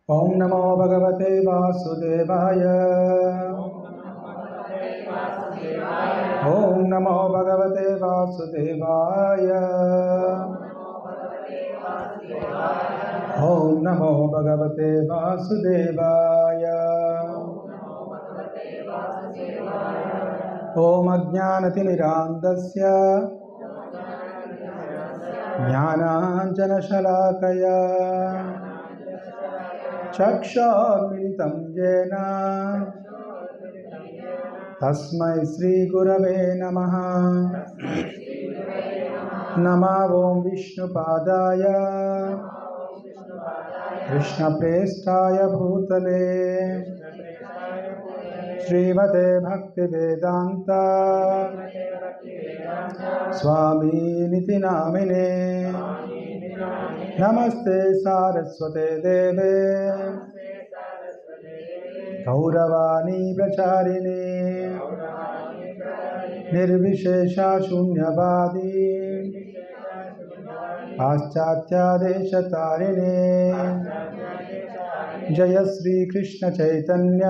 ॐ नमो भगवते वासुदेवाय ॐ नमो भगवते वासुदेवाय ॐ नमो भगवते वासुदेवाय ॐ अज्ञानतिमिरान्धस्य ज्ञानाञ्जनशलाकया चक्षुर्मिलितं येन तस्मै श्रीगुरवे नमः नमः ॐ विष्णुपादाय कृष्णप्रेष्ठाय भूतले श्रीमते भक्तिवेदान्त स्वामीनिति नामिने नमस्ते सारस्वते देवे गौरवाणी प्रचारिणे निर्विशेषशून्यवादी पाश्चात्यादेशतारिणे जय श्रीकृष्णचैतन्य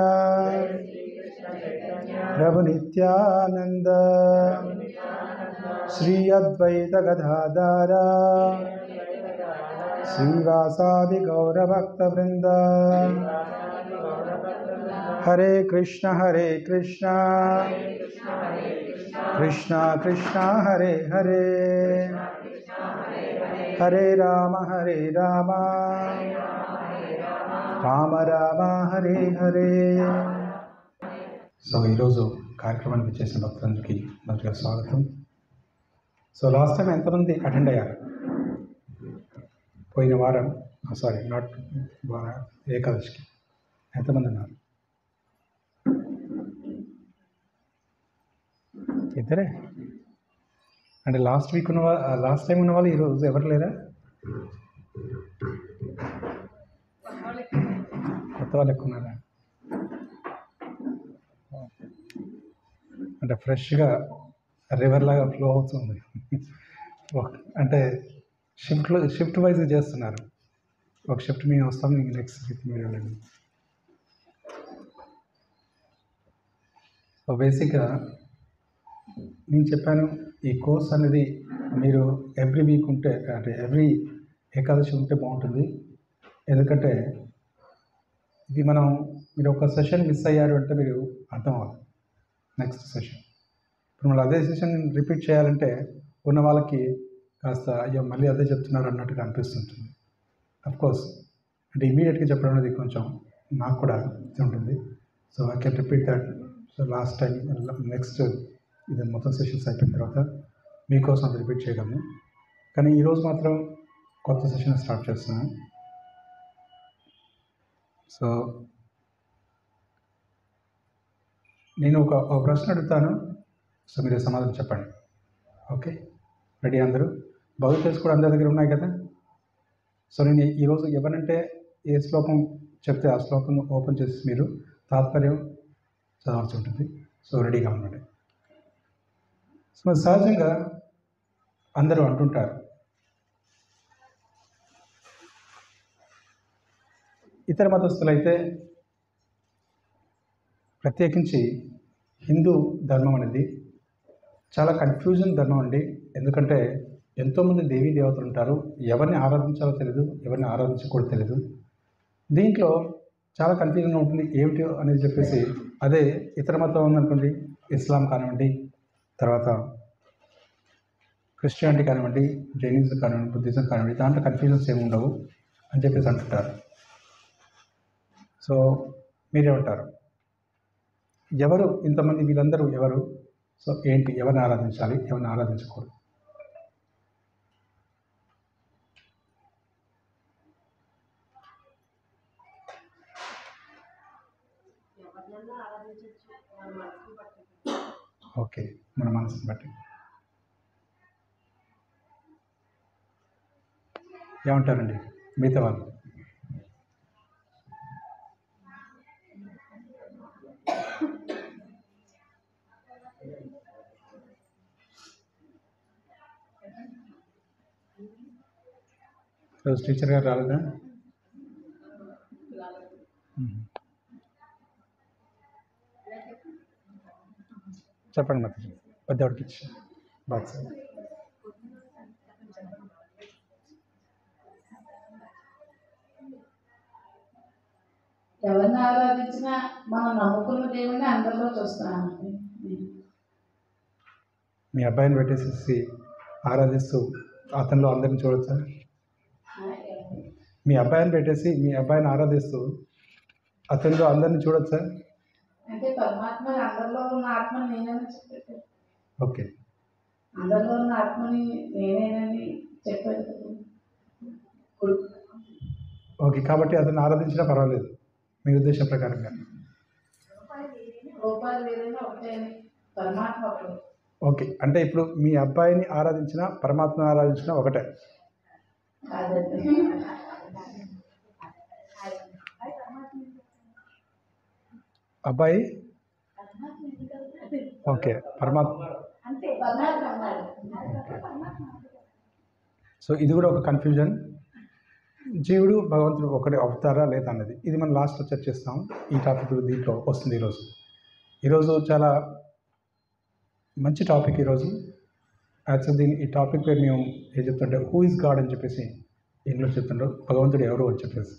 प्रभुनित्यानन्द श्री अद्वैतगदाधार श्रीवासादिगौरभक्तवृन्द हरे कृष्ण हरे कृष्ण कृष्ण कृष्ण हरे हरे हरे राम हरे राम రామ రామ హరే హరే సో ఈరోజు కార్యక్రమానికి చేసిన భక్తులందరికీ మొదటిగా స్వాగతం సో లాస్ట్ టైం ఎంతమంది అటెండ్ అయ్యారు పోయిన వారం సారీ నాట్ ఏకాదశికి ఎంతమంది ఉన్నారు ఇద్దరే అంటే లాస్ట్ వీక్ ఉన్న లాస్ట్ టైం ఉన్న వాళ్ళు ఈరోజు ఎవరు లేరా కొత్త వాళ్ళు ఎక్కువ ఉన్నారా అంటే ఫ్రెష్గా రివర్ లాగా ఫ్లో అవుతుంది ఒక- అంటే షిఫ్ట్లో షిఫ్ట్ వైజ్ చేస్తున్నారు ఒక షిఫ్ట్ మేము వస్తాం ఇంక నెక్స్ట్ షిఫ్ట్ మీరు వెళ్ళండి సో బేసిక్గా నేను చెప్పాను ఈ కోర్స్ అనేది మీరు ఎవ్రీ వీక్ ఉంటే అంటే ఎవ్రీ ఏకాదశి ఉంటే బాగుంటుంది ఎందుకంటే ఇది మనం మీరు ఒక సెషన్ మిస్ అయ్యారు అంటే మీరు అర్థం అవ్వాలి నెక్స్ట్ సెషన్ ఇప్పుడు మళ్ళీ అదే సెషన్ రిపీట్ చేయాలంటే ఉన్న వాళ్ళకి కాస్త అయ్యో మళ్ళీ అదే చెప్తున్నారు అన్నట్టుగా అనిపిస్తుంటుంది కోర్స్ అంటే ఇమీడియట్గా చెప్పడం అనేది కొంచెం నాకు కూడా ఇది ఉంటుంది so I can repeat that so last time next ఇది మొత్తం సెషన్స్ అయిపోయిన తర్వాత మీకోసం అది రిపీట్ చేయగలను కానీ ఈరోజు మాత్రం కొత్త సెషన్ స్టార్ట్ చేస్తున్నాను సో నేను ఒక ఒక ప్రశ్న అడుగుతాను సో మీరు సమాధానం చెప్పండి ఓకే రెడీ అందరూ భవిష్యత్తు కూడా అందరి దగ్గర ఉన్నాయి కదా సో నేను ఈరోజు ఎవరంటే ఏ శ్లోకం చెప్తే ఆ శ్లోకం ఓపెన్ చేసి మీరు తాత్పర్యం చదవాల్సి ఉంటుంది సో రెడీగా ఉండండి సో సహజంగా అందరూ అంటుంటారు ఇతర మతస్థులైతే ప్రత్యేకించి హిందూ ధర్మం అనేది చాలా కన్ఫ్యూజన్ ధర్మం అండి ఎందుకంటే ఎంతోమంది దేవీ దేవతలు ఉంటారు ఎవరిని ఆరాధించాలో తెలియదు ఎవరిని ఆరాధించకూడదు తెలియదు దీంట్లో చాలా కన్ఫ్యూజన్గా ఉంటుంది ఏమిటి అనేది చెప్పేసి అదే ఇతర మతం ఉందనుకోండి ఇస్లాం కానివ్వండి తర్వాత క్రిస్టియానిటీ కానివ్వండి జైనిజం కానివ్వండి బుద్ధిజం కానివ్వండి దాంట్లో కన్ఫ్యూజన్స్ ఏమి ఉండవు అని చెప్పేసి అంటుంటారు సో మీరేమంటారు ఎవరు ఇంతమంది వీళ్ళందరూ ఎవరు సో ఏంటి ఎవరిని ఆరాధించాలి ఎవరిని ఆరాధించకూడదు ఓకే మన మనసుని బట్టి ఏమంటారండి మిగతా వాళ్ళు రోజు టీచర్ గారు రాలేదా మ్మ్. చెప్పండి మాతాజీ పెద్దవాడికి ఇచ్చి బాక్స్ ఎవరిని ఆరాధించినా మనం నమ్ముకున్న దేవుని అందరిలో చూస్తామండి మీ అబ్బాయిని పెట్టేసేసి ఆరాధిస్తూ అతనిలో అందరిని చూడొచ్చా మీ అబ్బాయిని పెట్టేసి మీ అబ్బాయిని ఆరాధిస్తూ అతనిలో అందరిని చూడొచ్చా అంటే పరమాత్మ అందరిలో ఉన్న ఆత్మని నేనని చెప్పాడు ఓకే అందరిలో ఉన్న ఆత్మని నేనేనని చెప్పాడు కదా. ఓకే కాబట్టి అతన్ని ఆరాధించినా పర్వాలేదు మీ ఉద్దేశం ప్రకారంగా రూపాయలు వేరైనా ఒకటే అని పరమాత్మ ఒకడు ఓకే అంటే ఇప్పుడు మీ అబ్బాయిని ఆరాధించినా పరమాత్మను ఆరాధించినా ఒకటే కాదండి అబ్బాయి ఓకే పరమాత్మ పరమాత్మ అన్నాడు సో ఇది కూడా ఒక కన్ఫ్యూజన్ జీవుడు భగవంతుడు ఒకటే అవుతారా లేదా అన్నది ఇది మనం లాస్ట్లో చర్చిస్తాం ఈ టాపిక్ దీంట్లో వస్తుంది ఈరోజు ఈరోజు చాలా మంచి టాపిక్ ఈరోజు యాక్చువల్ దీని ఈ టాపిక్ పేరు మేము ఏం చెప్తుంటే హూ ఇస్ గాడ్ అని చెప్పేసి ఇంగ్లీష్ చెప్తుండ్రు భగవంతుడు ఎవరు అని చెప్పేసి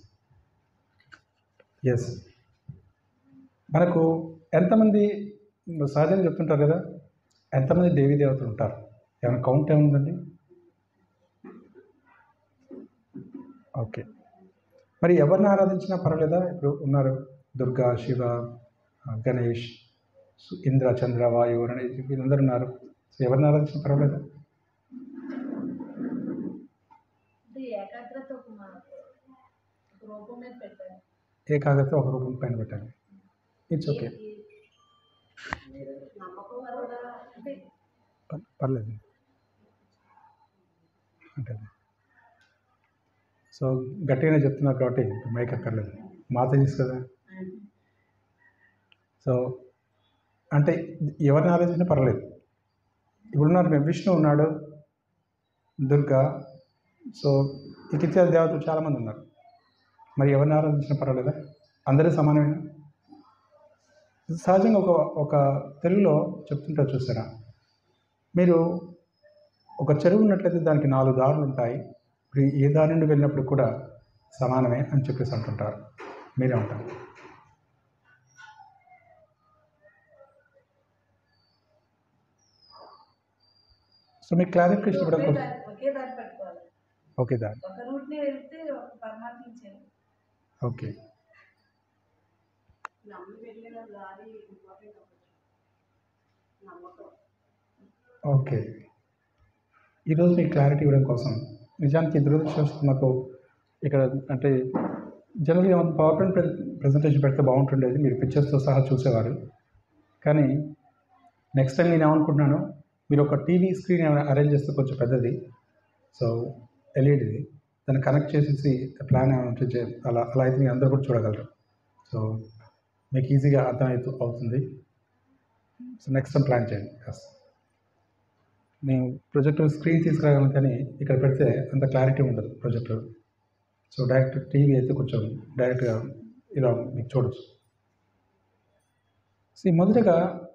ఎస్ మనకు ఎంతమంది సహజంగా చెప్తుంటారు కదా ఎంతమంది దేవీ దేవతలు ఉంటారు ఏమైనా కౌంట్ ఏముందండి ఓకే మరి ఎవరిని ఆరాధించినా పర్వాలేదా ఇప్పుడు ఉన్నారు దుర్గా శివ గణేష్ సు- ఇంద్ర చంద్ర వాయు అని వీళ్ళందరూ ఉన్నారు సో ఎవరిని ఆరాధించినా పర్వాలేదా అంటే ఏకాగ్రత ఒక మా- ఒక రూపం మీద పెట్టారు ఏకాగ్రత ఒక రూపం పైన పెట్టాలి ఇట్స్ ఓకే నమ్మకం కూడా అంటే పర్- పర్లేదు అంటే సో గట్టిగానే చెప్తున్నారు కాబట్టి మైక్ అక్కర్లేదు మాత తీసు కదా సో అంటే ఎవరిని ఆలోచించినా పర్వాలేదు ఇప్పుడున్నారు మేము విష్ణు ఉన్నాడు దుర్గా సో ఇక ఇతర దేవతలు చాలామంది ఉన్నారు మరి ఎవరిని ఆరాధించినా పర్వాలేదా అందరూ సమానమేనా సహజంగా ఒక ఒక తెలుగులో చెప్తుంటారు చూసారా మీరు ఒక చెరువు ఉన్నట్లయితే దానికి నాలుగు దారులు ఉంటాయి ఇప్పుడు ఏ దారి నుండి వెళ్ళినప్పుడు కూడా సమానమే అని చెప్పేసి అంటుంటారు మీరే ఉంటారు సో మీకు క్లారిఫికేషన్ ఇవ్వడం ఒకే కోసం దారి ఒకే దారి పట్టుకోవాలి ఓకే దారి ఒక రూట్ని వెళ్తే ఒక పరమాత్మ చేయాలి ఓకే నమ్మి వెళ్ళిన దారి ఇంపార్టెంట్ అవ్వచ్చు నమ్మకం ఓకే ఈరోజు మీకు క్లారిటీ ఇవ్వడం కోసం నిజానికి దురదృష్టవశాత్తు మాకు ఇక్కడ అంటే జనరల్గా పవర్ పాయింట్ ప్రజెంటేషన్ పెడితే బాగుంటుండేది మీరు పిక్చర్స్తో సహా చూసేవారు కానీ నెక్స్ట్ టైం నేను ఏమనుకుంటున్నాను మీరు ఒక టీవీ స్క్రీన్ ఏమైనా అరేంజ్ చేస్తే కొంచెం పెద్దది సో ఎల్ఈడిది దాన్ని కనెక్ట్ చేసేసి ప్లాన్ ఏమైనా ఉంటే చే- అలా అలా అయితే మీరు అందరూ కూడా చూడగలరు సో మీకు ఈజీగా అర్థమవుతూ అవుతుంది సో నెక్స్ట్ టైం ప్లాన్ చేయండి కాస్త మేము ప్రొజెక్టర్ స్క్రీన్ తీసుకురాగలం కానీ ఇక్కడ పెడితే అంత క్లారిటీ ఉండదు ప్రొజెక్టర్ సో డైరెక్ట్ టీవీ అయితే కొంచెం డైరెక్ట్గా ఇలా మీకు చూడొచ్చు సో ఈ మొదటగా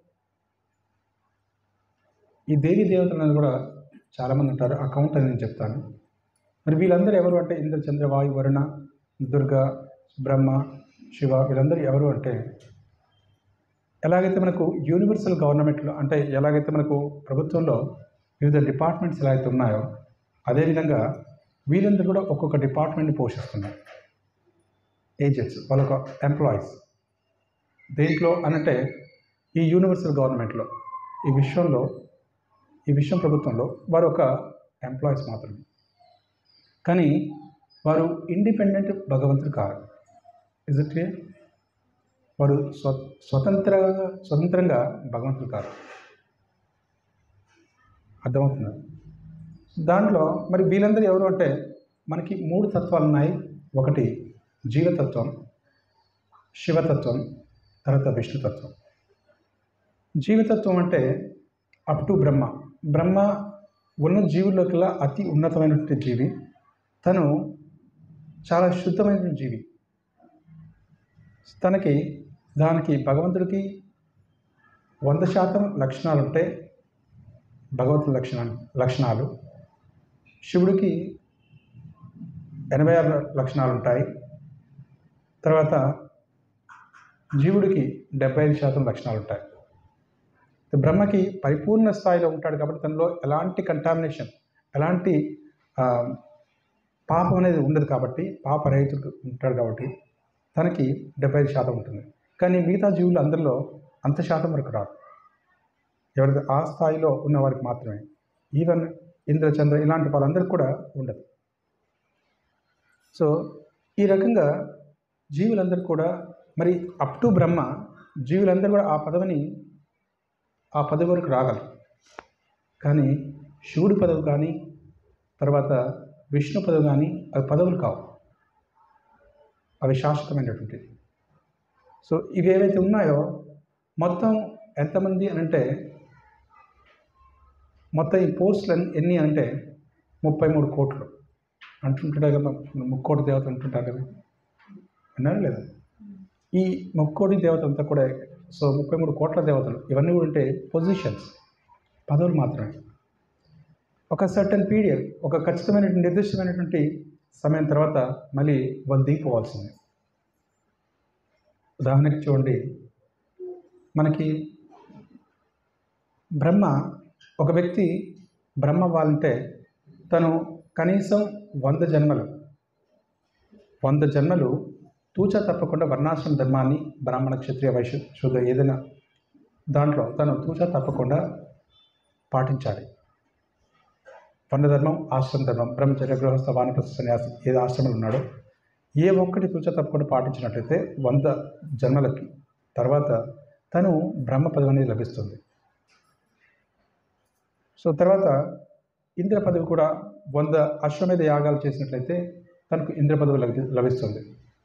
ఈ దేవి దేవతలు అనేది కూడా చాలామంది ఉంటారు ఆ కౌంట్ అని నేను చెప్తాను మరి వీళ్ళందరూ ఎవరు అంటే ఇంద్ర చంద్ర వాయు వరుణ దుర్గా బ్రహ్మ శివ వీళ్ళందరూ ఎవరు అంటే ఎలాగైతే మనకు యూనివర్సల్ గవర్నమెంట్లో అంటే ఎలాగైతే మనకు ప్రభుత్వంలో వివిధ డిపార్ట్మెంట్స్ ఎలా అయితే ఉన్నాయో అదేవిధంగా వీళ్ళందరూ కూడా ఒక్కొక్క డిపార్ట్మెంట్ని పోషిస్తున్నారు ఏజెంట్స్ వాళ్ళొక ఎంప్లాయీస్ దేంట్లో అనంటే ఈ యూనివర్సల్ గవర్నమెంట్లో ఈ విశ్వంలో ఈ విశ్వం ప్రభుత్వంలో వారు ఒక ఎంప్లాయీస్ మాత్రమే కానీ వారు ఇండిపెండెంట్ భగవంతుడు కారు ఇజ్ ఇట్ క్లియర్ వారు స్వ స్వతంత్ర స్వతంత్రంగా భగవంతుడు కాదు అర్థమవుతుంది దాంట్లో మరి వీళ్ళందరూ ఎవరు అంటే మనకి మూడు తత్వాలు ఉన్నాయి ఒకటి జీవతత్వం శివతత్వం తర్వాత విష్ణుతత్వం జీవతత్వం అంటే అప్ టు బ్రహ్మ బ్రహ్మ ఉన్న జీవుల్లోకెల్లా అతి ఉన్నతమైనటువంటి జీవి తను చాలా శుద్ధమైనటువంటి జీవి తనకి దానికి భగవంతుడికి వంద శాతం లక్షణాలు ఉంటే భగవంతుడి లక్షణాలు లక్షణాలు శివుడికి ఎనభై ఆరు లక్షణాలు ఉంటాయి తర్వాత జీవుడికి డెబ్బై ఐదు శాతం లక్షణాలు ఉంటాయి బ్రహ్మకి పరిపూర్ణ స్థాయిలో ఉంటాడు కాబట్టి తనలో ఎలాంటి కంటామినేషన్ ఎలాంటి ఆ, పాపం అనేది ఉండదు కాబట్టి పాప రహితుడు ఉంటాడు కాబట్టి తనకి డెబ్బై ఐదు శాతం ఉంటుంది కానీ మిగతా జీవులు అందరిలో అంత శాతం వరకు రాదు ఎవరి ఆ స్థాయిలో ఉన్న వారికి మాత్రమే ఈవెన్ ఇంద్ర చంద్ర ఇలాంటి వాళ్ళందరికీ కూడా ఉండదు సో ఈ రకంగా జీవులందరూ కూడా మరి అప్ టు బ్రహ్మ జీవులందరూ కూడా ఆ పదవిని ఆ పదవి వరకు రాగలరు కానీ శివుడి పదవి కానీ తర్వాత విష్ణు పదవి కానీ అవి పదవులు కావు అవి శాశ్వతమైనటువంటివి సో ఇవి ఏవైతే ఉన్నాయో మొత్తం ఎంతమంది అని అంటే మొత్తం ఈ పోస్టులు ఎన్ని- ఎన్ని అంటే ముప్పై మూడు కోట్లు అంటుంటారు కదా ముక్కోటి దేవత అంటుంటారు కదా అన్నారు లేదా ఈ ముక్కోటి దేవత అంతా కూడా సో ముప్పై మూడు కోట్ల దేవతలు ఇవన్నీ కూడా ఉంటే పొజిషన్స్ పదవులు మాత్రమే ఒక సర్టన్ పీరియడ్ ఒక ఖచ్చితమైనటువంటి నిర్దిష్టమైనటువంటి సమయం తర్వాత మళ్ళీ వాళ్ళు దిగిపోవాల్సిందే ఉదాహరణకి చూడండి మనకి బ్రహ్మ ఒక వ్యక్తి బ్రహ్మ అవ్వాలంటే తను కనీసం వంద జన్మలు వంద జన్మలు తూచా తప్పకుండా వర్ణాశ్రమ ధర్మాన్ని బ్రాహ్మణ క్షత్రియ వైశ్య శూద్ర ఏదైనా దాంట్లో తను తూచా తప్పకుండా పాటించాలి వర్ణధర్మం ఆశ్రమ ధర్మం బ్రహ్మచర్య గృహస్థ వానప్రస్థ సన్యాసి ఏది ఆశ్రమాలు ఉన్నాడో ఏ ఒక్కటి తూచా తప్పకుండా పాటించినట్లయితే వంద జన్మలకి తర్వాత తను బ్రహ్మ పదవి అనేది లభిస్తుంది సో తర్వాత ఇంద్ర పదవి కూడా వంద అశ్వమేధ యాగాలు చేసినట్లయితే తనకు ఇంద్ర పదవి లభి- లభిస్తుంది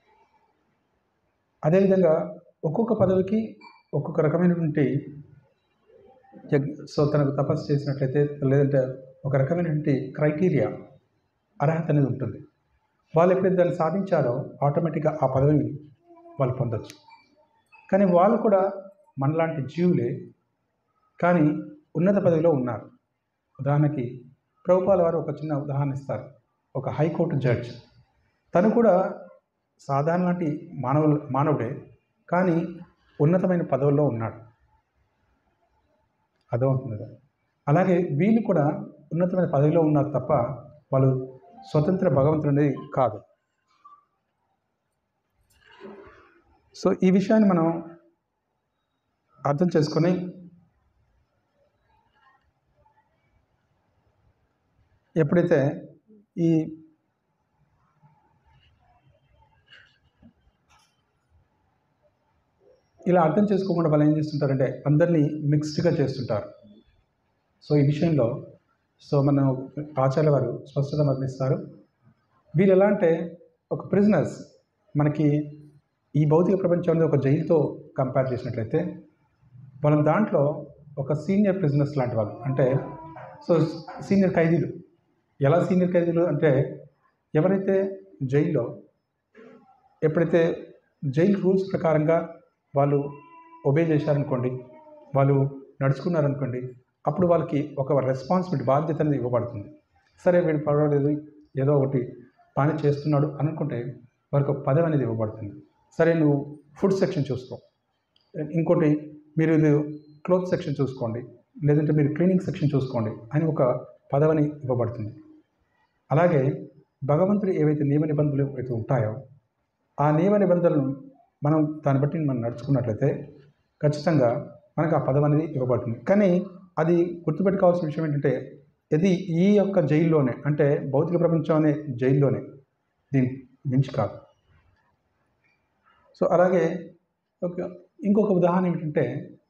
అదేవిధంగా ఒక్కొక్క పదవికి ఒక్కొక్క రకమైనటువంటి యజ్ఞ సో తనకు తపస్సు చేసినట్లయితే లేదంటే ఒక రకమైనటువంటి క్రైటీరియా అర్హత అనేది ఉంటుంది వాళ్ళు ఎప్పుడైతే దాన్ని సాధించారో ఆటోమేటిక్గా ఆ పదవిని వాళ్ళు పొందొచ్చు కానీ వాళ్ళు కూడా మనలాంటి జీవులే కానీ ఉన్నత పదవిలో ఉన్నారు ఉదాహరణకి ప్రభుపాల వారు ఒక చిన్న ఉదాహరణ ఇస్తారు ఒక హైకోర్టు జడ్జ్ తను కూడా సాధారణ లాంటి మానవులు మానవుడే కానీ ఉన్నతమైన పదవుల్లో ఉన్నాడు అర్థమవుతుంది కదా అలాగే వీళ్ళు కూడా ఉన్నతమైన పదవిలో ఉన్నారు తప్ప వాళ్ళు స్వతంత్ర భగవంతుడు అనేది కాదు సో ఈ విషయాన్ని మనం అర్థం చేసుకొని ఎప్పుడైతే ఈ ఇలా అర్థం చేసుకోకుండా వాళ్ళు ఏం చేస్తుంటారంటే అందరినీ మిక్స్డ్గా చేస్తుంటారు సో ఈ విషయంలో సో మనం ఆచార్య వారు స్పష్టత వర్ణిస్తారు వీరు ఎలా అంటే ఒక ప్రిజనర్స్ మనకి ఈ భౌతిక ప్రపంచం అనేది ఒక జైలుతో కంపేర్ చేసినట్లయితే వాళ్ళ దాంట్లో ఒక సీనియర్ ప్రిజనర్స్ లాంటి వాళ్ళు అంటే సో సీనియర్ ఖైదీలు ఎలా సీనియర్ ఖైదీలు అంటే ఎవరైతే జైల్లో ఎప్పుడైతే జైలు రూల్స్ ప్రకారంగా వాళ్ళు ఒబే చేశారనుకోండి వాళ్ళు నడుచుకున్నారనుకోండి అప్పుడు వాళ్ళకి ఒక రెస్పాన్సిబిలిటీ బాధ్యత అనేది ఇవ్వబడుతుంది సరే వీడు పర్వాలేదు ఏదో ఒకటి పని చేస్తున్నాడు అనుకుంటే వారికి ఒక పదవి అనేది ఇవ్వబడుతుంది సరే నువ్వు ఫుడ్ సెక్షన్ చూసుకో ఇంకోటి మీరు ఇది క్లోత్ సెక్షన్ చూసుకోండి లేదంటే మీరు క్లీనింగ్ సెక్షన్ చూసుకోండి అని ఒక పదవిని ఇవ్వబడుతుంది అలాగే భగవంతుడు ఏవైతే నియమ నిబంధనలు అయితే ఉంటాయో ఆ నియమ నిబంధనలను మనం దాన్ని బట్టి మనం నడుచుకున్నట్లయితే ఖచ్చితంగా మనకు ఆ పదవి అనేది ఇవ్వబడుతుంది కానీ అది గుర్తుపెట్టుకోవాల్సిన విషయం ఏంటంటే ఇది ఈ యొక్క జైల్లోనే అంటే భౌతిక ప్రపంచం అనే జైల్లోనే దీని మించి కాదు సో అలాగే ఒక ఇంకొక ఉదాహరణ ఏమిటంటే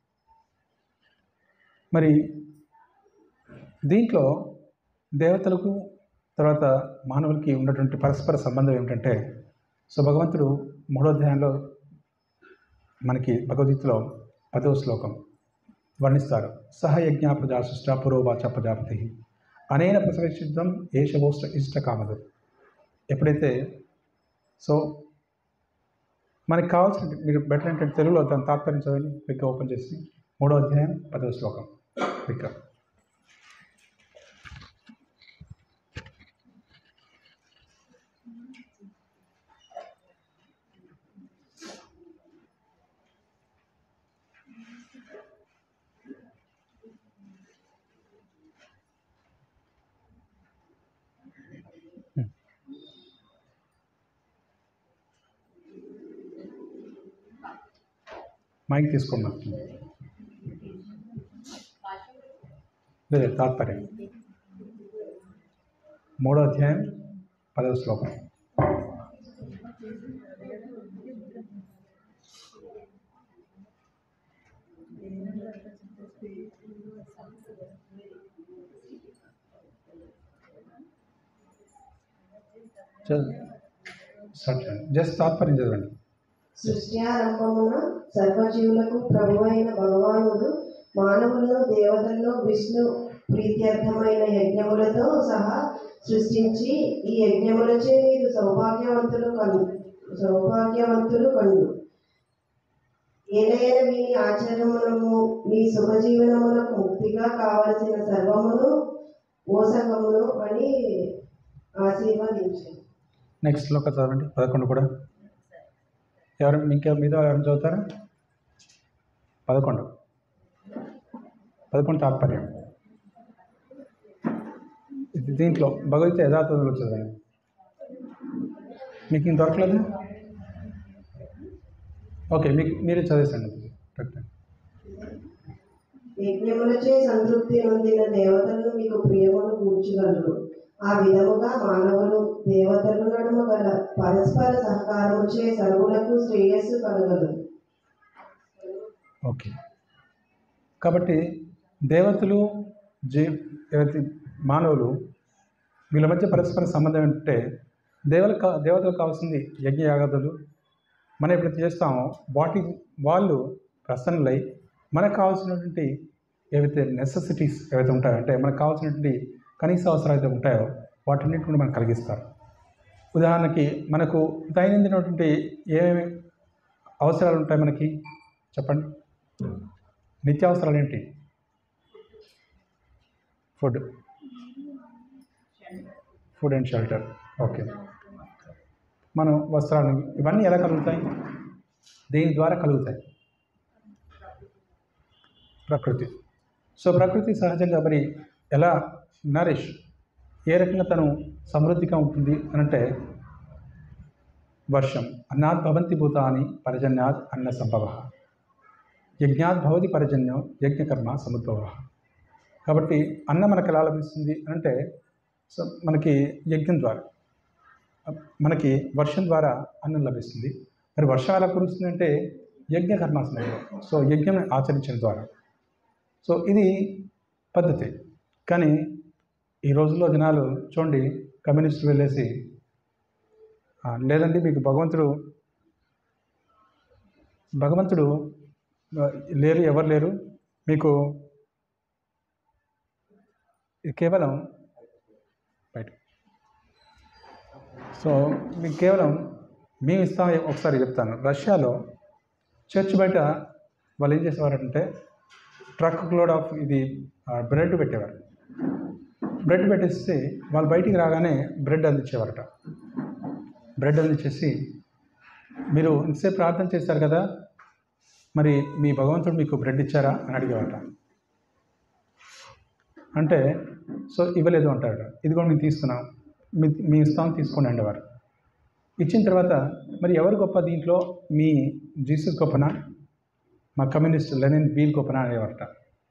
మరి దీంట్లో దేవతలకు తర్వాత మానవులకి ఉన్నటువంటి పరస్పర సంబంధం ఏమిటంటే సో భగవంతుడు మూడో అధ్యాయంలో మనకి భగవద్గీతలో పదవ శ్లోకం వర్ణిస్తారు సహయజ్ఞ ప్రజా సృష్ట పురోవాచ ప్రజాపతి అనేన ప్రసవిషిద్ధం ఏషవోష్ట ఇష్ట కామదు ఎప్పుడైతే సో మనకి కావాల్సిన మీరు బెటర్ ఏంటంటే తెలుగులో దాని తాత్పర్యం చదవండి క్విక్ ఓపెన్ చేసి మూడో అధ్యాయం పదవ శ్లోకం క్విక్ మైక్ తీసుకోమా లేదు తాత్పర్యం మూడో అధ్యాయం పదవ శ్లోకం జస్ట్ తాత్పర్యం చదవండి సృష్టి ఆరంభమున సర్వజీవులకు ప్రభు అయిన భగవానుడు మానవులను దేవతలను విష్ణు ప్రీత్యర్థమైన యజ్ఞములతో సహా సృష్టించి ఈ యజ్ఞములచే మీరు సౌభాగ్యవంతులు కను సౌభాగ్యవంతులు కండు ఏలైన మీ ఆచరణమునము మీ శుభజీవనమునకు ముక్తిగా కావలసిన సర్వమును ఓసంగమును అని ఆశీర్వదించండి నెక్స్ట్ శ్లోక చదవండి పదకొండు కూడా ఎవరు ఇంకా మీద ఎవరైనా చదువుతారా పదకొండు పదకొండు తాత్పర్యం ఇది దీంట్లో భగవద్గీత యథాతథంలో చదవండి మీకు ఇంక దొరకలేదు ఓకే మీకు మీరే చదివేసండి కరెక్ట్ యజ్ఞములచే సంతృప్తి నొందిన దేవతలను మీకు ప్రియమును కూర్చగలరు ఆ విధముగా మానవులు దేవతలు నడుమ గల పరస్పర సహకారముచే సర్వులకు శ్రేయస్సు కలగదు ఓకే కాబట్టి దేవతలు జీ ఏవైతే మానవులు వీళ్ళ మధ్య పరస్పర సంబంధం ఏంటంటే దేవతలు కా దేవతలకు కావాల్సింది యజ్ఞ యాగాదులు మనం ఎప్పుడైతే చేస్తామో వాటి వాళ్ళు ప్రసన్నులై మనకు కావాల్సినటువంటి ఏవైతే నెసెసిటీస్ ఏవైతే ఉంటాయో అంటే మనకు కావాల్సినటువంటి కనీస అవసరాలు అయితే ఉంటాయో వాటిన్నిటి కూడా మనకు కలిగిస్తారు ఉదాహరణకి మనకు దైనందినటువంటి ఏమేమి అవసరాలు ఉంటాయి మనకి చెప్పండి నిత్యావసరాలు ఏంటి food food and shelter okay మనం వస్త్రాలు ఇవన్నీ ఎలా కలుగుతాయి దేని ద్వారా కలుగుతాయి ప్రకృతి సో ప్రకృతి సహజంగా మరి ఎలా నరిష్ ఏ రకంగా తను సమృద్ధిగా ఉంటుంది అని అంటే వర్షం అన్నాత్ భవంతి భూతాని పరజన్యాత్ అన్న సంభవ యజ్ఞాత్ భవతి పరజన్యం యజ్ఞకర్మ సముద్భవ కాబట్టి అన్నం మనకు ఎలా లభిస్తుంది అని అంటే సో మనకి యజ్ఞం ద్వారా మనకి వర్షం ద్వారా అన్నం లభిస్తుంది మరి వర్షం ఎలా కురుస్తుంది అంటే యజ్ఞ కర్మ సమయంలో సో యజ్ఞం ఆచరించడం ద్వారా సో ఇది పద్ధతి కానీ ఈ రోజుల్లో జనాలు చూడండి కమ్యూనిస్టులు వెళ్ళేసి "ఆ, లేదండి మీకు భగవంతుడు భగవంతుడు ఆ, లేరు ఎవరు లేరు మీకు ఇది కేవలం బయట సో మీకు కేవలం మేము ఇస్తాం ఒకసారి చెప్తాను రష్యాలో చర్చ్ బయట వాళ్ళు ఏం చేసేవారంటే ట్రక్ లోడ్ ఆఫ్ ఇది బ్రెడ్ పెట్టేవారు బ్రెడ్ పెట్టేసి వాళ్ళు బయటికి రాగానే బ్రెడ్ అందించేవారట బ్రెడ్ అందించేసి మీరు ఇంతసేపు ప్రార్థన చేశారు కదా మరి మీ భగవంతుడు మీకు బ్రెడ్ ఇచ్చారా అని అడిగేవారట అంటే సో ఇవ్వలేదు అంటారట ఇది కూడా మేము తీసుకున్నాం మీ మీ ఇస్తాం తీసుకోండి అండేవారు ఇచ్చిన తర్వాత మరి ఎవరు గొప్ప దీంట్లో మీ జీసస్ గొప్పనా మా కమ్యూనిస్ట్ లెనిన్ వీల్ గొప్పనా అనేవారట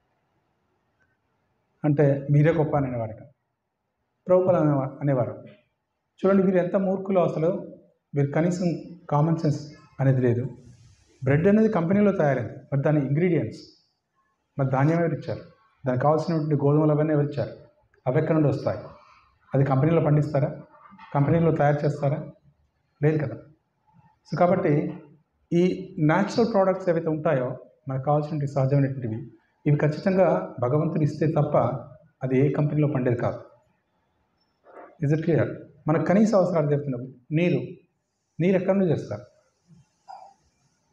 అంటే మీరే గొప్ప అని అనేవారట ప్రభుత్వాలు అనేవా అనేవారు చూడండి వీరు ఎంత మూర్ఖులు అసలు వీరు కనీసం కామన్ సెన్స్ అనేది లేదు బ్రెడ్ అనేది కంపెనీలో తయారైంది మరి దాని ఇంగ్రీడియంట్స్ మరి ధాన్యం ఎవరు ఇచ్చారు దానికి కావాల్సినటువంటి గోధుమలు అవన్నీ ఎవరు ఇచ్చారు అవి ఎక్కడి నుండి వస్తాయి అది కంపెనీలో పండిస్తారా కంపెనీలో తయారు చేస్తారా లేదు కదా సో కాబట్టి ఈ న్యాచురల్ ప్రోడక్ట్స్ ఏవైతే ఉంటాయో మనకు కావాల్సినటువంటి సహజమైనటువంటివి ఇవి ఖచ్చితంగా భగవంతుడు ఇస్తే తప్ప అది ఏ కంపెనీలో పండేది కాదు ఇజ్ ఇట్ క్లియర్ మనకు కనీస అవసరాలు చెప్తున్నాం నీరు నీరు ఎక్కడి నుంచి చేస్తారు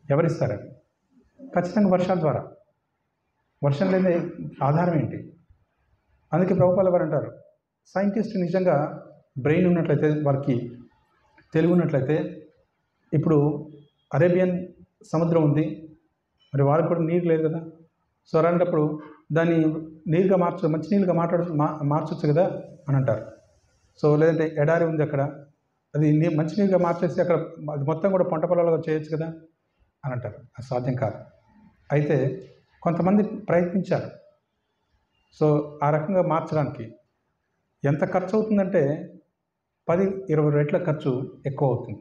ఎవరిస్తారు అది ఖచ్చితంగా వర్షాల ద్వారా వర్షం లేని ఆధారం ఏంటి అందుకే ప్రభుపాల వారు అంటారు సైంటిస్ట్ నిజంగా బ్రెయిన్ ఉన్నట్లయితే వారికి తెలివి ఉన్నట్లయితే ఇప్పుడు అరేబియన్ సముద్రం ఉంది మరి వాళ్ళకి కూడా నీరు లేదు కదా సో అలాంటప్పుడు దాన్ని నీరుగా మార్చ మంచి నీళ్ళుగా మాట్లాడ మా మార్చొచ్చు కదా అని అంటారు సో లేదంటే ఎడారి ఉంది అక్కడ అది నీ మంచి నీరుగా మార్చేసి అక్కడ అది మొత్తం కూడా పంట పొలాలుగా చేయొచ్చు కదా అని అంటారు అది సాధ్యం కాదు అయితే కొంతమంది ప్రయత్నించారు సో ఆ రకంగా మార్చడానికి ఎంత ఖర్చు అవుతుందంటే పది ఇరవై రెట్ల ఖర్చు ఎక్కువ అవుతుంది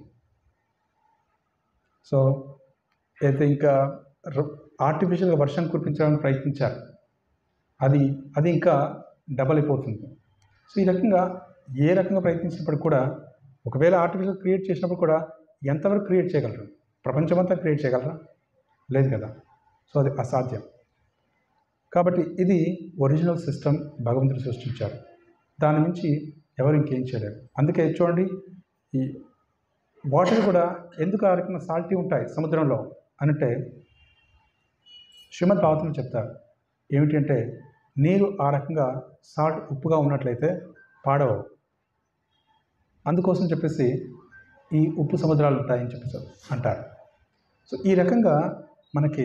సో అయితే ఇంకా ర- ఆర్టిఫిషియల్గా వర్షం కురిపించడానికి ప్రయత్నించారు అది అది ఇంకా డబల్ అయిపోతుంది సో ఈ రకంగా ఏ రకంగా ప్రయత్నించినప్పుడు కూడా ఒకవేళ ఆర్టిఫిషియల్ క్రియేట్ చేసినప్పుడు కూడా ఎంతవరకు క్రియేట్ చేయగలరు ప్రపంచమంతా క్రియేట్ చేయగలరా లేదు కదా సో అది అసాధ్యం కాబట్టి ఇది ఒరిజినల్ సిస్టమ్ భగవంతుడు సృష్టించారు దాని నుంచి ఎవరు ఇంకేం చేయలేరు అందుకే చూడండి ఈ వాటర్ కూడా ఎందుకు ఆ రకంగా సాల్టీ ఉంటాయి సముద్రంలో అనంటే శ్రీమద్ భాగవతంలో చెప్తారు ఏమిటి అంటే నీరు ఆ రకంగా సాల్ట్ ఉప్పుగా ఉన్నట్లయితే పాడవు అందుకోసం చెప్పేసి ఈ ఉప్పు సముద్రాలు ఉంటాయని చెప్పేసి అంటారు సో ఈ రకంగా మనకి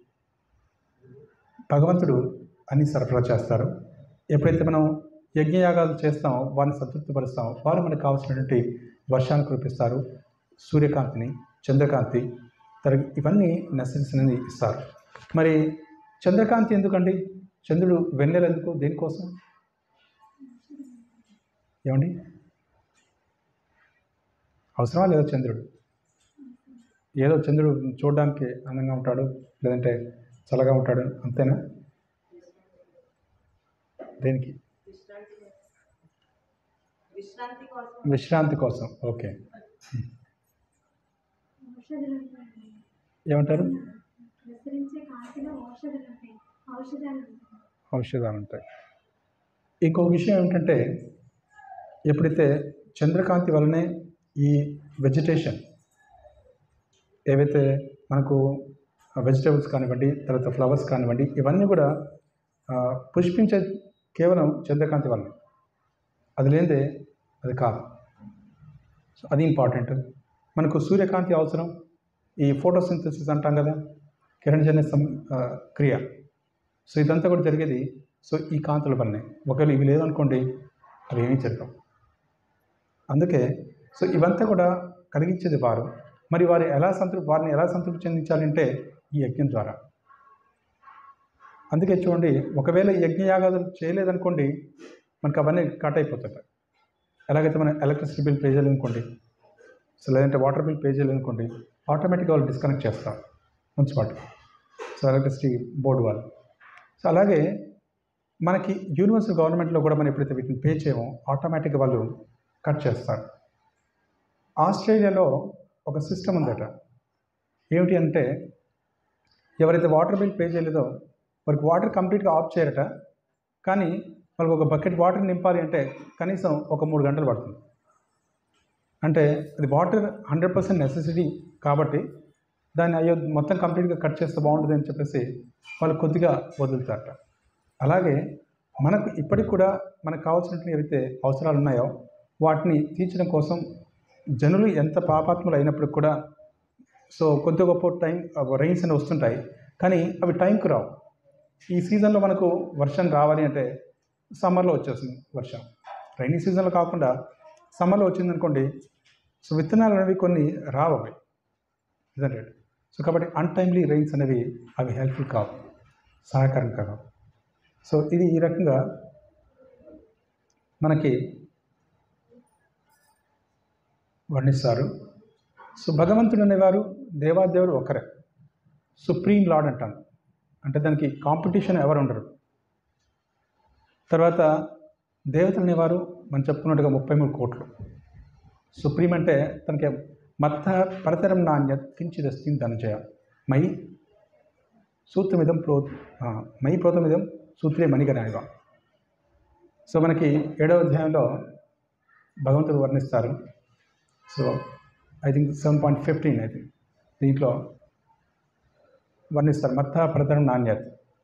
భగవంతుడు అన్ని సరఫరా చేస్తారు ఎప్పుడైతే మనం యజ్ఞయాగాలు చేస్తామో వారిని సంతృప్తిపరుస్తామో వారు మనకు కావాల్సినటువంటి వర్షాన్ని కురిపిస్తారు సూర్యకాంతిని చంద్రకాంతి తర ఇవన్నీ నెసెసరీని ఇస్తారు మరి చంద్రకాంతి ఎందుకండి చంద్రుడు వెన్నెల ఎందుకు దేనికోసం ఏమండి అవసరమా లేదా చంద్రుడు ఏదో చంద్రుడు చూడడానికి అందంగా ఉంటాడు లేదంటే చల్లగా ఉంటాడు అంతేనా దేనికి విశ్రాంతి కోసం విశ్రాంతి కోసం ఓకే ఔషధాలు ఉంటాయి ఏమంటారు ప్రసరించే కాంతిలో ఔషధాలు ఉంటాయి ఔషధాలు ఉంటాయి ఔషధాలు ఉంటాయి ఇంకో విషయం ఏమిటంటే ఎప్పుడైతే చంద్రకాంతి వలనే ఈ వెజిటేషన్ ఏవైతే మనకు వెజిటేబుల్స్ కానివ్వండి తర్వాత ఫ్లవర్స్ కానివ్వండి ఇవన్నీ కూడా ఆ, పుష్పించే కేవలం చంద్రకాంతి వలన అది లేనిదే అది కాదు సో అది ఇంపార్టెంట్ మనకు సూర్యకాంతి అవసరం ఈ ఫోటోసింథసిస్ అంటాం కదా కిరణజన్య సం ఆ, క్రియ సో ఇదంతా కూడా జరిగేది సో ఈ కాంతుల వల్లనే ఒకవేళ ఇవి లేదనుకోండి అవి ఏమీ జరగవు అందుకే సో ఇవంతా కూడా కలిగించేది వారు మరి వారు ఎలా సంతృప్తి వారిని ఎలా సంతృప్తి చెందించాలంటే ఈ యజ్ఞం ద్వారా అందుకే చూడండి ఒకవేళ ఈ యజ్ఞయాగాలు చేయలేదనుకోండి మనకు అవన్నీ కట్ అయిపోతాయి ఎలాగైతే మనం ఎలక్ట్రిసిటీ బిల్ పే చేయాలనుకోండి సో లేదంటే వాటర్ బిల్ పే చేయాలనుకోండి ఆటోమేటిక్గా వాళ్ళు డిస్కనెక్ట్ చేస్తారు మున్సిపాలిటీ సో ఎలక్ట్రిసిటీ బోర్డు వాళ్ళు సో అలాగే మనకి యూనివర్సల్ గవర్నమెంట్లో కూడా మనం ఎప్పుడైతే వీటిని పే చేయమో ఆటోమేటిక్గా వాళ్ళు కట్ చేస్తారు ఆస్ట్రేలియాలో ఒక సిస్టమ్ ఉందట ఏమిటి అంటే ఎవరైతే వాటర్ బిల్ పే చేయలేదో వారికి వాటర్ కంప్లీట్గా ఆఫ్ చేయరట కానీ వాళ్ళకి ఒక బకెట్ వాటర్ నింపాలి అంటే కనీసం ఒక మూడు గంటలు పడుతుంది అంటే అది వాటర్ హండ్రెడ్ పర్సెంట్ నెసెసిటీ కాబట్టి దాన్ని అయ్యో మొత్తం కంప్లీట్గా కట్ చేస్తే బాగుంటుంది అని చెప్పేసి వాళ్ళు కొద్దిగా వదులుతారట అలాగే మనకు ఇప్పటికి కూడా మనకు కావాల్సినటువంటి ఏవైతే అవసరాలు ఉన్నాయో వాటిని తీర్చడం కోసం జనులు ఎంత పాపాత్ములు అయినప్పటికి కూడా సో కొద్ది గొప్ప టైం రైన్స్ అని వస్తుంటాయి కానీ అవి టైంకు రావు ఈ సీజన్లో మనకు వర్షం రావాలి అంటే సమ్మర్లో వచ్చేస్తుంది వర్షం రైనీ సీజన్లో కాకుండా సమ్మర్లో వచ్చిందనుకోండి సో విత్తనాలు అనేవి కొన్ని రావు అవి ఇదంటే సో కాబట్టి అన్టైమ్లీ రైన్స్ అనేవి అవి హెల్ప్ఫుల్ కావు సహాయకరం కావు సో ఇది ఈ రకంగా మనకి వర్ణిస్తారు సో భగవంతుడు అనేవారు దేవాదేవుడు ఒకరే సుప్రీం లార్డ్ అంటాను అంటే దానికి కాంపిటీషన్ ఎవరు ఉండరు తర్వాత దేవతలు అనేవారు మనం చెప్పుకున్నట్టుగా ముప్పై మూడు కోట్లు సుప్రీం అంటే తనకి మత్త పరతరం నాణ్య కించిదస్తి ధనంజయ మై సూత్రమిదం ప్రో ఆ, మై ప్రోతమిదం సూత్రే మణిగరానివ సో మనకి ఏడవ అధ్యాయంలో భగవంతుడు వర్ణిస్తారు so I think seven point fifteen I think దీంట్లో వర్ణిస్తారు మత్త ప్రధాన నాణ్యత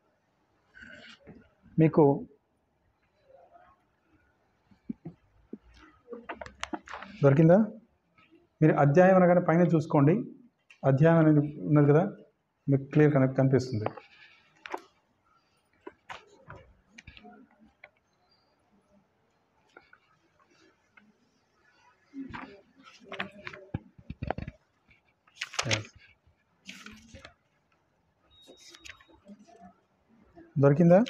మీకు దొరికిందా మీరు అధ్యాయం అనగానే పైన చూసుకోండి అధ్యాయం అనేది ఉన్నది కదా మీకు క్లియర్ కనెక్ట్ కనిపిస్తుంది Yes. దొరికిందా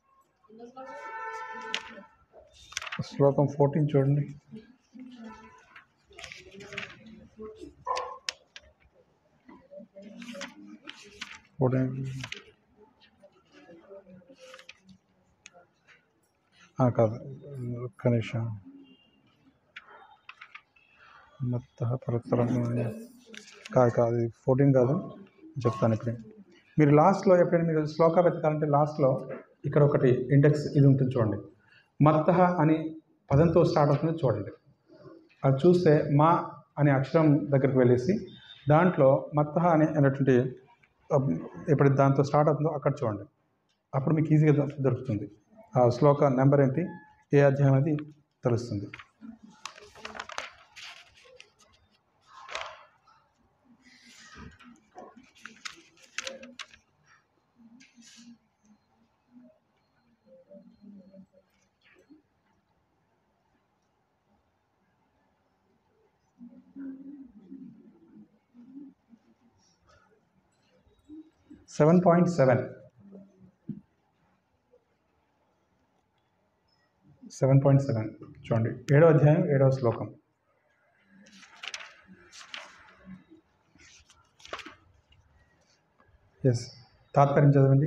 శ్లోకం ఫోర్టీన్ చూడండి ఫోర్టీన్ కాదు ఒక్క నిమిషం మత్త పరస్పరం కాదు కాదు ఫోర్టీన్ కాదు చెప్తాను ఇప్పుడు మీరు లాస్ట్లో ఎప్పుడైనా మీరు శ్లోక వెతకాలంటే లాస్ట్లో ఇక్కడ ఒకటి ఇండెక్స్ ఇది ఉంటుంది చూడండి మత్త అని పదంతో స్టార్ట్ అవుతుంది చూడండి అది చూస్తే మా అనే అక్షరం దగ్గరికి వెళ్ళేసి దాంట్లో మత్త అనే అనేటువంటి అమ్, ఎప్పుడైతే దాంతో స్టార్ట్ అవుతుందో అక్కడ చూడండి అప్పుడు మీకు ఈజీగా దొ- దొరుకుతుంది ఆ శ్లోక నెంబర్ ఏంటి ఏ అధ్యాయం అది తెలుస్తుంది seven point seven seven point seven చూడండి ఏడో అధ్యాయం ఏడవ శ్లోకం ఎస్ తాత్పర్యం చదవండి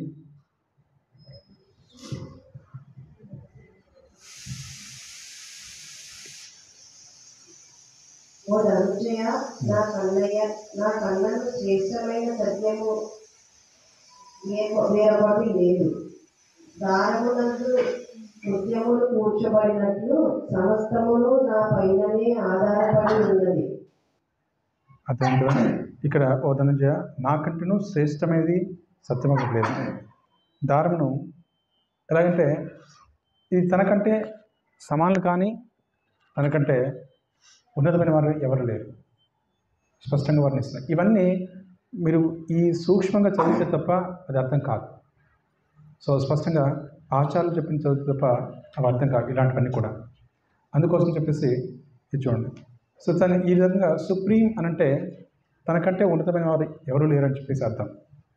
ఓ ధనుజయ నా కన్నయ్య నా కన్నను శ్రేష్టమైన సత్యము వేరొ- వేరొకటి లేదు దారమునందు నృత్యములు కూర్చోబడినట్లు సమస్తమును నా పైననే ఆధారపడి ఉన్నది అదేంటో ఇక్కడ ఓ ధనంజయ నాకంటేను శ్రేష్టమైనది సత్యమొకటి లేదు దారమును ఎలాగంటే ఇది తనకంటే సమానులు కానీ తనకంటే ఉన్నతమైన వారు ఎవరు లేరు స్పష్టంగా వర్ణిస్తున్నారు ఇవన్నీ మీరు ఈ సూక్ష్మంగా చదివితే తప్ప అది అర్థం కాదు సో స్పష్టంగా ఆచారాలు చెప్పిన చదివితే తప్ప అవి అర్థం కాదు ఇలాంటివన్నీ కూడా అందుకోసం చెప్పేసి ఇది చూడండి సో తను ఈ విధంగా సుప్రీం అని అంటే తనకంటే ఉన్నతమైన వారు ఎవరు లేరని చెప్పేసి అర్థం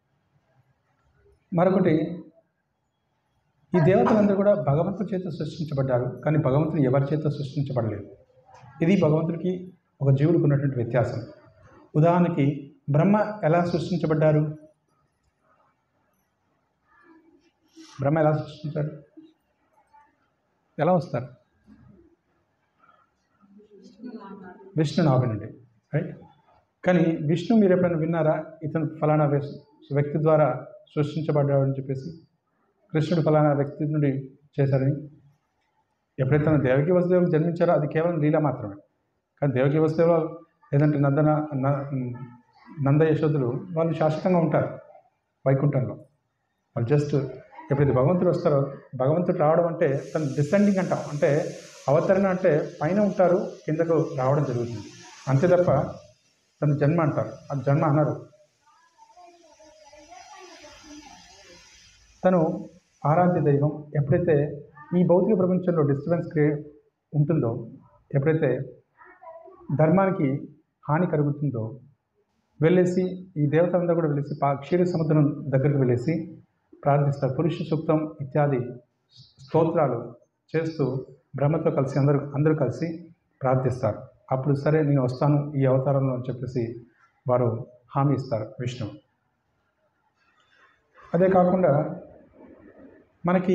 మరొకటి ఈ దేవతలందరూ కూడా భగవంతుడి చేత సృష్టించబడ్డారు కానీ భగవంతుడు ఎవరి చేత సృష్టించబడలేదు ఇది భగవంతుడికి ఒక జీవుడికి ఉన్నటువంటి వ్యత్యాసం ఉదాహరణకి బ్రహ్మ ఎలా సృష్టించబడ్డారు బ్రహ్మ ఎలా సృష్టించారు ఎలా వస్తారు విష్ణు నాభి నుండి రైట్ కానీ విష్ణు మీరు ఎప్పుడైనా విన్నారా ఇతను ఫలానా వ్యస్- వ్యక్తి ద్వారా సృష్టించబడ్డాడు అని చెప్పేసి కృష్ణుడు ఫలానా వ్యక్తి నుండి చేశారని ఎప్పుడైతే తన దేవకి వసుదేవులు జన్మించారో అది కేవలం లీల మాత్రమే కానీ దేవకి వసుదేవులు లేదంటే నందన న- నంద యశోదులు వాళ్ళు శాశ్వతంగా ఉంటారు వైకుంఠంలో వాళ్ళు జస్ట్ ఎప్పుడైతే భగవంతుడు వస్తారో భగవంతుడు రావడం అంటే తను డిసెండింగ్ అంటాం అంటే అవతరణ అంటే పైన ఉంటారు కిందకు రావడం జరుగుతుంది అంతే తప్ప తన జన్మ అంటారు ఆ జన్మ అన్నారు తను ఆరాధ్య దైవం ఎప్పుడైతే ఈ భౌతిక ప్రపంచంలో డిస్టర్బెన్స్ క్రియే ఉంటుందో ఎప్పుడైతే ధర్మానికి హాని కలుగుతుందో వెళ్ళేసి ఈ దేవతలందరూ కూడా వెళ్ళేసి పా క్షీర సముద్రం దగ్గరికి వెళ్ళేసి ప్రార్థిస్తారు పురుష సూక్తం ఇత్యాది స్తోత్రాలు చేస్తూ బ్రహ్మతో కలిసి అందరూ అందరూ కలిసి ప్రార్థిస్తారు అప్పుడు సరే నేను వస్తాను ఈ అవతారంలో అని చెప్పేసి వారు హామీ ఇస్తారు విష్ణు అదే కాకుండా మనకి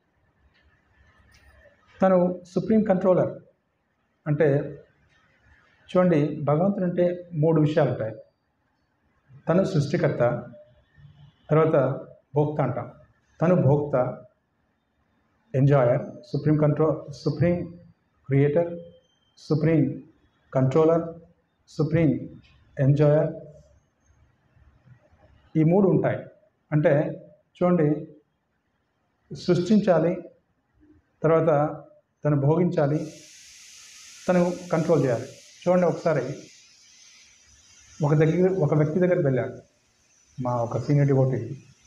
తను సుప్రీం కంట్రోలర్ అంటే చూడండి భగవంతుడు అంటే మూడు విషయాలు ఉంటాయి తను సృష్టికర్త తర్వాత భోక్త అంటాం తను భోక్త enjoyer supreme control supreme creator supreme controller supreme enjoyer ఈ మూడు ఉంటాయి అంటే చూడండి సృష్టించాలి తర్వాత తను భోగించాలి తను కంట్రోల్ చేయాలి చూడండి ఒకసారి ఒక దగ్గర ఒక వ్యక్తి దగ్గరికి వెళ్ళాడు మా ఒక సీనియర్ డివోటీ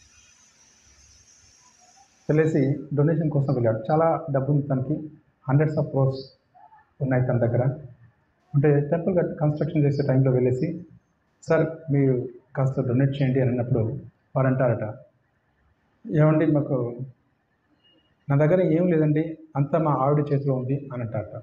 వెళ్ళేసి డొనేషన్ కోసం వెళ్ళాడు చాలా డబ్బు ఉంది తనకి హండ్రెడ్స్ ఆఫ్ క్రోర్స్ ఉన్నాయి తన దగ్గర అంటే టెంపుల్ కన్స్ట్రక్షన్ చేసే టైంలో వెళ్ళేసి సార్ మీరు కాస్త డొనేట్ చేయండి అని అన్నప్పుడు వారు అంటారట ఏమండి మాకు నా దగ్గర ఏం లేదండి అంతా మా ఆవిడ చేతిలో ఉంది అని అంటారట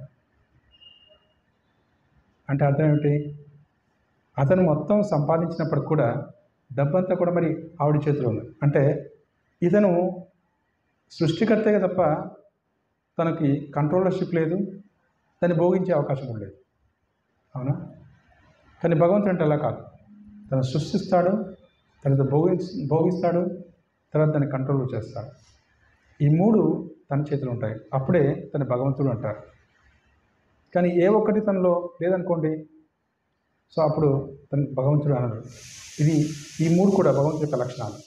అంటే అర్థం ఏమిటి అతను మొత్తం సంపాదించినప్పుడు కూడా డబ్బంతా కూడా మరి ఆవిడ చేతిలో ఉంది అంటే ఇతను సృష్టికర్తగా తప్ప తనకి కంట్రోలర్షిప్ లేదు దాన్ని భోగించే అవకాశం కూడా లేదు అవునా కానీ భగవంతుడు అంటే అలా కాదు తను సృష్టిస్తాడు తర్వాత భోగి భోగిస్తాడు తర్వాత దాన్ని కంట్రోల్ చేస్తాడు ఈ మూడు తన చేతిలో ఉంటాయి అప్పుడే తన భగవంతుడు అంటారు కానీ ఏ ఒక్కటి తనలో లేదనుకోండి సో అప్పుడు తన భగవంతుడు అనడు ఇది ఈ మూడు కూడా భగవంతుడి యొక్క లక్షణాలు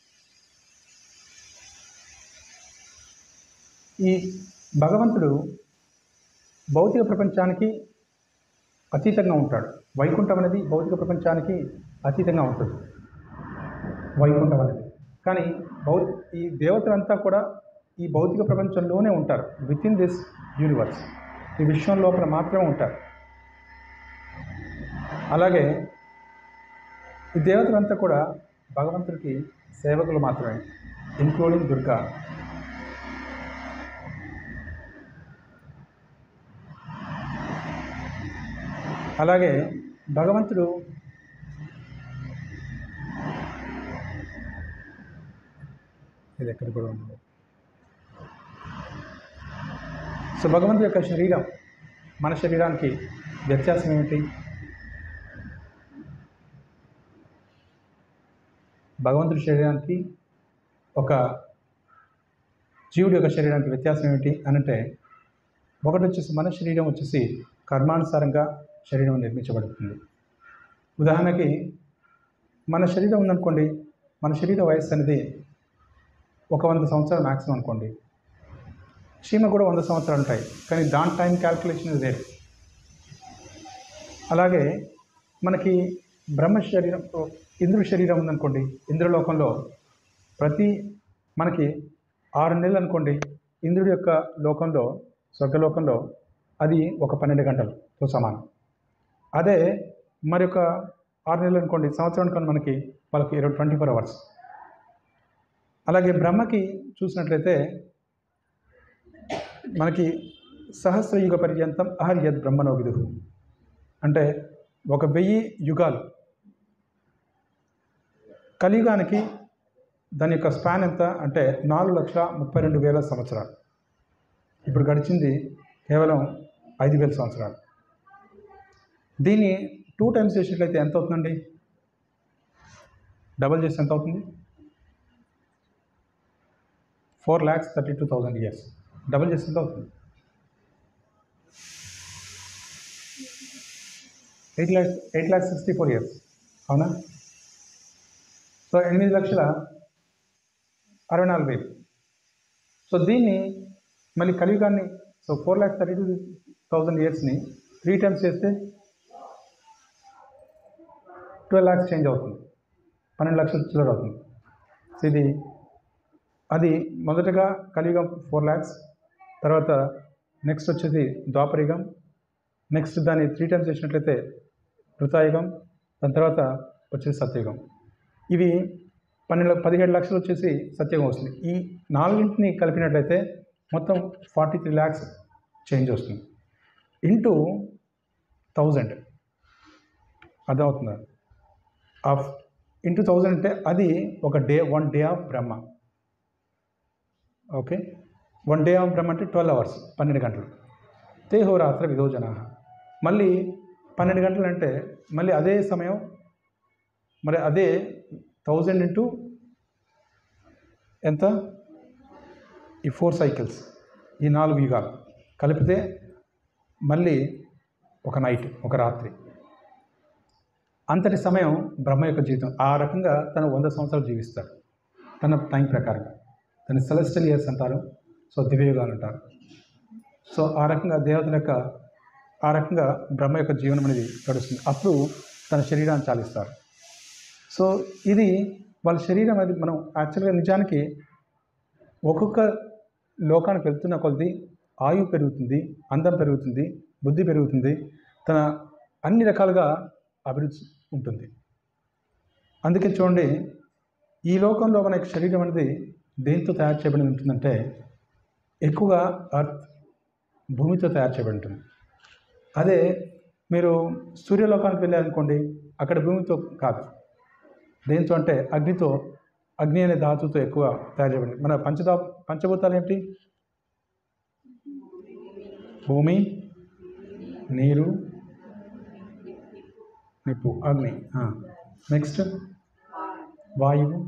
ఈ భగవంతుడు భౌతిక ప్రపంచానికి అతీతంగా ఉంటాడు వైకుంఠం అనేది భౌతిక ప్రపంచానికి అతీతంగా ఉంటుంది వైకుంఠం అనేది కానీ భౌ ఈ దేవతలంతా కూడా ఈ భౌతిక ప్రపంచంలోనే ఉంటారు విత్ ఇన్ దిస్ యూనివర్స్ ఈ విశ్వం లోపల మాత్రమే ఉంటారు అలాగే ఈ దేవతలంతా కూడా భగవంతుడికి సేవకులు మాత్రమే ఇన్క్లూడింగ్ దుర్గా అలాగే భగవంతుడు ఇది ఎక్కడ కూడా ఉంది సో భగవంతుడి యొక్క శరీరం మన శరీరానికి వ్యత్యాసం ఏమిటి భగవంతుడి శరీరానికి ఒక జీవుడి యొక్క శరీరానికి వ్యత్యాసం ఏమిటి అనంటే ఒకటి వచ్చేసి మన శరీరం వచ్చేసి కర్మానుసారంగా శరీరం నిర్మించబడుతుంది ఉదాహరణకి మన శరీరం ఉందనుకోండి మన శరీర వయస్సు అనేది ఒక వంద సంవత్సరాలు మ్యాక్సిమం అనుకోండి చీమ కూడా వంద సంవత్సరాలు ఉంటాయి కానీ దాని టైం క్యాల్కులేషన్ ఇది వేరు అలాగే మనకి బ్రహ్మ శరీరం ఇంద్రుడి శరీరం ఉందనుకోండి ఇంద్రలోకంలో ప్రతి మనకి ఆరు నెలలు అనుకోండి ఇంద్రుడి యొక్క లోకంలో స్వర్గలోకంలో అది ఒక పన్నెండు గంటలతో సమానం అదే మరి ఒక ఆరు నెలలు అనుకోండి సంవత్సరం కానీ మనకి వాళ్ళకి ఇరవై ట్వంటీ ఫోర్ అవర్స్ అలాగే బ్రహ్మకి చూసినట్లయితే మనకి సహస్రయుగ పర్యంతం అహర్యద్ బ్రహ్మణో విదురు అంటే ఒక వెయ్యి యుగాలు కలియుగానికి దాని యొక్క స్పాన్ ఎంత అంటే నాలుగు లక్షల ముప్పై రెండు వేల సంవత్సరాలు ఇప్పుడు గడిచింది కేవలం ఐదు వేల సంవత్సరాలు దీన్ని టూ టైమ్స్ చేసినట్లయితే ఎంత అవుతుందండి డబల్ చేస్తే ఎంత అవుతుంది four lakhs thirty two thousand years double చేస్తే ఎంత అవుతుంది eight lakhs eight lakhs sixty four years అవునా సో ఎనిమిది లక్షల అరవై నాలుగు వేలు సో దీన్ని మళ్ళీ కలియుగాన్ని so four lakhs thirty two thousand ఇయర్స్ని త్రీ టైమ్స్ చేస్తే ట్వెల్వ్ ల్యాక్స్ చేంజ్ అవుతుంది పన్నెండు లక్షల చిల్లర అవుతుంది సో ఇది అది మొదటగా కలియుగం ఫోర్ ల్యాక్స్ తర్వాత నెక్స్ట్ వచ్చేసి ద్వాపరయుగం నెక్స్ట్ దాన్ని త్రీ టైమ్స్ చేసినట్లయితే కృతాయుగం దాని తర్వాత వచ్చేసి సత్యయుగం ఇవి పన్నెండు పదిహేడు లక్షలు వచ్చేసి సత్యయుగం వస్తుంది ఈ నాలుగింటిని కలిపినట్లయితే మొత్తం ఫార్టీ త్రీ ల్యాక్స్ చేంజ్ వస్తుంది ఇంటూ థౌజండ్ అర్థమవుతుందా ఆఫ్ ఇంటూ థౌజండ్ అంటే అది ఒక day one day of Brahma okay one day of Brahma అంటే ట్వెల్వ్ అవర్స్ పన్నెండు గంటలు తేహోరాత్ర విధోజన మళ్ళీ పన్నెండు గంటలు అంటే మళ్ళీ అదే సమయం మరి అదే థౌజండ్ ఇంటూ ఎంత ఈ ఫోర్ సైకిల్స్ ఈ నాలుగు యుగాలు కలిపితే మళ్ళీ ఒక నైట్ ఒక రాత్రి అంతటి సమయం బ్రహ్మ యొక్క జీవితం ఆ రకంగా తను వంద సంవత్సరాలు జీవిస్తాడు తన టైం ప్రకారం దాన్ని సెలెస్టియల్ ఇయర్స్ అంటారు సో దివ్యయుగాలు అంటారు సో ఆ రకంగా దేవతల యొక్క ఆ రకంగా బ్రహ్మ యొక్క జీవనం అనేది గడుస్తుంది అప్పుడు తన శరీరాన్ని చాలిస్తారు సో ఇది వాళ్ళ శరీరం అనేది మనం యాక్చువల్గా నిజానికి ఒక్కొక్క లోకానికి వెళ్తున్న కొలది ఆయువు పెరుగుతుంది అందం పెరుగుతుంది బుద్ధి పెరుగుతుంది తన అన్ని రకాలుగా అభివృద్ధి ఉంటుంది అందుకే చూడండి ఈ లోకంలో మన యొక్క శరీరం అనేది దేంతో తయారు చేయబడి ఉంటుందంటే ఎక్కువగా అర్త్ భూమితో తయారు చేయబడి ఉంటుంది అదే మీరు సూర్యలోకానికి వెళ్ళారనుకోండి అక్కడ భూమితో కాదు దేంతో అంటే అగ్నితో అగ్ని అనే ధాతుతో ఎక్కువ తయారు చేయబడింది మన పంచదా పంచభూతాలు ఏంటి భూమి నీరు నిప్పు అగ్ని నెక్స్ట్ వాయువు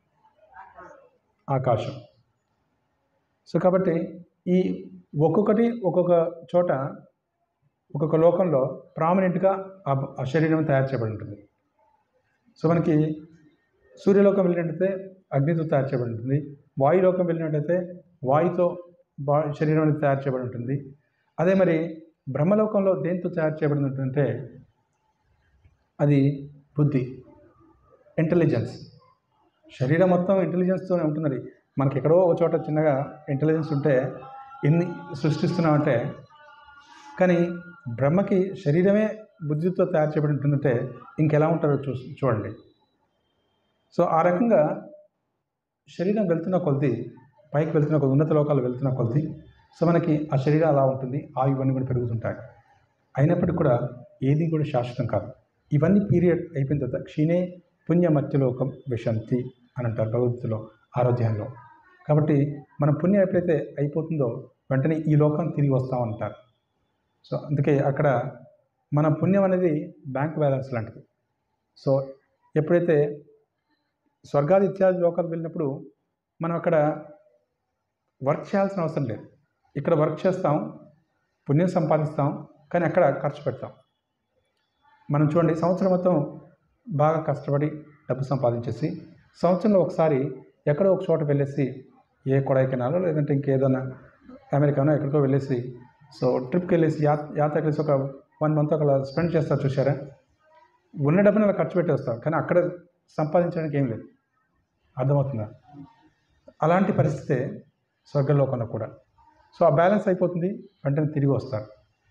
ఆకాశం సో కాబట్టి ఈ ఒక్కొక్కటి ఒక్కొక్క చోట ఒక్కొక్క లోకంలో ప్రామినెంట్గా ఆ ఆ శరీరం తయారు చేయబడి ఉంటుంది సో మనకి సూర్యలోకం వెళ్ళినట్టయితే అగ్నితో తయారు చేయబడి ఉంటుంది వాయులోకం వెళ్ళినట్టయితే వాయుతో బా శరీరం అనేది తయారు చేయబడి ఉంటుంది అదే మరి బ్రహ్మలోకంలో దేంతో తయారు చేయబడి ఉంటుందంటే అది బుద్ధి ఇంటెలిజెన్స్ శరీరం మొత్తం ఇంటెలిజెన్స్తోనే ఉంటున్నది మనకి ఎక్కడో ఒక చోట చిన్నగా ఇంటెలిజెన్స్ ఉంటే ఎన్ని సృష్టిస్తున్నామంటే కానీ బ్రహ్మకి శరీరమే బుద్ధితో తయారు చేయబడి ఉంటుందంటే ఇంకెలా ఉంటారో చూ చూడండి సో ఆ రకంగా శరీరం వెళ్తున్న కొలది పైకి వెళ్తున్న కొద్ది ఉన్నత లోకాలు వెళ్తున్న కొలది సో మనకి ఆ శరీరం అలా ఉంటుంది ఆ ఇవన్నీ కూడా పెరుగుతుంటాయి అయినప్పటికీ కూడా ఏది కూడా శాశ్వతం కాదు ఇవన్నీ పీరియడ్ అయిపోయిన తర్వాత క్షీణే పుణ్య మధ్యలోకం విశంతి అని అంటారు భగవద్గీతలో ఆరోగ్యంలో కాబట్టి మన పుణ్యం ఎప్పుడైతే అయిపోతుందో వెంటనే ఈ లోకం తిరిగి వస్తామంటారు సో అందుకే అక్కడ మన పుణ్యం అనేది బ్యాంక్ బ్యాలెన్స్ లాంటిది సో ఎప్పుడైతే స్వర్గాది ఇత్యాది లోకాలకు వెళ్ళినప్పుడు మనం అక్కడ వర్క్ చేయాల్సిన అవసరం లేదు ఇక్కడ వర్క్ చేస్తాం పుణ్యం సంపాదిస్తాం కానీ అక్కడ ఖర్చు పెడతాం మనం చూడండి సంవత్సరం మొత్తం బాగా కష్టపడి డబ్బు సంపాదించేసి సంవత్సరంలో ఒకసారి ఎక్కడో ఒక చోట వెళ్ళేసి ఏ కొడైకెనాలో లేదంటే ఇంకేదైనా అమెరికానో ఎక్కడికో వెళ్ళేసి సో ట్రిప్కి వెళ్ళేసి యా యాత్ర వెళ్ళేసి ఒక వన్ మంత్ అక్కడ స్పెండ్ చేస్తారు చూసారా ఉన్న డబ్బుని అలా ఖర్చు పెట్టేస్తారు కానీ అక్కడ సంపాదించడానికి ఏం లేదు అర్థమవుతుందా అలాంటి పరిస్థితే స్వర్గలోకంలో కూడా సో ఆ బ్యాలెన్స్ అయిపోతుంది వెంటనే తిరిగి వస్తారు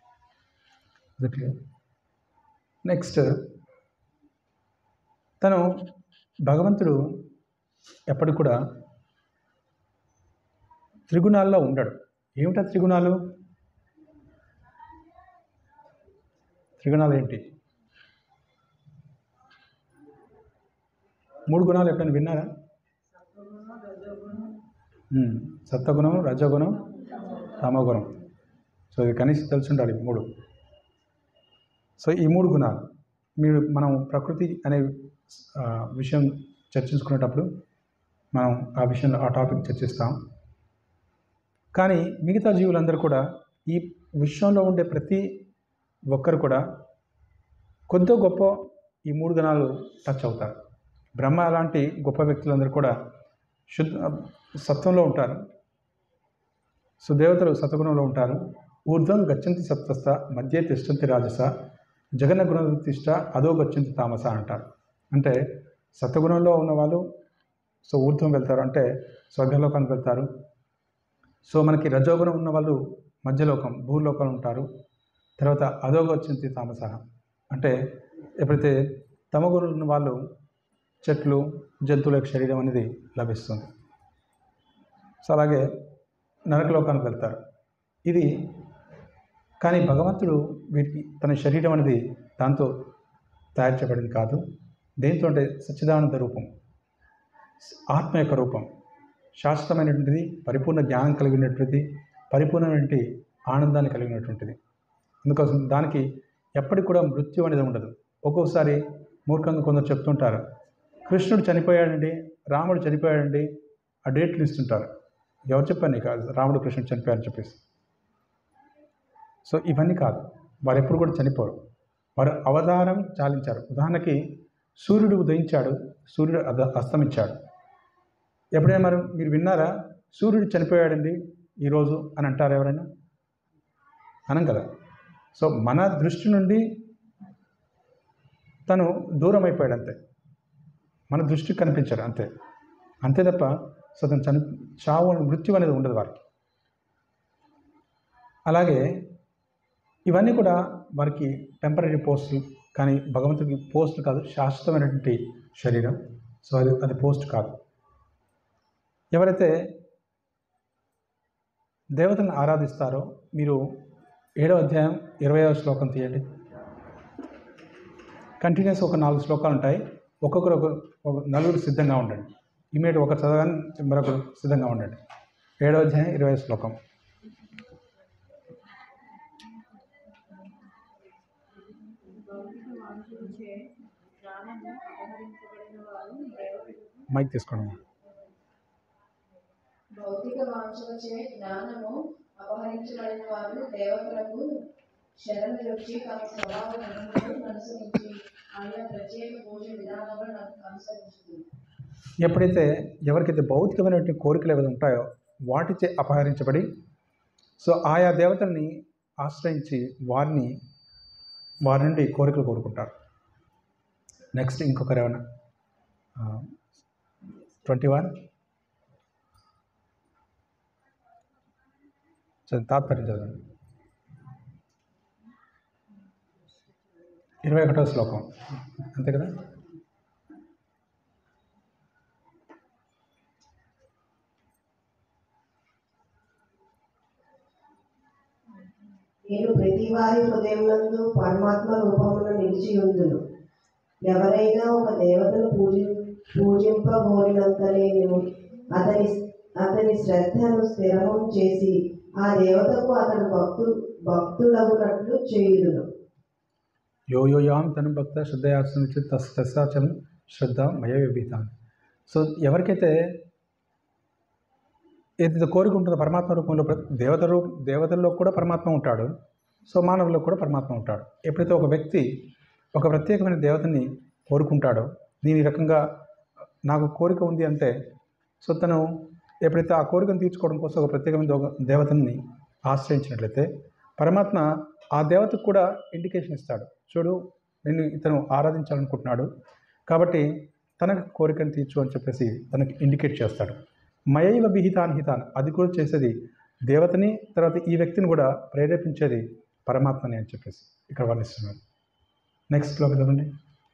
నెక్స్ట్ తను భగవంతుడు ఎప్పటికి కూడా త్రిగుణాల్లో ఉండడు ఏమిటా త్రిగుణాలు త్రిగుణాలు ఏంటి మూడు గుణాలు ఎప్పుడైనా విన్నారా ఉమ్, సత్వగుణం రజగుణం తమగుణం సో ఇది కనీసం తెలిసి ఉండాలి ఈ మూడు సో ఈ మూడు గుణాలు మీరు మనం ప్రకృతి అనే ఆ, విషయం చర్చించుకునేటప్పుడు మనం ఆ విషయంలో ఆ టాపిక్ చర్చిస్తాం కానీ మిగతా జీవులందరూ కూడా ఈ విశ్వంలో ఉండే ప్రతి ఒక్కరు కూడా కొద్దో గొప్ప ఈ మూడు గుణాలు టచ్ అవుతారు బ్రహ్మ అలాంటి గొప్ప వ్యక్తులందరూ కూడా శుద్ధ సత్వంలో ఉంటారు సో దేవతలు సత్వగుణంలో ఉంటారు ఊర్ధ్వం గచ్చంతి సత్వస్థ మధ్య తిష్టంతి రాజస జగన్న గుణతిష్ట అదో గచ్చంతి తామస అంటారు అంటే సత్వగుణంలో ఉన్నవాళ్ళు సో ఊర్ధ్వం వెళ్తారు అంటే స్వర్గలోకానికి వెళ్తారు సో మనకి రజోగుణం ఉన్న వాళ్ళు మధ్యలోకం భూలోకం ఉంటారు తర్వాత అధోగచ్చంతి తామస అంటే ఎప్పుడైతే తమగుణం ఉన్న వాళ్ళు చెట్లు జంతువుల యొక్క శరీరం అనేది లభిస్తుంది సో అలాగే నరకలోకానికి వెళ్తారు ఇది కానీ భగవంతుడు వీరికి తన శరీరం అనేది దాంతో తయారు చేయబడింది కాదు దేంతో అంటే సచ్చిదానంద రూపం ఆత్మ యొక్క రూపం శాశ్వతమైనటువంటిది పరిపూర్ణ జ్ఞానం కలిగినటువంటిది పరిపూర్ణమైనటువంటి ఆనందాన్ని కలిగినటువంటిది అందుకోసం దానికి ఎప్పటికి కూడా మృత్యు అనేది ఉండదు ఒక్కొక్కసారి మూర్ఖంగా కొందరు చెప్తుంటారు కృష్ణుడు చనిపోయాడండి రాముడు చనిపోయాడండి ఆ డేట్లు ఇస్తుంటారు ఎవరు చెప్పారు నీకు అది రాముడు కృష్ణుడు చనిపోయారని చెప్పేసి సో ఇవన్నీ కాదు వారు ఎప్పుడు కూడా చనిపోరు వారు అవతారం చాలించారు ఉదాహరణకి సూర్యుడు ఉదయించాడు సూర్యుడు అద అస్తమించాడు ఎప్పుడైనా మరి మీరు విన్నారా సూర్యుడు చనిపోయాడండి ఈరోజు అని అంటారు ఎవరైనా అనం కదా సో మన దృష్టి నుండి తను దూరం అయిపోయాడు అంతే మన దృష్టికి కనిపించాడు అంతే అంతే తప్ప సో తను చని చావు మృత్యు అనేది ఉండదు వారికి అలాగే ఇవన్నీ కూడా వారికి టెంపరీ పోస్టులు కానీ భగవంతుడికి పోస్ట్ కాదు శాశ్వతమైనటువంటి శరీరం సో అది అది పోస్ట్ కాదు ఎవరైతే దేవతలను ఆరాధిస్తారో మీరు ఏడవ అధ్యాయం ఇరవైవ శ్లోకం తీయండి కంటిన్యూస్ ఒక నాలుగు శ్లోకాలు ఉంటాయి ఒక్కొక్కరు ఒక ఒక నలుగురు సిద్ధంగా ఉండండి ఇమీడియట్ ఒక చదవగానే మరొకరు సిద్ధంగా ఉండండి ఏడవ అధ్యాయం ఇరవై శ్లోకం భౌతిక మనుషులచే జ్ఞానము అపహరించబడిన వారు దేవతలు మైక్ తీసుకోండి భౌతిక వాంఛలచే జ్ఞానము అపహరించబడిన వారు దేవతలకు శరణు వచ్చి తమ స్వభావ గుణములను అనుసరించి ఆయా ప్రత్యేక పూజ విధానాలను అనుసరిస్తుంది ఎప్పుడైతే ఎవరికైతే భౌతికమైనటువంటి కోరికలు ఏవైతే ఉంటాయో వాటిచే అపహరించబడి సో ఆయా దేవతల్ని ఆశ్రయించి వారిని వారి నుండి కోరికలు కోరుకుంటారు నెక్స్ట్ ఇంకొకరు ఏమైనా ట్వంటీ వన్ తాత్పర్యం చదవండి ఇరవై ఒకటో శ్లోకం అంతే కదా నేను ప్రతి వారి హృదయమునందు పరమాత్మ రూపమున నిలిచి ఉందును ఎవరైనా ఒక దేవతను పూజి పూజింపబోరినంతనే నేను అతని అతని శ్రద్ధను స్థిరము చేసి ఆ దేవతకు అతడు భక్తు భక్తులగునట్లు చేయుదును యో యో యాం తను భక్త శ్రద్ధయాసనించి తస్ తస్సాచం శ్రద్ధ మయ విభీతాన్ సో ఎవరికైతే ఏదైతే కోరిక ఉంటుందో పరమాత్మ రూపంలో ప్ర- దేవత రూప దేవతల్లో కూడా పరమాత్మ ఉంటాడు సో మానవుల్లో కూడా పరమాత్మ ఉంటాడు ఎప్పుడైతే ఒక వ్యక్తి ఒక ప్రత్యేకమైన దేవతని కోరుకుంటాడో దీని ఈ రకంగా నాకు కోరిక ఉంది అంటే సో తను ఎప్పుడైతే ఆ కోరికను తీర్చుకోవడం కోసం ఒక ప్రత్యేకమైన దేవ- దేవతని ఆశ్రయించినట్లయితే పరమాత్మ ఆ దేవతకు కూడా ఇండికేషన్ ఇస్తాడు చూడు నేను ఇతను ఆరాధించాలనుకుంటున్నాడు కాబట్టి తన కోరికను తీర్చు అని చెప్పేసి తనకి ఇండికేట్ చేస్తాడు మయైవ విహితాన్ హితాన్ అది కూడా చేసేది దేవతని తర్వాత ఈ వ్యక్తిని కూడా ప్రేరేపించేది పరమాత్మని అని చెప్పేసి ఇక్కడ వర్ణిస్తున్నాడు నెక్స్ట్ లోకి చదవండి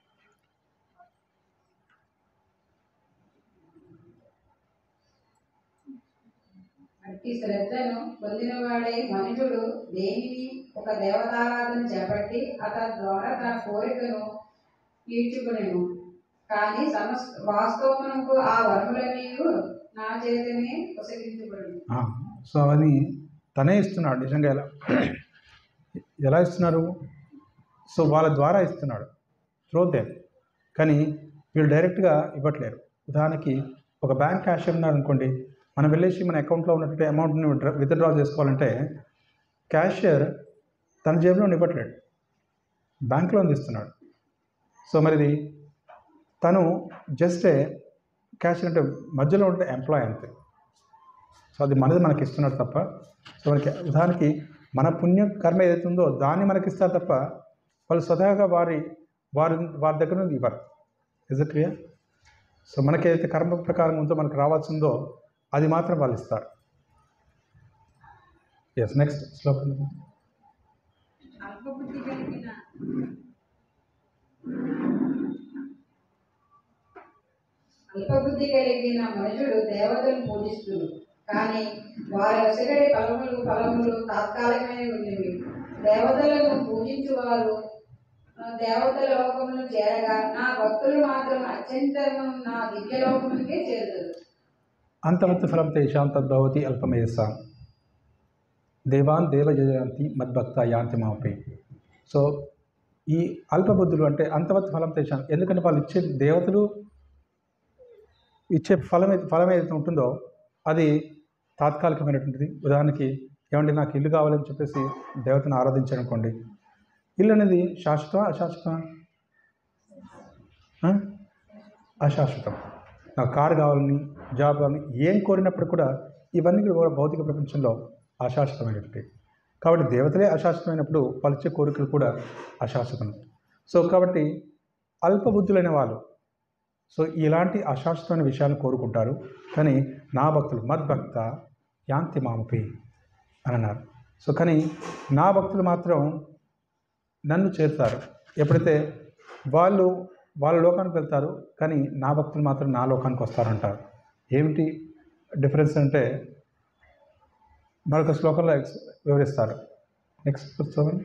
అట్టి శ్రద్ధను పొందినవాడే మనుషుడు దేనిని ఒక దేవతారాధన చేపట్టి అతని ద్వారా తన కోరికను తీర్చుకునేను కానీ సమస్ వాస్తవమునకు ఆ వరములన్నీ నా చేతనే ఉపసరించబడి ఆ, సో అవన్నీ తనే ఇస్తున్నాడు నిజంగా ఎలా ఎలా ఇస్తున్నారు సో వాళ్ళ ద్వారా ఇస్తున్నాడు త్రో దెమ్ కానీ వీళ్ళు డైరెక్ట్గా ఇవ్వట్లేరు ఉదాహరణకి ఒక బ్యాంక్ క్యాషియర్ ఉన్నారు అనుకోండి మనం వెళ్ళేసి మన అకౌంట్లో ఉన్నటువంటి అమౌంట్ని విత్డ్రా చేసుకోవాలంటే క్యాషియర్ తన జేబులో ఇవ్వట్లేడు బ్యాంక్లో ఇస్తున్నాడు సో మరిది తను జస్ట్ క్యాషియర్ అంటే మధ్యలో ఉండే ఎంప్లాయ్ అంతే సో అది మనది మనకి ఇస్తున్నాడు తప్ప సో మనకి ఉదాహరణకి మన పుణ్య కర్మ ఏదైతే ఉందో దాన్ని మనకి ఇస్తారు తప్ప వాళ్ళు స్వతహాగా వారి వారి వారి దగ్గర నుండి ఇవ్వరు ఇజ్ ఇట్ క్లియర్ సో మనకి ఏదైతే కర్మ ప్రకారం ఉందో మనకు రావాల్సిందో అది మాత్రం వాళ్ళు ఇస్తారు ఎస్ నెక్స్ట్ శ్లోకం అల్పబుద్ధి కలిగిన అల్పబుద్ధి కలిగిన మనుషుడు దేవతలను పూజిస్తుడు కానీ వారి ఒసగడి ఫలములు ఫలములు తాత్కాలికమైన ఉండేవి దేవతలను పూజించువారు ఆ, దేవతల లోకమును చేరగా నా భక్తులు మాత్రం అత్యంతము నా దివ్య లోకమునికే చేరుతారు అంతవత్ ఫలం తేషాం తద్భవతి అల్పమయసాం దేవాన్ దేవజయంతి మద్భక్త యాంతి మాపై సో ఈ అల్పబుద్ధులు అంటే అంతవత్ ఫలం తేషాం ఎందుకంటే వాళ్ళు ఇచ్చే దేవతలు ఇచ్చే ఫలం ఏది- ఫలం ఏదైతే ఉంటుందో అది తాత్కాలికమైనటువంటిది ఉదాహరణకి ఏమంటే నాకు ఇల్లు కావాలని చెప్పేసి దేవతను ఆరాధించారనుకోండి ఇల్లు అనేది శాశ్వతం అశాశ్వతం అశాశ్వతం నాకు కారు కావాలని జాబ్ కావాలని ఏం కోరినప్పుడు కూడా ఇవన్నీ కూడా భౌతిక ప్రపంచంలో అశాశ్వతమైనటువంటి కాబట్టి దేవతలే అశాశ్వతమైనప్పుడు పలిచే కోరికలు కూడా అశాశ్వతం సో కాబట్టి అల్పబుద్ధులైన వాళ్ళు సో ఇలాంటి అశాశ్వతమైన విషయాలను కోరుకుంటారు కానీ నా భక్తులు మద్భక్త యాంతి మామపి అని అన్నారు సో కానీ నా భక్తులు మాత్రం నన్ను చేరుతారు ఎప్పుడైతే వాళ్ళు వాళ్ళ లోకానికి వెళ్తారు కానీ నా భక్తులు మాత్రం నా లోకానికి వస్తారంటారు ఏమిటి డిఫరెన్స్ అంటే మరొక శ్లోకంలో ఎక్స్ వివరిస్తారు నెక్స్ట్ పుస్తకం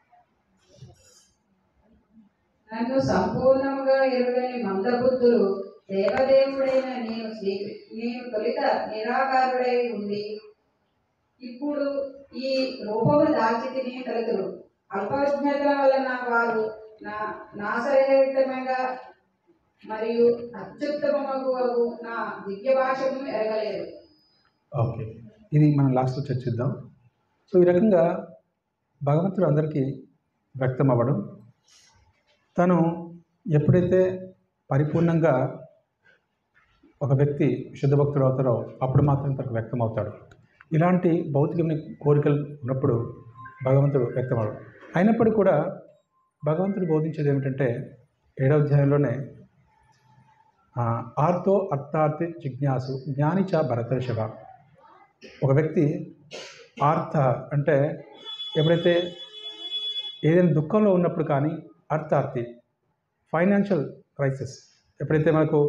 నన్ను సంపూర్ణముగా ఎరుగని మందబుద్ధులు దేవదేవుడైన నేను శ్రీ నేను తొలిత నిరాకారుడై ఉండి ఇప్పుడు ఈ రూపము దాల్చితిని తలుతులు అల్పజ్ఞతల వలన వారు నా నాశరహితముగా మరియు అత్యుత్తమగు నా దివ్య భాషను ఎరగలేదు ఓకే ఇది మనం లాస్ట్లో చర్చిద్దాం సో ఈ రకంగా భగవంతుడు అందరికీ వ్యక్తం అవ్వడం తను ఎప్పుడైతే పరిపూర్ణంగా ఒక వ్యక్తి శుద్ధ భక్తుడు అవుతారో అప్పుడు మాత్రం తనకు వ్యక్తం అవుతాడు ఇలాంటి భౌతికమైన కోరికలు ఉన్నప్పుడు భగవంతుడు వ్యక్తమవడు అయినప్పటికీ కూడా భగవంతుడు బోధించేది ఏమిటంటే ఏడవ అధ్యాయంలోనే ఆ, ఆర్తో అర్థార్థి జిజ్ఞాసు జ్ఞానిచ భరతర్షభ ఒక వ్యక్తి ఆర్త అంటే ఎప్పుడైతే ఏదైనా దుఃఖంలో ఉన్నప్పుడు కానీ అర్థార్థి ఫైనాన్షియల్ క్రైసిస్ ఎప్పుడైతే మనకు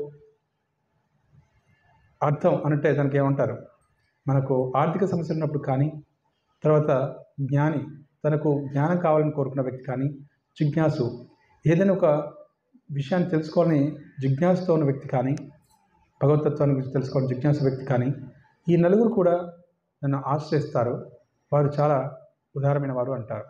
అర్థం అంటే దానికి ఏమంటారు మనకు ఆర్థిక సమస్య ఉన్నప్పుడు కానీ తర్వాత జ్ఞాని తనకు జ్ఞానం కావాలని కోరుకున్న వ్యక్తి కానీ జిజ్ఞాసు ఏదైనా ఒక విషయాన్ని తెలుసుకోవాలని జిజ్ఞాసుతో ఉన్న వ్యక్తి కానీ భగవతత్వాన్ని గురించి తెలుసుకోవాలని జిజ్ఞాసు వ్యక్తి కానీ ఈ నలుగురు కూడా నన్ను ఆశ్రయిస్తారు వారు చాలా ఉదారమైన వారు అంటారు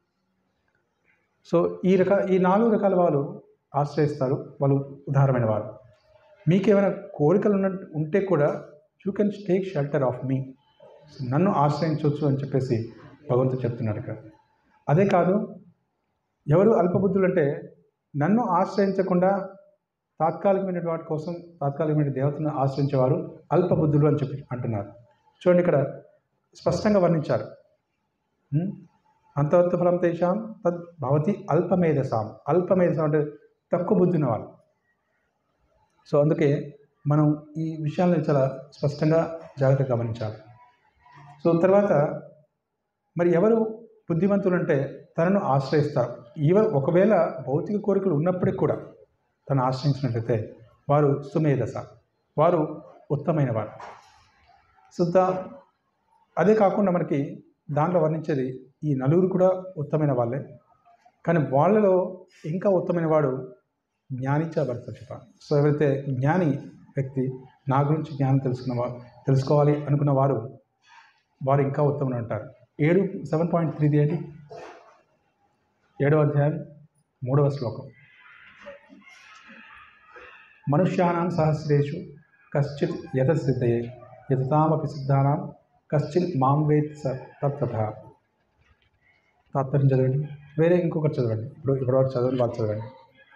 సో ఈ రక ఈ నాలుగు రకాల వాళ్ళు ఆశ్రయిస్తారు వాళ్ళు ఉదారమైన వారు మీకేమైనా కోరికలు ఉన్న ఉంటే కూడా you can take shelter of me నన్ను ఆశ్రయించవచ్చు అని చెప్పేసి భగవంతుడు చెప్తున్నాడు ఇక్కడ అదే కాదు ఎవరు అల్పబుద్ధులు అంటే నన్ను ఆశ్రయించకుండా తాత్కాలికమైన వాటి కోసం తాత్కాలికమైన దేవతను ఆశ్రయించేవారు అల్పబుద్ధులు అని చెప్పి అంటున్నారు చూడండి ఇక్కడ స్పష్టంగా వర్ణించారు ఉం? అంతవత్తు ఫలం తేషాం తద్ భవతి అల్పమేధసాం అల్పమేధసాం అంటే తక్కువ బుద్ధి ఉన్న వాళ్ళు సో అందుకే మనం ఈ విషయాలను చాలా స్పష్టంగా జాగ్రత్తగా గమనించాలి సో తర్వాత మరి ఎవరు బుద్ధిమంతులు అంటే తనను ఆశ్రయిస్తారు ఈవ ఒకవేళ భౌతిక కోరికలు ఉన్నప్పటికీ కూడా తను ఆశ్రయించినట్లయితే వారు సుమేధస వారు ఉత్తమైన వారు సో దా అదే కాకుండా మనకి దాంట్లో వర్ణించేది ఈ నలుగురు కూడా ఉత్తమైన వాళ్ళే కానీ వాళ్ళలో ఇంకా ఉత్తమైన వాడు జ్ఞానిచ భర్తక్షిప సో ఎవరైతే జ్ఞాని వ్యక్తి నా గురించి జ్ఞానం తెలుసుకున్న వా తెలుసుకోవాలి అనుకున్న వారు వారు ఇంకా ఉత్తమని అంటారు ఏడు సెవెన్ పాయింట్ త్రీది ఏంటి ఏడవ అధ్యాయం మూడవ శ్లోకం మనుష్యానాం సహస్రేషు కశ్చిత్ యత సిద్ధయే యతతామపి సిద్ధానాం కశ్చిత్ మాం వేత్ స తత్తథ తాత్పర్యం చదవండి వేరే ఇంకొకటి చదవండి ఇప్పుడు ఇప్పటివరకు చదవండి వాళ్ళు చదవండి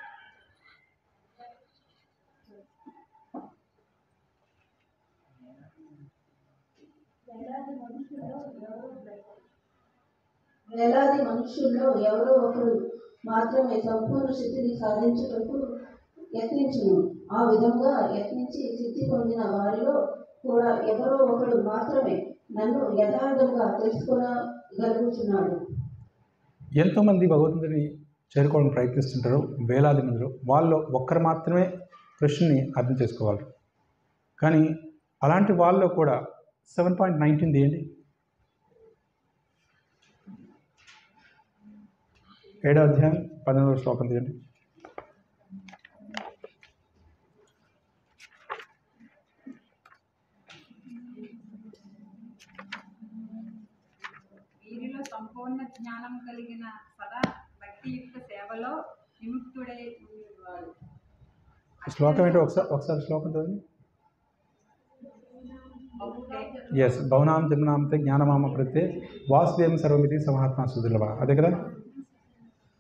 వేలాది మనుషుల్లో ఎవరో ఒకరు మాత్రమే సంపూర్ణ స్థితిని సాధించుటకు యత్నించును ఆ విధంగా యత్నించి సిద్ధి పొందిన వారిలో కూడా ఎవరో ఒకడు మాత్రమే నన్ను యథార్థంగా తెలుసుకొనగలుగుతున్నాడు ఎంతోమంది భగవంతుడిని చేరుకోవడానికి ప్రయత్నిస్తుంటారు వేలాది మందిలో వాళ్ళు ఒక్కరు మాత్రమే కృష్ణుని అర్థం చేసుకోవాలి కానీ అలాంటి వాళ్ళలో కూడా సెవెన్ పాయింట్ నైన్టీన్ తీయండి ఏడో అధ్యాయం పన్నెండవ శ్లోకం తీయండి వీరిలో సంపూర్ణ జ్ఞానం కలిగిన సదా భక్తియుక్త సేవలో విముక్తుడై ఉండేవాడు శ్లోకం ఏంటో ఒకసారి ఒకసారి శ్లోకం చదవండి బహుతే ఎస్ భవనాం జన్మనామతే జ్ఞానమామ ప్రత్యే వాసుదేవం సర్వమితి సమహాత్మా సుదుర్లభ అదే కదా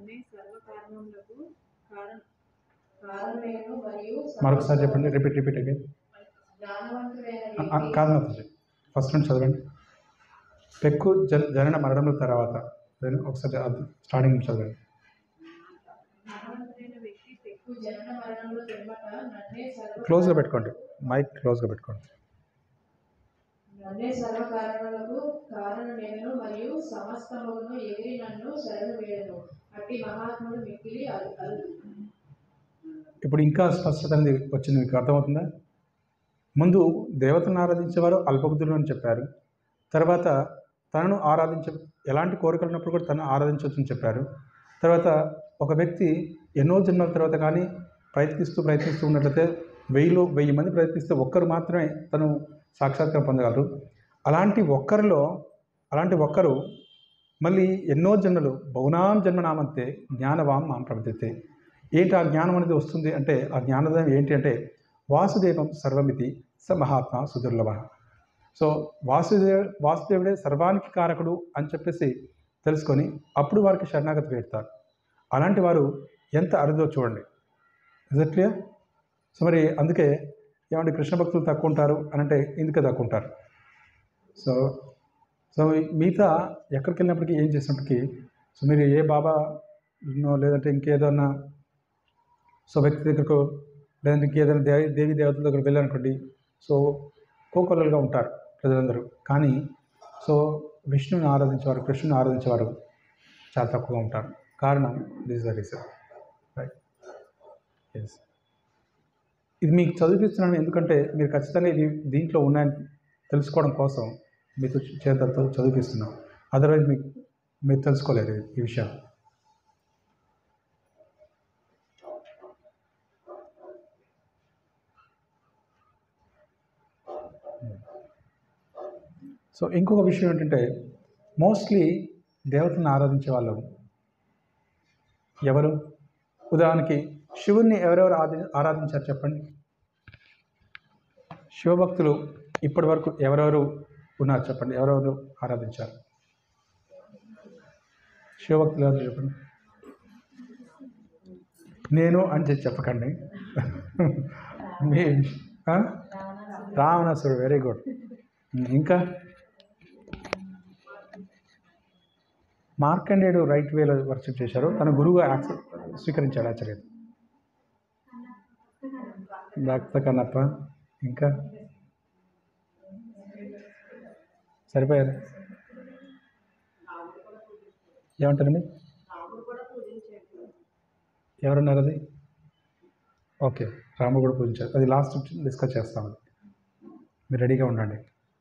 నన్నే సర్వ కారణములకు కారణ కారణమేను మరియు మరొకసారి చెప్పండి రిపీట్ రిపీట్ అగైన్ జ్ఞానవంతుడైన ఆ, వ్యక్తి కాదు మాతాజీ ఫస్ట్ నుంచి చదవండి పెక్కు జన జనన మరణముల తర్వాత then ఒకసారి అది స్టార్టింగ్ నుంచి చదవండి జ్ఞానవంతుడైన వ్యక్తి తెక్కు ఎక్కువ జనన మరణంలో పిమ్మట నన్నే సర్వ క్లోజ్గా పెట్టుకోండి మైక్ క్లోజ్గా పెట్టుకోండి నన్నే సర్వ కారణములకు కారణ నేను మరియు సమస్తమును ఎగిరి నన్ను శరణు వేయను అట్టి మహాత్ముడు మిక్కిలి అల్- అల్- ఇప్పుడు ఇంకా స్పష్టత అనేది వచ్చింది మీకు అర్థమవుతుందా ముందు దేవతను ఆరాధించేవారు అల్పబుద్ధులు అని చెప్పారు తర్వాత తనను ఆరాధించ ఎలాంటి కోరికలు ఉన్నప్పుడు కూడా తను ఆరాధించవచ్చని చెప్పారు తర్వాత ఒక వ్యక్తి ఎన్నో జన్మల తర్వాత కానీ ప్రయత్నిస్తూ ప్రయత్నిస్తూ ఉన్నట్లయితే వెయ్యిలో వెయ్యి మంది ప్రయత్నిస్తే ఒక్కరు మాత్రమే తను సాక్షాత్కారం పొందగలరు అలాంటి ఒక్కరిలో అలాంటి ఒక్కరు మళ్ళీ ఎన్నో జన్మలు బహునాం జన్మనామంతే జ్ఞానవాం మాం ప్రవర్తితే ఏంటి ఆ జ్ఞానం అనేది వస్తుంది అంటే ఆ జ్ఞానోదయం ఏంటి అంటే వాసుదేవం సర్వమితి స మహాత్మ సుదుర్లభ సో వాసుదేవ వాసుదేవుడే సర్వానికి కారకుడు అని చెప్పేసి తెలుసుకొని అప్పుడు వారికి శరణాగతి పెడతారు అలాంటి వారు ఎంత అరుదో చూడండి ఇజ్ ఇట్ క్లియర్ సో మరి అందుకే ఏమంటే కృష్ణ భక్తులు తక్కువ ఉంటారు అని అంటే ఇందుకే తక్కువ ఉంటారు సో సో మిగతా ఎక్కడికి వెళ్ళినప్పటికీ ఏం చేసినప్పటికీ సో మీరు ఏ బాబా లేదంటే ఇంకేదన్నా సో వ్యక్తి దగ్గరకు లేదంటే ఇంకేదైనా దేవి దేవి దేవతల దగ్గరకు వెళ్ళారనుకోండి సో కోకొల్లలుగా ఉంటారు ప్రజలందరూ కానీ సో విష్ణుని ఆరాధించేవారు కృష్ణుని ఆరాధించేవారు చాలా తక్కువగా ఉంటారు కారణం this the reason right yes ఇది మీకు చదివిస్తున్నాను ఎందుకంటే మీరు ఖచ్చితంగా ఇది దీంట్లో ఉన్నాయని తెలుసుకోవడం కోసం మీతో చేతలతో చదివిస్తున్నాం అదర్వైజ్ మీకు మీరు తెలుసుకోలేరు ఈ విషయాలు సో ఇంకొక విషయం ఏంటంటే మోస్ట్లీ దేవతలను ఆరాధించే వాళ్ళు ఎవరు ఉదాహరణకి శివుణ్ణి ఎవరెవరు ఆది ఆరాధించారు చెప్పండి శివభక్తులు ఇప్పటి వరకు ఎవరెవరు ఉన్నారు చెప్పండి ఎవరెవరు ఆరాధించారు శివభక్తులు ఎవరు చెప్పండి నేను అని చెప్పి చెప్పకండి మీ ఆ? రావణాసురుడు వెరీ గుడ్ ఇంకా మార్కండేయుడు రైట్ వేలో వర్షిప్ చేశారు తన గురువుగా యాక్సెప్ట్ స్వీకరించాడు ఆచార్యుడు భక్త కన్నప్ప ఇంకా సరిపోయారు ఏమంటారండి ఎవరున్నారు అది ఓకే రాముడు కూడా పూజించారు అది లాస్ట్ డిస్కస్ చేస్తాం అది మీరు రెడీగా ఉండండి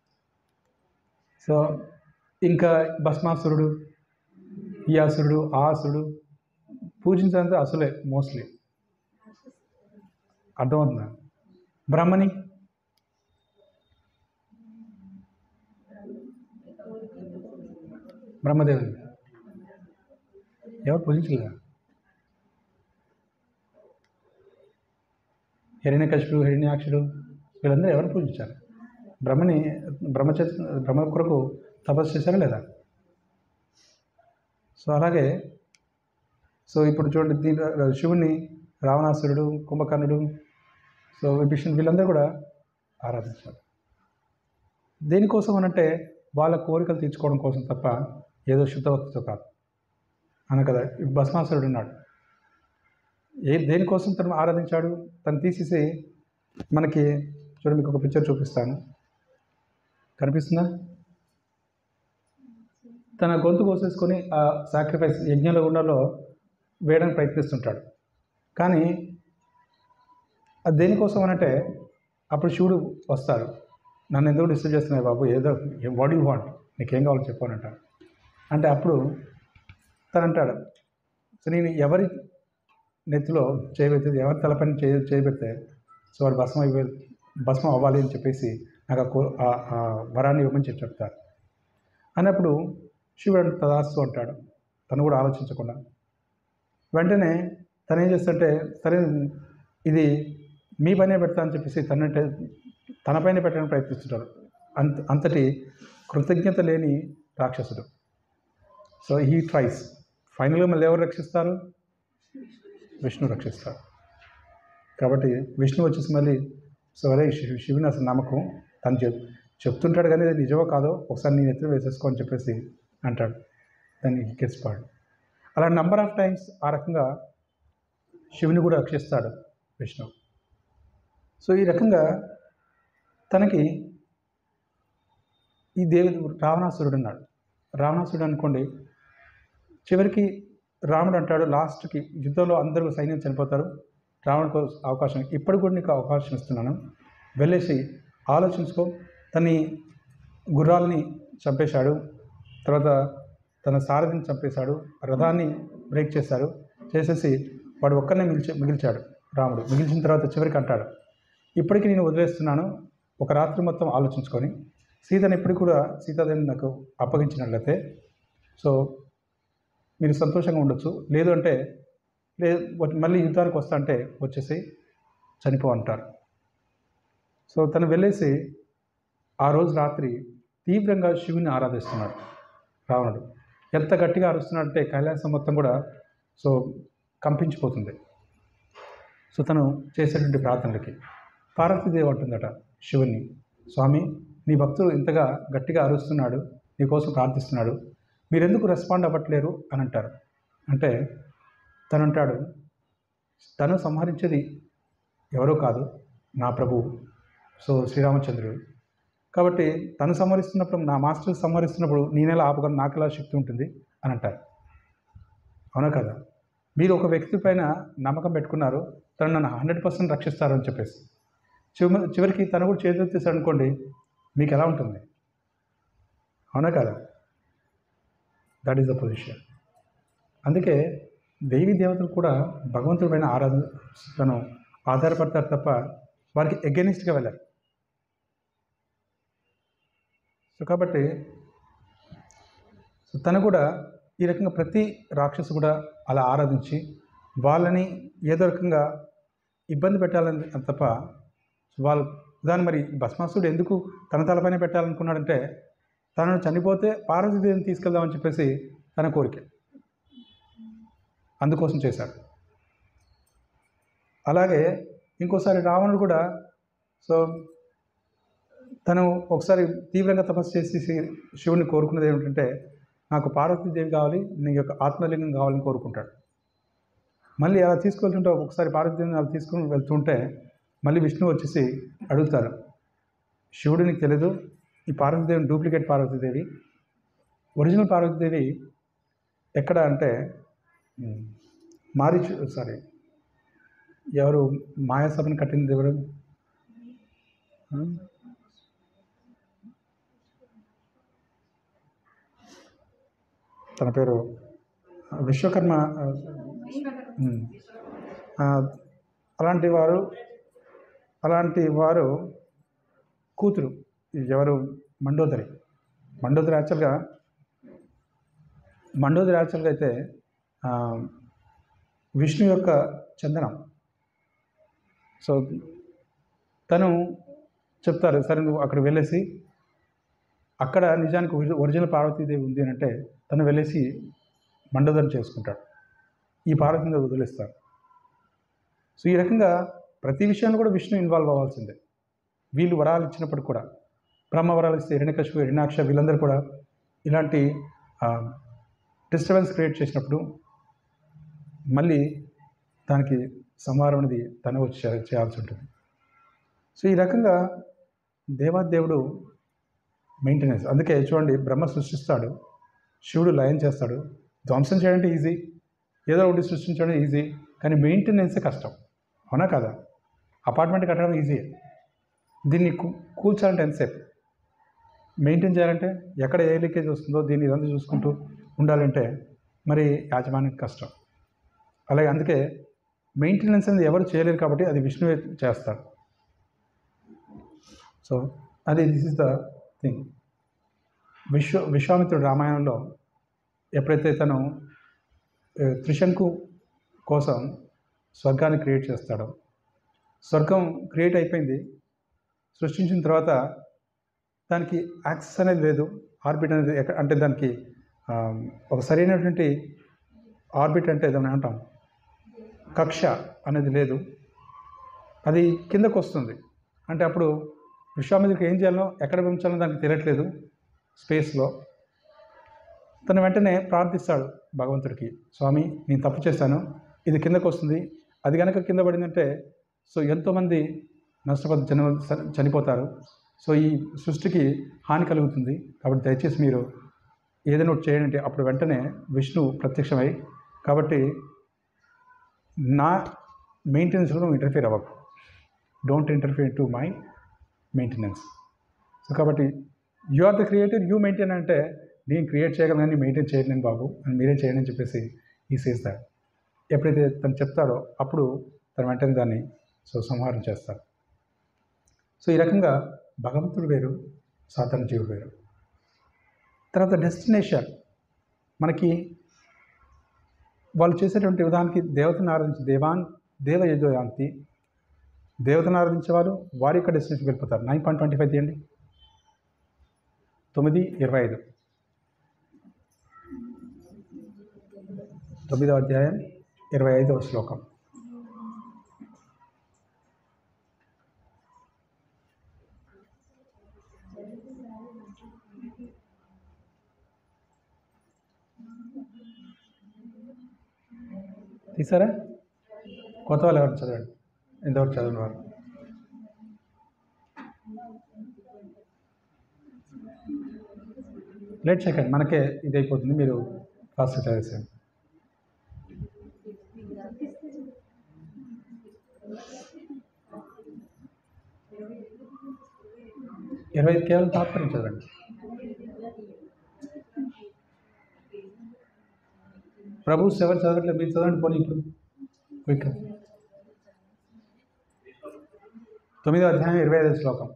సో ఇంకా భస్మాసురుడు ఈ అసురుడు ఆ అసురుడు పూజించినంత అసలే మోస్ట్లీ అర్థమవుతుందా బ్రహ్మని బ్రహ్మదేవుని ఎవరు పూజించలేదా హిరణ్యకశిపుడు హిరణ్యాక్షుడు వీళ్ళందరూ ఎవరు పూజించారు బ్రహ్మని బ్రహ్మచ బ్రహ్మ కొరకు తపస్సు చేశారా లేదా సో అలాగే సో ఇప్పుడు చూడండి దీంట్లో శివుణ్ణి రావణాసురుడు కుంభకర్ణుడు సో విభీషణ్ వీళ్ళందరూ కూడా ఆరాధించారు దేనికోసం అనంటే వాళ్ళ కోరికలు తీర్చుకోవడం కోసం తప్ప ఏదో శుద్ధభక్తితో కాదు అన్న కదా ఇప్పుడు భస్మాసురుడు ఉన్నాడు ఏ దేనికోసం తను ఆరాధించాడు తను తీసేసి మనకి చూడండి మీకు ఒక పిక్చర్ చూపిస్తాను కనిపిస్తుందా తన గొంతు కోసేసుకొని ఆ సాక్రిఫైస్ యజ్ఞంలో గుండెలో వేయడానికి ప్రయత్నిస్తుంటాడు కానీ అది దేనికోసం అనంటే అప్పుడు శివుడు వస్తాడు నన్ను ఎందుకు డిస్టర్బ్ చేస్తున్నాయి బాబు ఏదో వాట్ యూ వాంట్ నీకేం కావాలో చెప్పు అని అంటాడు అంటే అప్పుడు తను అంటాడు సో నేను ఎవరి నెత్తిలో చేయబెడితే ఎవరి తలపైన చేయ చేయబెడితే సో వాడు భస్మం అయిపోయి భస్మం అవ్వాలి అని చెప్పేసి నాకు ఆ కో- ఆ- ఆ వరాన్ని ఇవ్వమని చెప్పి చెప్తారు అన్నప్పుడు శివుడు తదాస్తు అంటాడు తను కూడా ఆలోచించకుండా వెంటనే తను ఏం చేస్తుంటే సరే ఇది మీ పైనే పెడతా అని చెప్పేసి తనంటే తన పైన పెట్టడానికి ప్రయత్నిస్తుంటాడు అంత అంతటి కృతజ్ఞత లేని రాక్షసుడు సో హీ ట్రైస్ ఫైనల్గా మళ్ళీ ఎవరు రక్షిస్తారు విష్ణు రక్షిస్తారు కాబట్టి విష్ణు వచ్చేసి మళ్ళీ సో అరే శివ- శివుని అసలు నమ్మకం తను చెప్ చెప్తుంటాడు కానీ అది నిజమో కాదో ఒకసారి నేను ఎత్తున వేసేసుకో అని చెప్పేసి అంటాడు దాన్ని గెలిచిపాడు అలా నంబర్ ఆఫ్ టైమ్స్ ఆ రకంగా శివుని కూడా రక్షిస్తాడు విష్ణు సో ఈ రకంగా తనకి ఈ దేవి రావణాసురుడు ఉన్నాడు రావణాసురుడు అనుకోండి చివరికి రాముడు అంటాడు లాస్ట్కి యుద్ధంలో అందరూ సైన్యం చనిపోతారు రావణకు అవకాశం ఇప్పుడు కూడా నీకు అవకాశం ఇస్తున్నాను వెళ్ళేసి ఆలోచించుకో తని గుర్రాలని చంపేశాడు తర్వాత తన సారథిని చంపేశాడు రథాన్ని బ్రేక్ చేశాడు చేసేసి వాడు ఒక్కరినే మిగిల్చి మిగిల్చాడు రాముడు మిగిల్చిన తర్వాత చివరికి అంటాడు ఇప్పటికీ నేను వదిలేస్తున్నాను ఒక రాత్రి మొత్తం ఆలోచించుకొని సీతను ఇప్పటికి కూడా సీతాదేవిని నాకు అప్పగించినట్లయితే సో మీరు సంతోషంగా ఉండొచ్చు లేదు అంటే లే మళ్ళీ యుద్ధానికి వస్తా అంటే వచ్చేసి చనిపో అంటారు సో తను వెళ్ళేసి ఆ రోజు రాత్రి తీవ్రంగా శివుని ఆరాధిస్తున్నాడు రావణుడు ఎంత గట్టిగా అరుస్తున్నాడంటే కైలాసం మొత్తం కూడా సో కంపించిపోతుంది సో తను చేసేటువంటి ప్రార్థనలకి పార్వతీదేవి అంటుందట శివుని స్వామి నీ భక్తుడు ఇంతగా గట్టిగా అరుస్తున్నాడు నీకోసం ప్రార్థిస్తున్నాడు మీరెందుకు రెస్పాండ్ అవ్వట్లేరు అని అంటారు అంటే తను అంటాడు తను సంహరించేది ఎవరో కాదు నా ప్రభువు సో శ్రీరామచంద్రుడు కాబట్టి తను సంహరిస్తున్నప్పుడు నా మాస్టర్ సంహరిస్తున్నప్పుడు నేనెలా ఆపగలను నాకు ఎలా శక్తి ఉంటుంది అని అంటారు అవునా కదా మీరు ఒక వ్యక్తి పైన నమ్మకం పెట్టుకున్నారు తను నన్ను హండ్రెడ్ పర్సెంట్ రక్షిస్తారని చెప్పేసి చివ చివరికి తను కూడా చేతులెత్తేసాడు అనుకోండి మీకు ఎలా ఉంటుంది అవునా కదా దట్ ఈస్ ద పొజిషన్ అందుకే దేవి దేవతలు కూడా భగవంతుడి పైన ఆరాధన తను ఆధారపడతారు తప్ప వారికి ఎగెనిస్ట్గా వెళ్ళారు సో కాబట్టి సో తను కూడా ఈ రకంగా ప్రతి రాక్షసు కూడా అలా ఆరాధించి వాళ్ళని ఏదో రకంగా ఇబ్బంది పెట్టాలని తప్ప వాళ్ళు దాన్ని మరి భస్మాసుడు ఎందుకు తన తలపైన పెట్టాలనుకున్నాడంటే తనను చనిపోతే పార్వతీదేవిని తీసుకెళ్దామని చెప్పేసి తన కోరిక అందుకోసం చేశాడు అలాగే ఇంకోసారి రావణుడు కూడా సో తను ఒకసారి తీవ్రంగా తపస్సు చేసి శి- శివుని కోరుకున్నది ఏమిటంటే నాకు పార్వతీదేవి కావాలి నీ యొక్క ఆత్మలింగం కావాలని కోరుకుంటాడు మళ్ళీ అలా తీసుకెళ్తుంటే ఒకసారి పార్వతీదేవిని అలా తీసుకుని వెళ్తుంటే మళ్ళీ విష్ణువు వచ్చేసి అడుగుతారు శివుడు నీకు తెలియదు ఈ పార్వతీదేవి డూప్లికేట్ పార్వతీదేవి ఒరిజినల్ పార్వతీదేవి ఎక్కడ అంటే ఉమ్, మారిచు సారీ ఎవరు మాయాసభను కట్టింది ఎవరు ఆ? తన పేరు విశ్వకర్మ ఆ, ఉమ్. ఆ, అలాంటి వారు అలాంటి వారు కూతురు ఎవరు మండోదరి మండోదరి యాక్చువల్గా మండోదరి యాక్చువల్గా అయితే ఆ, విష్ణు యొక్క చందనం సో తను చెప్తారు సరే నువ్వు అక్కడ వెళ్ళేసి అక్కడ నిజానికి ఒరి- ఒరిజినల్ పార్వతీదేవి ఉంది అని అంటే తను వెళ్ళేసి మండోదరి చేసుకుంటాడు ఈ పార్వతీదేవి వదిలేస్తారు సో ఈ రకంగా ప్రతి విషయంలో కూడా విష్ణు ఇన్వాల్వ్ అవ్వాల్సిందే వీళ్ళు వరాలు ఇచ్చినప్పుడు కూడా బ్రహ్మ వరాలు ఇస్తే హిరణ్యకశిపు హిరణాక్ష వీళ్ళందరూ కూడా ఇలాంటి డిస్టర్బెన్స్ క్రియేట్ చేసినప్పుడు మళ్ళీ దానికి సంహారం అనేది తను వచ్చి చే- చేయాల్సి ఉంటుంది సో ఈ రకంగా దేవాదేవుడు మెయింటెనెన్స్ అందుకే చూడండి బ్రహ్మ సృష్టిస్తాడు శివుడు లయం చేస్తాడు ధ్వంసం చేయడం అంటే ఈజీ ఏదో ఒకటి సృష్టించడం ఈజీ కానీ మెయింటెనెన్సే కష్టం అవునా కదా అపార్ట్మెంట్ కట్టడం ఈజీ దీన్ని కూ- కూల్చాలంటే ఎంతసేపు మెయింటైన్ చేయాలంటే ఎక్కడ ఏ లీకేజ్ వస్తుందో దీన్ని ఇదంతా చూసుకుంటూ ఉండాలంటే మరి యాజమాన్యం కష్టం అలాగే అందుకే మెయింటెనెన్స్ అనేది ఎవరు చేయలేరు కాబట్టి అది విష్ణువే చేస్తాడు సో అది దిస్ ఇస్ ద థింగ్ విశ్వ విశ్వామిత్రుడు రామాయణంలో ఎప్పుడైతే తను ఏ, త్రిశంకు కోసం స్వర్గాన్ని క్రియేట్ చేస్తాడో స్వర్గం క్రియేట్ అయిపోయింది సృష్టించిన తర్వాత దానికి యాక్సెస్ అనేది లేదు ఆర్బిట్ అనేది ఎక్కడ అంటే దానికి ఆ, ఒక సరైనటువంటి ఆర్బిట్ అంటే ఏదైనా అంటాం కక్ష అనేది లేదు అది కిందకు వస్తుంది అంటే అప్పుడు విశ్వామిత్రుడికి ఏం చేయాలో ఎక్కడ పంపించాలో దానికి తెలియట్లేదు స్పేస్లో తను వెంటనే ప్రార్థిస్తాడు భగవంతుడికి స్వామి నేను తప్పు చేశాను ఇది కిందకు వస్తుంది అది కనుక కింద పడిందంటే సో ఎంతోమంది నష్టపోతే జన చనిపోతారు సో ఈ సృష్టికి హాని కలుగుతుంది కాబట్టి దయచేసి మీరు ఏదైనా ఒకటి చేయండి అంటే అప్పుడు వెంటనే విష్ణు ప్రత్యక్షమై కాబట్టి నా మెయింటెనెన్స్లో నువ్వు ఇంటర్ఫియర్ అవ్వకు don't interfere to my maintenance so కాబట్టి you are the creator you maintain అంటే నేను క్రియేట్ చేయగలను కానీ మెయింటైన్ చేయలేను బాబు అని మీరే చేయండి అని చెప్పేసి ఈ చేస్తాడు ఎప్పుడైతే తను చెప్తాడో అప్పుడు తను వెంటనే దాన్ని సో సంహారం చేస్తారు సో ఈ రకంగా భగవంతుడు వేరు సాధారణ జీవుడు వేరు తర్వాత డెస్టినేషన్ మనకి వాళ్ళు చేసేటువంటి విధానానికి దేవతను ఆరాధించి దేవాన్ దేవ యజోయాంతి దేవతను ఆరాధించే వాళ్ళు వారి యొక్క డెస్టినేషన్కి వెళ్ళిపోతారు నైన్ పాయింట్ ట్వంటీ ఫైవ్ తీయండి తొమ్మిది ఇరవై ఐదు తొమ్మిదవ అధ్యాయం ఇరవై ఐదవ శ్లోకం తీసారా కొత్త వాళ్ళు ఎవరు చదవండి ఎంతవరకు చదవని వారు లేట్ సెకండ్ మనకే ఇది అయిపోతుంది మీరు ఫాస్ట్గా చదివేసేయండి ఇరవై ఐదు కేవలం తాత్పర్యం చదవండి ప్రభు ఎవరు చదవట్లేదు మీరు చదవండి పోనీ ఇప్పుడు క్విక్ తొమ్మిదో అధ్యాయం ఇరవై ఐదు శ్లోకం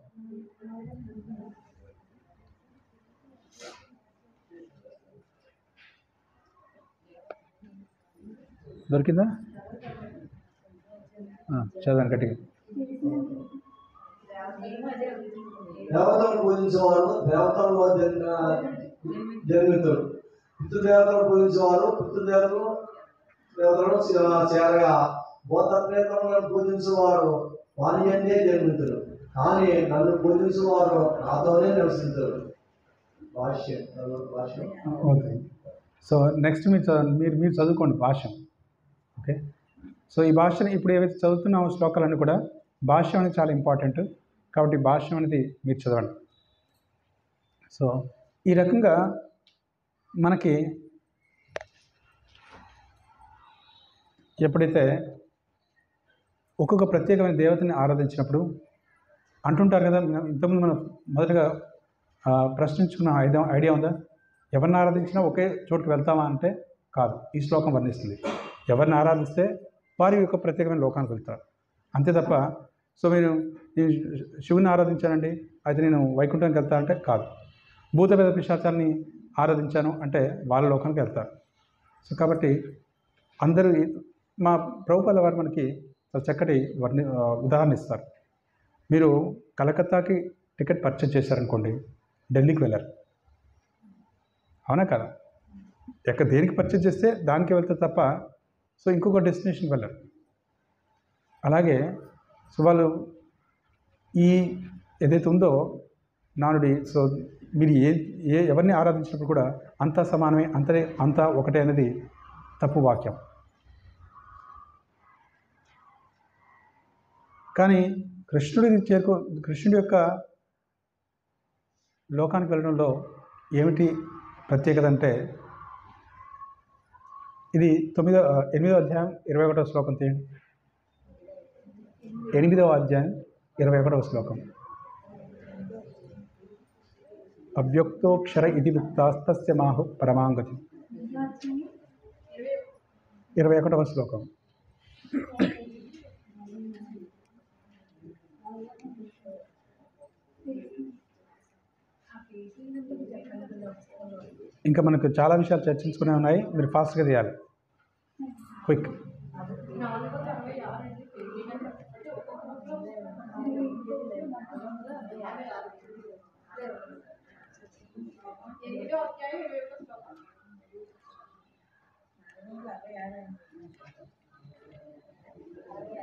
దొరికిందా ఆ, చదవండి గట్టిగా దేవతలను పూజించేవారు దేవతల్లో జన్మ జన్మితులు పితృదేవతలను పూజించేవారు పితృదేవతలు దేవతలను చే- చేరగా భూతప్రేతలను పూజించేవారు వారి ఎందే జన్మితులు కానీ నన్ను పూజించేవారు నాతోనే నివసించరు భాష్యం చదువు భాష్యం ఓకే సో నెక్స్ట్ మీరు చదవండి మీరు మీరు చదువుకోండి భాష్యం ఓకే సో ఈ భాషని ఇప్పుడు ఏవైతే చదువుతున్నామో శ్లోకాలన్నీ కూడా భాష్యం అనేది చాలా ఇంపార్టెంట్ కాబట్టి భాష్యం అనేది మీరు చదవండి సో ఈ రకంగా మనకి ఎప్పుడైతే ఒక్కొక్క ప్రత్యేకమైన దేవతని ఆరాధించినప్పుడు అంటుంటారు కదా మనం ఇంతకుముందు మనం మొదటగా ఆ, ప్రశ్నించుకున్న ఐడియా ఐడియా ఉందా ఎవరిని ఆరాధించినా ఒకే చోటుకు వెళ్తామా అంటే కాదు ఈ శ్లోకం వర్ణిస్తుంది ఎవరిని ఆరాధిస్తే వారి యొక్క ప్రత్యేకమైన లోకానికి వెళ్తారు అంతే తప్ప సో మీరు నేను శివుని ఆరాధించానండి అయితే నేను వైకుంఠానికి వెళ్తా అంటే కాదు భూత పేద పిశాచాన్ని ఆరాధించాను అంటే వాళ్ళ లోకానికి వెళ్తారు సో కాబట్టి అందరూ ఈ- మా ప్రభుపాల వారు మనకి చాలా చక్కటి వర్ణి ఆ, ఉదాహరణ ఇస్తారు మీరు కలకత్తాకి టికెట్ పర్చేజ్ చేశారనుకోండి ఢిల్లీకి వెళ్ళారు అవునా కదా ఎక్కడ దేనికి పర్చేజ్ చేస్తే దానికి వెళ్తే తప్ప సో ఇంకొక డెస్టినేషన్కి వెళ్ళరు అలాగే సో వాళ్ళు ఈ ఏదైతే ఉందో నానుడి సో మీరు ఏ ఏ ఎవరిని ఆరాధించినప్పుడు కూడా అంతా సమానమే అంతనే అంతా ఒకటే అనేది తప్పు వాక్యం కానీ కృష్ణుడిని చేరుకో కృష్ణుడి యొక్క లోకానికి వెళ్ళడంలో ఏమిటి ప్రత్యేకత అంటే ఇది తొమ్మిదో ఎనిమిదో అధ్యాయం ఇరవై ఒకటో శ్లోకం తీయండి ఎనిమిదవ అధ్యాయం ఇరవై ఒకటవ శ్లోకం అవ్యక్తోక్షర ఇది విత్తాస్తస్య మాహు పరమాంగతి ఇరవై ఒకటవ శ్లోకం ఇంకా మనకు చాలా విషయాలు చర్చించుకునే ఉన్నాయి మీరు ఫాస్ట్గా తీయాలి క్విక్ ఎనిమిదో అధ్యాయం ఇరవై ఒకటో శ్లోకం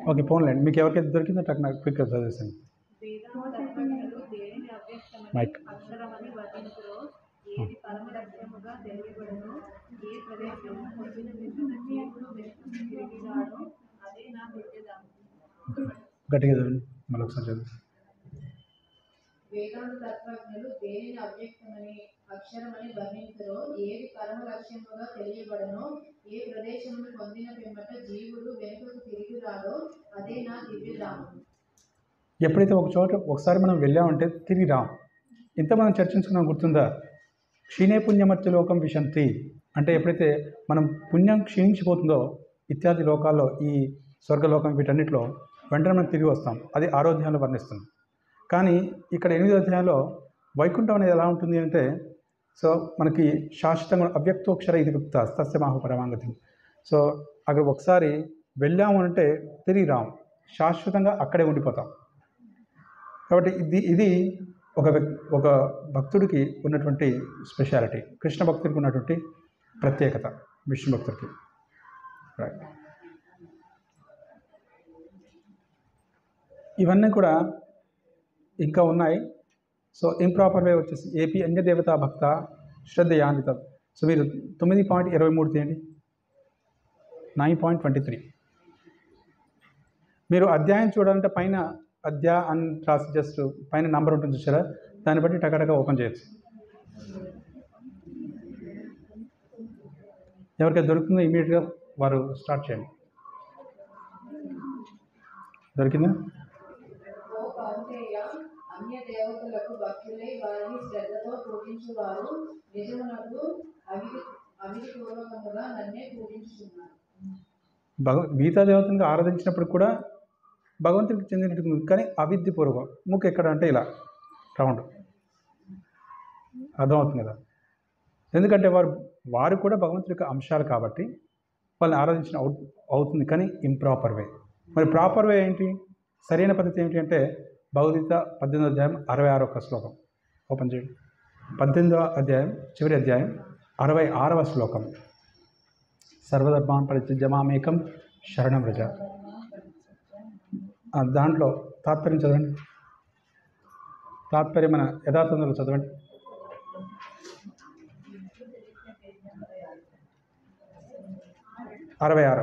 ఓకే పోన్లేండి మీకు ఎవరికైతే దొరికిందో టక్ నాకు క్విక్గా చదివేసాను వేదాంత తత్వజ్ఞులు దేనిని అవ్యక్తమని మైక్. అక్షరమని వర్ణించురో ఏది పరమ రహస్యముగా తెలియబడును ఏ ప్రదేశము పొందిన విధుల జీవుడు వెనుకకు తిరిగినాడో అదే నా దివ్యదాము గట్టిగా చదవండి మళ్ళీ ఒకసారి చదువు వేదాంత తత్వజ్ఞులు దేనిని అవ్యక్తమని అక్షరమని వర్ణించరో ఏది పరమ లక్ష్యముగా తెలియబడనో ఏ ప్రదేశమును పొందిన పిమ్మట జీవుడు వెనుకకు తిరిగి రాడో అదే నా దివ్యధామం ఎప్పుడైతే ఒక చోట ఒకసారి మనం వెళ్ళామంటే తిరిగి రాం ఇంత మనం చర్చించుకున్నాం గుర్తుందా క్షీణే పుణ్యమత్య లోకం విశంతి అంటే ఎప్పుడైతే మనం పుణ్యం క్షీణించిపోతుందో ఇత్యాది లోకాల్లో ఈ స్వర్గలోకం వీటన్నిటిలో వెంటనే మనం తిరిగి వస్తాం అది ఆరోధ్యాయంలో వర్ణిస్తుంది కానీ ఇక్కడ ఎనిమిదో అధ్యాయంలో వైకుంఠం అనేది ఎలా ఉంటుంది అంటే సో మనకి శాశ్వతంగా అవ్యక్తోక్షర ఇది గుప్త తస్య మాహు పరమాంగతి సో అక్కడ ఒకసారి వెళ్ళాము అంటే తిరిగి రాం శాశ్వతంగా అక్కడే ఉండిపోతాం కాబట్టి ఇది ఇది ఒక వ్యక్- ఒక భక్తుడికి ఉన్నటువంటి స్పెషాలిటీ కృష్ణ భక్తుడికి ఉన్నటువంటి ప్రత్యేకత విష్ణు భక్తుడికి రైట్ ఇవన్నీ కూడా ఇంకా ఉన్నాయి సో ఇంప్రాపర్ వే వచ్చేసి ఏపీ అన్యదేవతా భక్త శ్రద్ధయాన్విత సో మీరు తొమ్మిది పాయింట్ ఇరవై మూడు తీయండి నైన్ పాయింట్ ట్వంటీ త్రీ మీరు అధ్యాయం చూడాలంటే పైన అధ్యా అని రాసి జస్ట్ పైన నంబర్ ఉంటుంది చూసారా దాన్ని బట్టి టకటక ఓపెన్ చేయొచ్చు ఎవరికైతే దొరుకుతుందో ఇమీడియట్గా వారు స్టార్ట్ చేయండి దొరికిందా ఓ కౌంతేయ అన్య దేవతలకు భక్తులై వారిని శ్రద్ధతో పూజించువారు నిజమునకు అవిధి అవిధిపూర్వకముగా నన్నే పూజించుచున్నారు భగ మిగతా దేవతలకు ఆరాధించినప్పుడు కూడా భగవంతుడికి చెందినట్టు కానీ అవిద్యపూర్వకం ముక్కు ఎక్కడ అంటే ఇలా రౌండ్ అర్థమవుతుంది కదా ఎందుకంటే వారు వారు కూడా భగవంతుడి యొక్క అంశాలు కాబట్టి వాళ్ళని ఆరాధించిన అవు- అవుతుంది కానీ ఇంప్రాపర్ వే మరి ప్రాపర్ వే ఏంటి సరైన పద్ధతి ఏమిటి అంటే భగవద్గీత పద్దెనిమిదో అధ్యాయం అరవై ఆరో ఒక శ్లోకం ఓపెన్ చేయండి పద్దెనిమిదవ అధ్యాయం చివరి అధ్యాయం అరవై ఆరవ శ్లోకం సర్వధర్మాన్ పరిత్యజమామేకం శరణం రజ ఆ, దాంట్లో తాత్పర్యం చదవండి తాత్పర్యం మన యథార్థంలో చదవండి అరవై ఆరు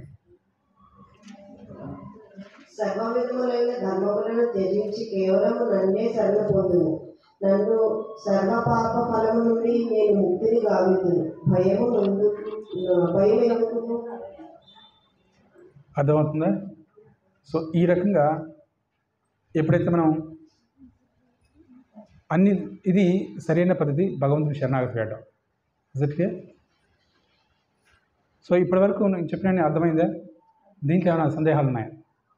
సర్వవిధములైన ధర్మములను త్యజించి కేవలము నన్నే శరణ పొందును నన్ను సర్వ పాప ఫలము నుండి నేను ముక్తిని గావితును భయము ముందు భయం ఎందుకు అర్థమవుతుందా సో ఈ రకంగా ఎప్పుడైతే మనం అన్ని ఇది సరైన పద్ధతి భగవంతుని శరణాగతి వేయడం ఇజట్కే సో ఇప్పటివరకు నేను చెప్పిన అర్థమైందా దీనికి ఏమైనా సందేహాలు ఉన్నాయా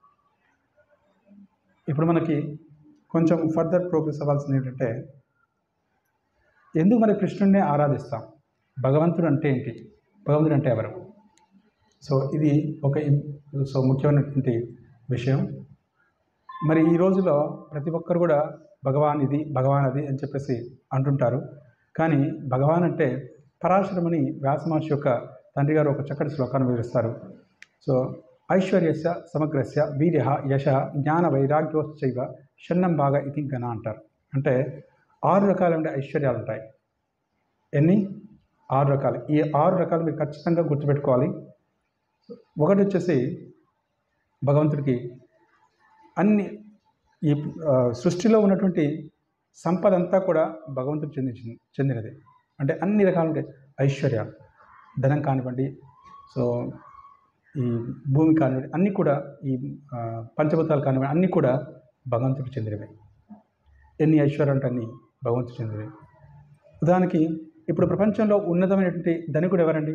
ఇప్పుడు మనకి కొంచెం ఫర్దర్ ప్రోగ్రెస్ అవ్వాల్సింది ఏంటంటే ఎందుకు మరి కృష్ణుడిని ఆరాధిస్తాం భగవంతుడు అంటే ఏంటి భగవంతుడు అంటే ఎవరు సో ఇది ఒక ఇం- సో ముఖ్యమైనటువంటి విషయం మరి ఈ రోజులో ప్రతి ఒక్కరు కూడా భగవాన్ ఇది భగవాన్ అది అని చెప్పేసి అంటుంటారు కానీ భగవాన్ అంటే పరాశరమని వ్యాసమహర్షి యొక్క తండ్రి గారు ఒక చక్కటి శ్లోకాన్ని వివరిస్తారు సో ఐశ్వర్యస్య సమగ్రస్య వీర్య యశ జ్ఞాన వైరాగ్యోశ్చైవ షన్నం బాగా ఇది గణ అంటారు అంటే ఆరు రకాలైన ఐశ్వర్యాలు ఉంటాయి ఎన్ని ఆరు రకాలు ఈ ఆరు రకాలు మీరు ఖచ్చితంగా గుర్తుపెట్టుకోవాలి ఒకటి వచ్చేసి భగవంతుడికి అన్ని ఈ ఆ, సృష్టిలో ఉన్నటువంటి సంపద అంతా కూడా భగవంతుడికి చెందించింది చెందినది అంటే అన్ని రకాల ఐశ్వర్యాలు ధనం కానివ్వండి సో ఈ భూమి కానివ్వండి అన్నీ కూడా ఈ ఆ, పంచభూతాలు కానివ్వండి అన్నీ కూడా భగవంతుడికి చెందినవే ఎన్ని ఐశ్వర్యాలు అంటే అన్ని భగవంతుడికి చెందినవి ఉదాహరణకి ఇప్పుడు ప్రపంచంలో ఉన్నతమైనటువంటి ధనికుడు ఎవరండి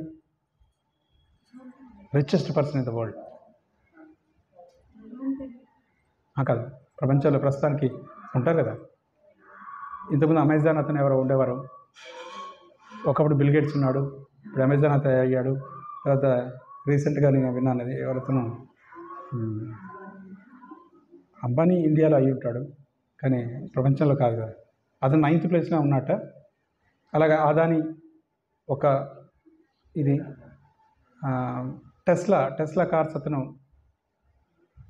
richest person in the world కాదు ప్రపంచంలో ప్రస్తుతానికి ఉంటారు కదా ఇంతకుముందు అమెజాన్ అతను ఎవరో ఉండేవారు ఒకప్పుడు బిల్ గేట్స్ ఉన్నాడు ఇప్పుడు అమెజాన్ అతను అయ్యాడు తర్వాత రీసెంట్గా నేను విన్నాను అది ఎవరతను ఉమ్, అంబానీ ఇండియాలో అయి ఉంటాడు కానీ ప్రపంచంలో కాదు కదా అతను నైన్త్ ప్లేస్లో ఉన్నట్ట అలాగా అదాని ఒక ఇది ఆ, టెస్లా టెస్లా కార్స్ అతను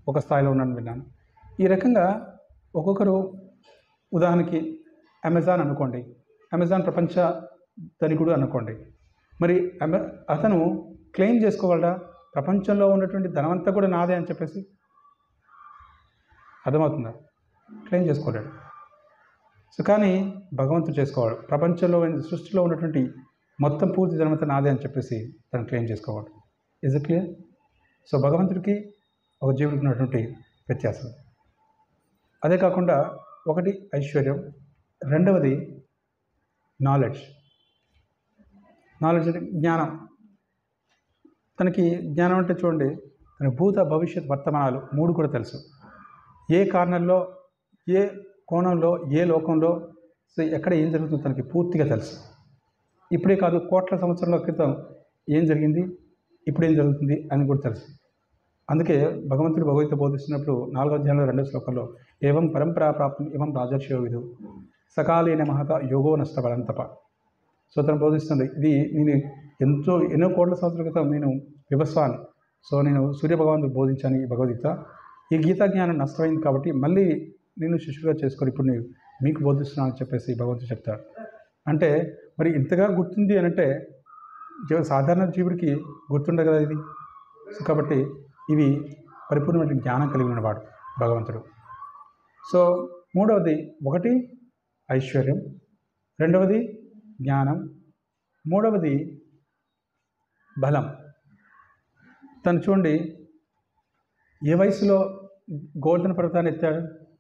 ఒక స్థాయిలో ఉన్నాను విన్నాను ఈ రకంగా ఒక్కొక్కరు ఉదాహరణకి అమెజాన్ అనుకోండి అమెజాన్ ప్రపంచ ధనికుడు అనుకోండి మరి అమె అతను క్లెయిమ్ చేసుకోగలడా ప్రపంచంలో ఉన్నటువంటి ధనమంతా కూడా నాదే అని చెప్పేసి అర్థమవుతుందా క్లెయిమ్ చేసుకోలేడు సో కానీ భగవంతుడు చేసుకోవాడు ప్రపంచంలో ఉన్న- సృష్టిలో ఉన్నటువంటి మొత్తం పూర్తి ధనమంతా నాదే అని చెప్పేసి తను క్లెయిమ్ చేసుకోవాడు ఇజ్ ఇట్ క్లియర్ సో భగవంతుడికి ఒక జీవుడికి ఉన్నటువంటి వ్యత్యాసం అదే కాకుండా ఒకటి ఐశ్వర్యం రెండవది నాలెడ్జ్ నాలెడ్జ్ అంటే జ్ఞానం తనకి జ్ఞానం అంటే చూడండి తన భూత భవిష్యత్ వర్తమానాలు మూడు కూడా తెలుసు ఏ కార్నర్లో ఏ కోణంలో ఏ లోకంలో సో ఎక్కడ ఏం జరుగుతుందో తనకి పూర్తిగా తెలుసు ఇప్పుడే కాదు కోట్ల సంవత్సరాల క్రితం ఏం జరిగింది ఇప్పుడు ఏం జరుగుతుంది అని కూడా తెలుసు అందుకే భగవంతుడు భగవద్గీత బోధిస్తున్నప్పుడు నాలుగో అధ్యాయంలో రెండో శ్లోకంలో ఏవం పరంపరా ప్రాప్తం ఏవం రాజర్షియో విధు సకాలీన మహత యోగో నష్ట బలంతప సో తను బోధిస్తుంది ఇది నేను ఎంతో ఎన్నో కోట్ల సంవత్సరాల క్రితం నేను వివస్వాన్ని సో నేను సూర్య భగవంతుడు బోధించాను ఈ భగవద్గీత ఈ గీతా జ్ఞానం నష్టమైంది కాబట్టి మళ్ళీ నేను శిష్యుగా చేసుకొని ఇప్పుడు నేను మీకు బోధిస్తున్నాను అని చెప్పేసి భగవంతుడు చెప్తాడు అంటే మరి ఇంతగా గుర్తుంది అని అంటే జీవ- సాధారణ జీవుడికి గుర్తుండదు కదా ఇది సో కాబట్టి ఇవి పరిపూర్ణమైన జ్ఞానం కలిగి ఉన్నవాడు భగవంతుడు సో మూడవది ఒకటి ఐశ్వర్యం రెండవది జ్ఞానం మూడవది బలం తను చూడండి ఏ వయసులో గోవర్ధన పర్వతాన్ని ఎత్తాడు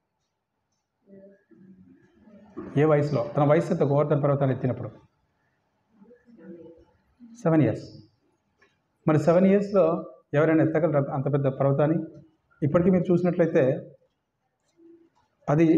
ఏ వయసులో తన వయసు ఎంత గోవర్ధన పర్వతాన్ని ఎత్తినప్పుడు సెవెన్ ఇయర్స్ మరి సెవెన్ ఇయర్స్లో ఎవరైనా ఎత్తగలరా అంత పెద్ద పర్వతాన్ని ఇప్పటికీ మీరు చూసినట్లయితే అది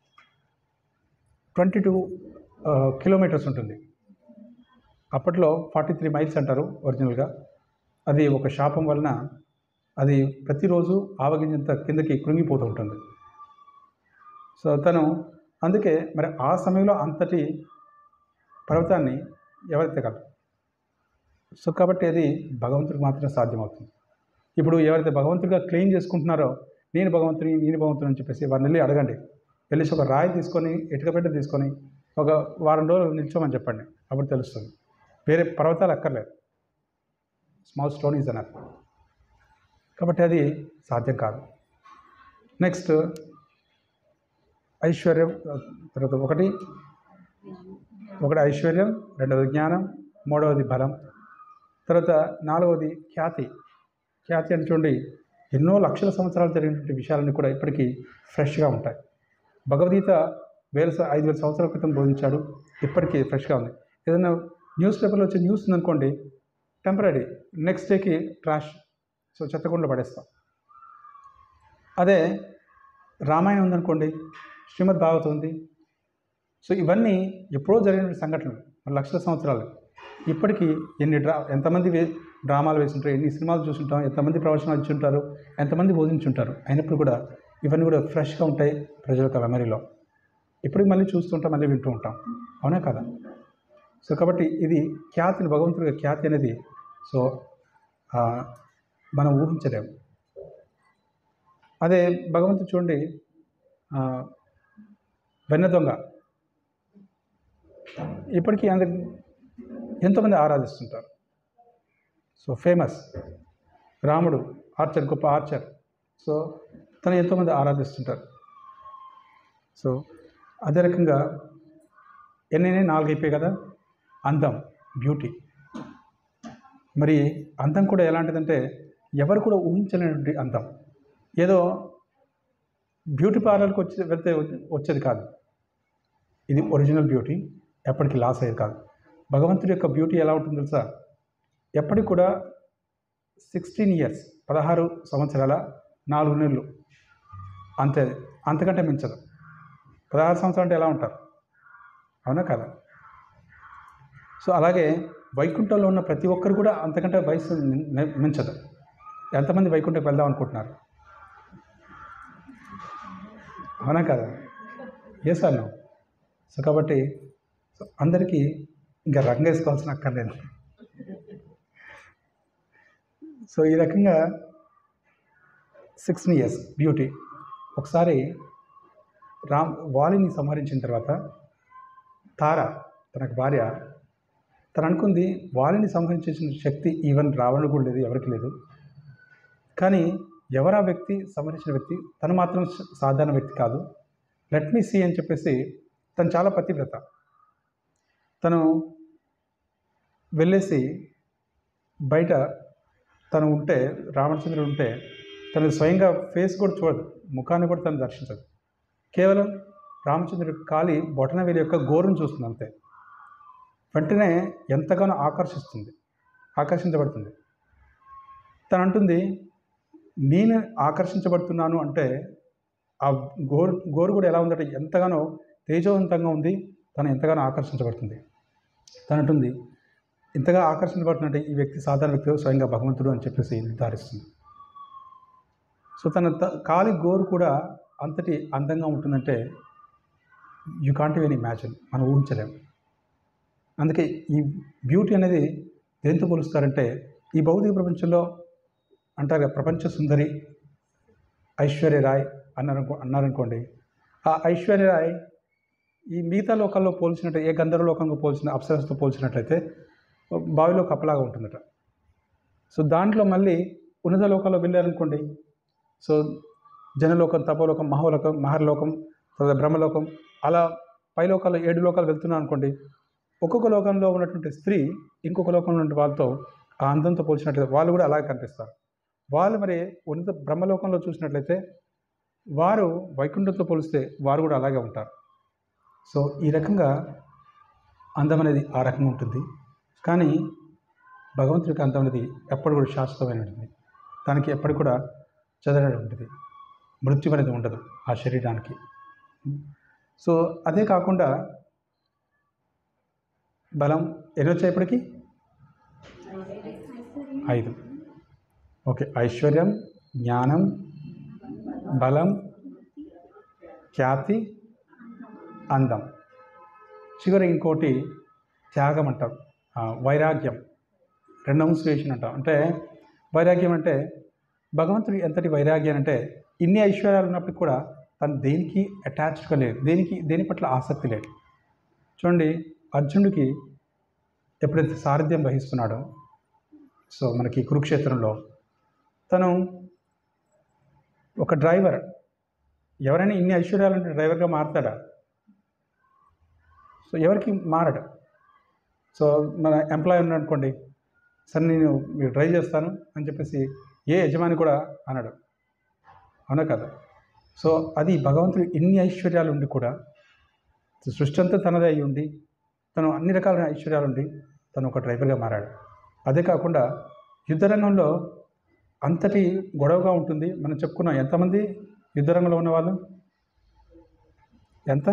ట్వంటీ టూ కిలోమీటర్స్ ఉంటుంది అప్పట్లో ఫార్టీ త్రీ మైల్స్ అంటారు ఒరిజినల్గా అది ఒక శాపం వలన అది ప్రతిరోజు ఆవగింజంత కిందకి కృంగిపోతూ ఉంటుంది సో తను అందుకే మరి ఆ సమయంలో అంతటి పర్వతాన్ని ఎవరెత్తగలరు సో కాబట్టి అది భగవంతుడికి మాత్రమే సాధ్యమవుతుంది ఇప్పుడు ఎవరైతే భగవంతుడిగా క్లెయిమ్ చేసుకుంటున్నారో నేను భగవంతుని నేను భగవంతుని అని చెప్పేసి వారిని వెళ్ళి అడగండి వెళ్ళేసి ఒక రాయి తీసుకొని ఇటుకపెట్ట తీసుకొని ఒక వారం రోజులు నిల్చోమని చెప్పండి అప్పుడు తెలుస్తుంది వేరే పర్వతాలు అక్కర్లేదు స్మాల్ స్టోన్ ఈజ్ అనర్ కాబట్టి అది సాధ్యం కాదు నెక్స్ట్ ఐశ్వర్యం తర్వాత ఒకటి ఒకటి ఐశ్వర్యం రెండవది జ్ఞానం మూడవది బలం తర్వాత నాలుగవది ఖ్యాతి ఖ్యాతి అంటే చూడండి ఎన్నో లక్షల సంవత్సరాలు జరిగినటువంటి విషయాలన్నీ కూడా ఇప్పటికీ ఫ్రెష్గా ఉంటాయి భగవద్గీత వేల స- ఐదు వేల సంవత్సరాల క్రితం బోధించాడు ఇప్పటికీ ఫ్రెష్గా ఉంది ఏదైనా న్యూస్ పేపర్లో వచ్చే న్యూస్ ఉందనుకోండి టెంపరీ నెక్స్ట్ డేకి ట్రాష్ సో చెత్తకుండా పడేస్తాం అదే రామాయణం ఉందనుకోండి శ్రీమద్ భాగవతం ఉంది సో ఇవన్నీ ఎప్పుడో జరిగిన సంఘటనలు మరి లక్షల సంవత్సరాలు ఇప్పటికీ ఎన్ని డ్రా ఎంతమంది వే డ్రామాలు వేసుంటారు ఎన్ని సినిమాలు చూసుంటాం ఎంతమంది ప్రవచనాలు ఇచ్చి ఉంటారు ఎంతమంది బోధించుంటారు అయినప్పుడు కూడా ఇవన్నీ కూడా ఫ్రెష్గా ఉంటాయి ప్రజల యొక్క మెమరీలో ఇప్పటికి మళ్ళీ చూస్తుంటాం మళ్ళీ వింటూ ఉంటాం అవునా కదా సో కాబట్టి ఇది ఖ్యాతిని భగవంతుడి యొక్క ఖ్యాతి అనేది సో ఆ, మనం ఊహించలేము అదే భగవంతుడు చూడండి ఆ, వెన్న దొంగ ఇప్పటికీ అందరి ఎంతోమంది ఆరాధిస్తుంటారు సో ఫేమస్ రాముడు ఆర్చర్ గొప్ప ఆర్చర్ సో తను ఎంతోమంది ఆరాధిస్తుంటారు సో అదే రకంగా ఎన్నైనా నాలుగు అయిపోయాయి కదా అందం బ్యూటీ మరి అందం కూడా ఎలాంటిదంటే ఎవరు కూడా ఊహించలేనటువంటి అందం ఏదో బ్యూటీ పార్లర్కి వచ్చి వెళ్తే వచ్చేది కాదు ఇది ఒరిజినల్ బ్యూటీ ఎప్పటికీ లాస్ అయ్యేది కాదు భగవంతుడి యొక్క బ్యూటీ ఎలా ఉంటుందో తెలుసా ఎప్పటికి కూడా సిక్స్టీన్ ఇయర్స్ పదహారు సంవత్సరాల నాలుగు నెలలు అంతే అంతకంటే మించదు పదహారు సంవత్సరాలు అంటే ఎలా ఉంటారు అవునా కదా సో అలాగే వైకుంఠంలో ఉన్న ప్రతి ఒక్కరు కూడా అంతకంటే వయసు మి- మించదు ఎంతమంది వైకుంఠకి వెళ్దాం అనుకుంటున్నారు అవునా కదా ఏ సార్ నువ్వు సో కాబట్టి సో అందరికీ ఇంకా రంగు వేసుకోవాల్సిన అక్కర్లేదు సో ఈ రకంగా సిక్స్టీన్ ఇయర్స్ బ్యూటీ ఒకసారి రామ్ వాలిని సంహరించిన తర్వాత తార తనకు భార్య తను అనుకుంది వాలిని సంహరించేసిన శక్తి ఈవెన్ రావణుడు కూడా లేదు ఎవరికి లేదు కానీ ఎవరా వ్యక్తి సంహరించిన వ్యక్తి తను మాత్రం స- సాధారణ వ్యక్తి కాదు లెట్ మీ సీ అని చెప్పేసి తను చాలా పతివ్రత తను వెళ్ళేసి బయట తను ఉంటే రామచంద్రుడు ఉంటే తను స్వయంగా ఫేస్ కూడా చూడదు ముఖాన్ని కూడా తను దర్శించదు కేవలం రామచంద్రుడి కాలి బొటనవేలి యొక్క గోరును చూస్తుంది అంతే వెంటనే ఎంతగానో ఆకర్షిస్తుంది ఆకర్షించబడుతుంది తను అంటుంది నేను ఆకర్షించబడుతున్నాను అంటే ఆ గోరు గోరు కూడా ఎలా ఉందంటే ఎంతగానో తేజవంతంగా ఉంది తను ఎంతగానో ఆకర్షించబడుతుంది తను అంటుంది ఇంతగా ఆకర్షించబడుతుందంటే ఈ వ్యక్తి సాధారణ వ్యక్తి కాదు, స్వయంగా భగవంతుడు అని చెప్పేసి నిర్ధారిస్తుంది సో తన త- కాలి గోరు కూడా అంతటి అందంగా ఉంటుందంటే యూ కాంట్ ఈవెన్ ఇమాజిన్ మనం ఊహించలేం అందుకే ఈ బ్యూటీ అనేది దేంతో పోలుస్తారంటే ఈ భౌతిక ప్రపంచంలో అంటారు కదా, ప్రపంచ సుందరి ఐశ్వర్య రాయ్ అన్నారు అన్నారనుకోండి ఆ ఐశ్వర్య రాయ్ ఈ మిగతా లోకాల్లో పోల్చినట్టు ఏ గంధర్వ లోకంలో పోల్చిన అప్సరస్తో పోల్చినట్లయితే బావిలో కప్పలాగా ఉంటుందట సో దాంట్లో మళ్ళీ ఉన్నత లోకాల్లో వెళ్ళారనుకోండి సో జనలోకం తపోలోకం మహోలోకం మహర్లోకం తర్వాత బ్రహ్మలోకం అలా పై లోకాల్లో ఏడు లోకాలు వెళ్తున్నాం అనుకోండి ఒక్కొక్క లోకంలో ఉన్నటువంటి స్త్రీ ఇంకొక లోకంలో ఉన్న వాళ్ళతో ఆ అందంతో పోల్చినట్లయితే వాళ్ళు కూడా అలాగే కనిపిస్తారు వాళ్ళు మరి ఉన్నత బ్రహ్మలోకంలో చూసినట్లయితే వారు వైకుంఠంతో పోలిస్తే వారు కూడా అలాగే ఉంటారు సో ఈ రకంగా అందం అనేది ఆ రకంగా ఉంటుంది కానీ భగవంతుడికి అందం అనేది ఎప్పుడు కూడా శాశ్వతమైన ఉంటుంది దానికి ఎప్పుడు కూడా చదవడం ఉంటుంది మృత్యు అనేది ఉండదు ఆ శరీరానికి సో అదే కాకుండా బలం ఎన్ని వచ్చాయి ఐదు ఓకే ఐశ్వర్యం జ్ఞానం బలం ఖ్యాతి అందం చివరి ఇంకోటి త్యాగం అంటాం ఆ, వైరాగ్యం రెనౌన్సియేషన్ అంటాం అంటే వైరాగ్యం అంటే భగవంతుడి ఎంతటి వైరాగ్యం అంటే ఇన్ని ఐశ్వర్యాలు ఉన్నప్పటికీ కూడా తను దేనికి అటాచ్డ్గా లేదు దేనికి దేని పట్ల ఆసక్తి లేదు చూడండి అర్జునుడికి ఎప్పుడైతే సారథ్యం వహిస్తున్నాడో సో మనకి కురుక్షేత్రంలో తను ఒక డ్రైవర్ ఎవరైనా ఇన్ని ఐశ్వర్యాలు ఉంటే డ్రైవర్గా మారుతాడా సో ఎవరికి మారడు సో మన ఎంప్లాయ్ ఉన్నాడు అనుకోండి సరే నేను మీరు డ్రైవ్ చేస్తాను అని చెప్పేసి ఏ యజమాని కూడా అనడు అవునా కదా సో అది భగవంతుడు ఎన్ని ఐశ్వర్యాలు ఉండి కూడా సృష్టి అంతా తనదే అయి ఉండి తను అన్ని రకాల ఐశ్వర్యాలు ఉండి తను ఒక డ్రైవర్గా మారాడు అదే కాకుండా యుద్ధరంగంలో అంతటి గొడవగా ఉంటుంది మనం చెప్పుకున్నాం ఎంతమంది యుద్ధరంగంలో ఉన్నవాళ్ళు ఎంత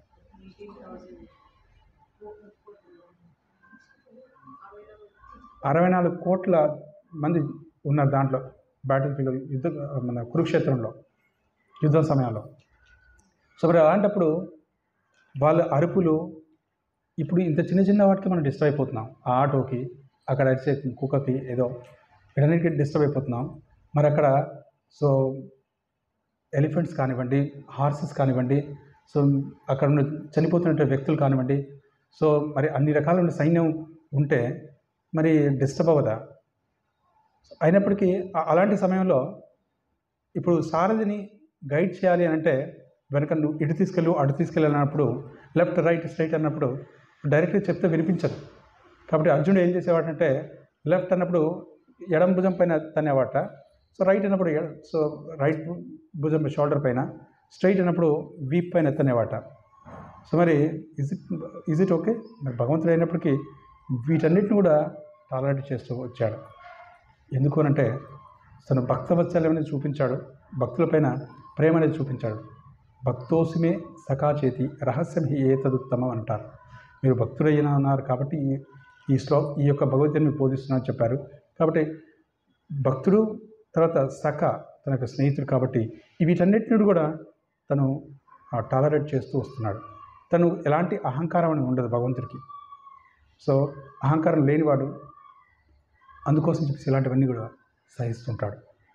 అరవై నాలుగు కోట్ల మంది ఉన్నారు దాంట్లో బ్యాటిల్ ఫీల్డ్ యుద్ధ మన కురుక్షేత్రంలో యుద్ధం సమయంలో సో మరి అలాంటప్పుడు వాళ్ళ అరుపులు ఇప్పుడు ఇంత చిన్న చిన్న వాటికి మనం డిస్టర్బ్ అయిపోతున్నాం ఆ ఆటోకి అక్కడ అరిచే కుక్కకి ఏదో వీటన్నిటికీ డిస్టర్బ్ అయిపోతున్నాం మరి అక్కడ సో ఎలిఫెంట్స్ కానివ్వండి హార్సెస్ కానివ్వండి సో అక్కడ ఉన్న చనిపోతున్న వ్యక్తులు కానివ్వండి సో మరి అన్ని రకాల సైన్యం ఉంటే మరి డిస్టర్బ్ అవ్వదా అయినప్పటికీ ఆ- అలాంటి సమయంలో ఇప్పుడు సారథిని గైడ్ చేయాలి అని అంటే వెనక నువ్వు ఇటు తీసుకెళ్ళు అటు తీసుకెళ్ళినప్పుడు లెఫ్ట్ రైట్ స్ట్రైట్ అన్నప్పుడు డైరెక్ట్గా చెప్తే వినిపించదు కాబట్టి అర్జునుడు ఏం చేసేవాడంటే లెఫ్ట్ అన్నప్పుడు ఎడం భుజం పైన తనేవాట సో రైట్ అన్నప్పుడు ఎడ- సో రైట్ భుజం షోల్డర్ పైన స్ట్రైట్ అన్నప్పుడు వీప్ పైన ఎత్తనేవాట సో మరి is it is it okay మరి భగవంతుడు అయినప్పటికీ వీటన్నిటిని కూడా టాలరేట్ చేస్తూ వచ్చాడు ఎందుకు అనంటే తన భక్తవత్సల్యం అనేది చూపించాడు భక్తులపైన ప్రేమ అనేది చూపించాడు భక్తోసిమే సకాచేతి రహస్యం హి ఏతదుత్తమం అంటారు మీరు భక్తుడైన ఉన్నారు కాబట్టి ఈ ఈ శ్లో ఈ యొక్క భగవద్గీతను మీకు బోధిస్తున్నారని చెప్పారు కాబట్టి భక్తుడు తర్వాత సఖ తన యొక్క స్నేహితుడు కాబట్టి ఈ వీటన్నిటిని కూడా తను టాలరేట్ చేస్తూ వస్తున్నాడు తను ఎలాంటి అహంకారం అని ఉండదు భగవంతుడికి సో అహంకారం లేనివాడు అందుకోసం చెప్పేసి ఇలాంటివన్నీ కూడా సహిస్తుంటాడు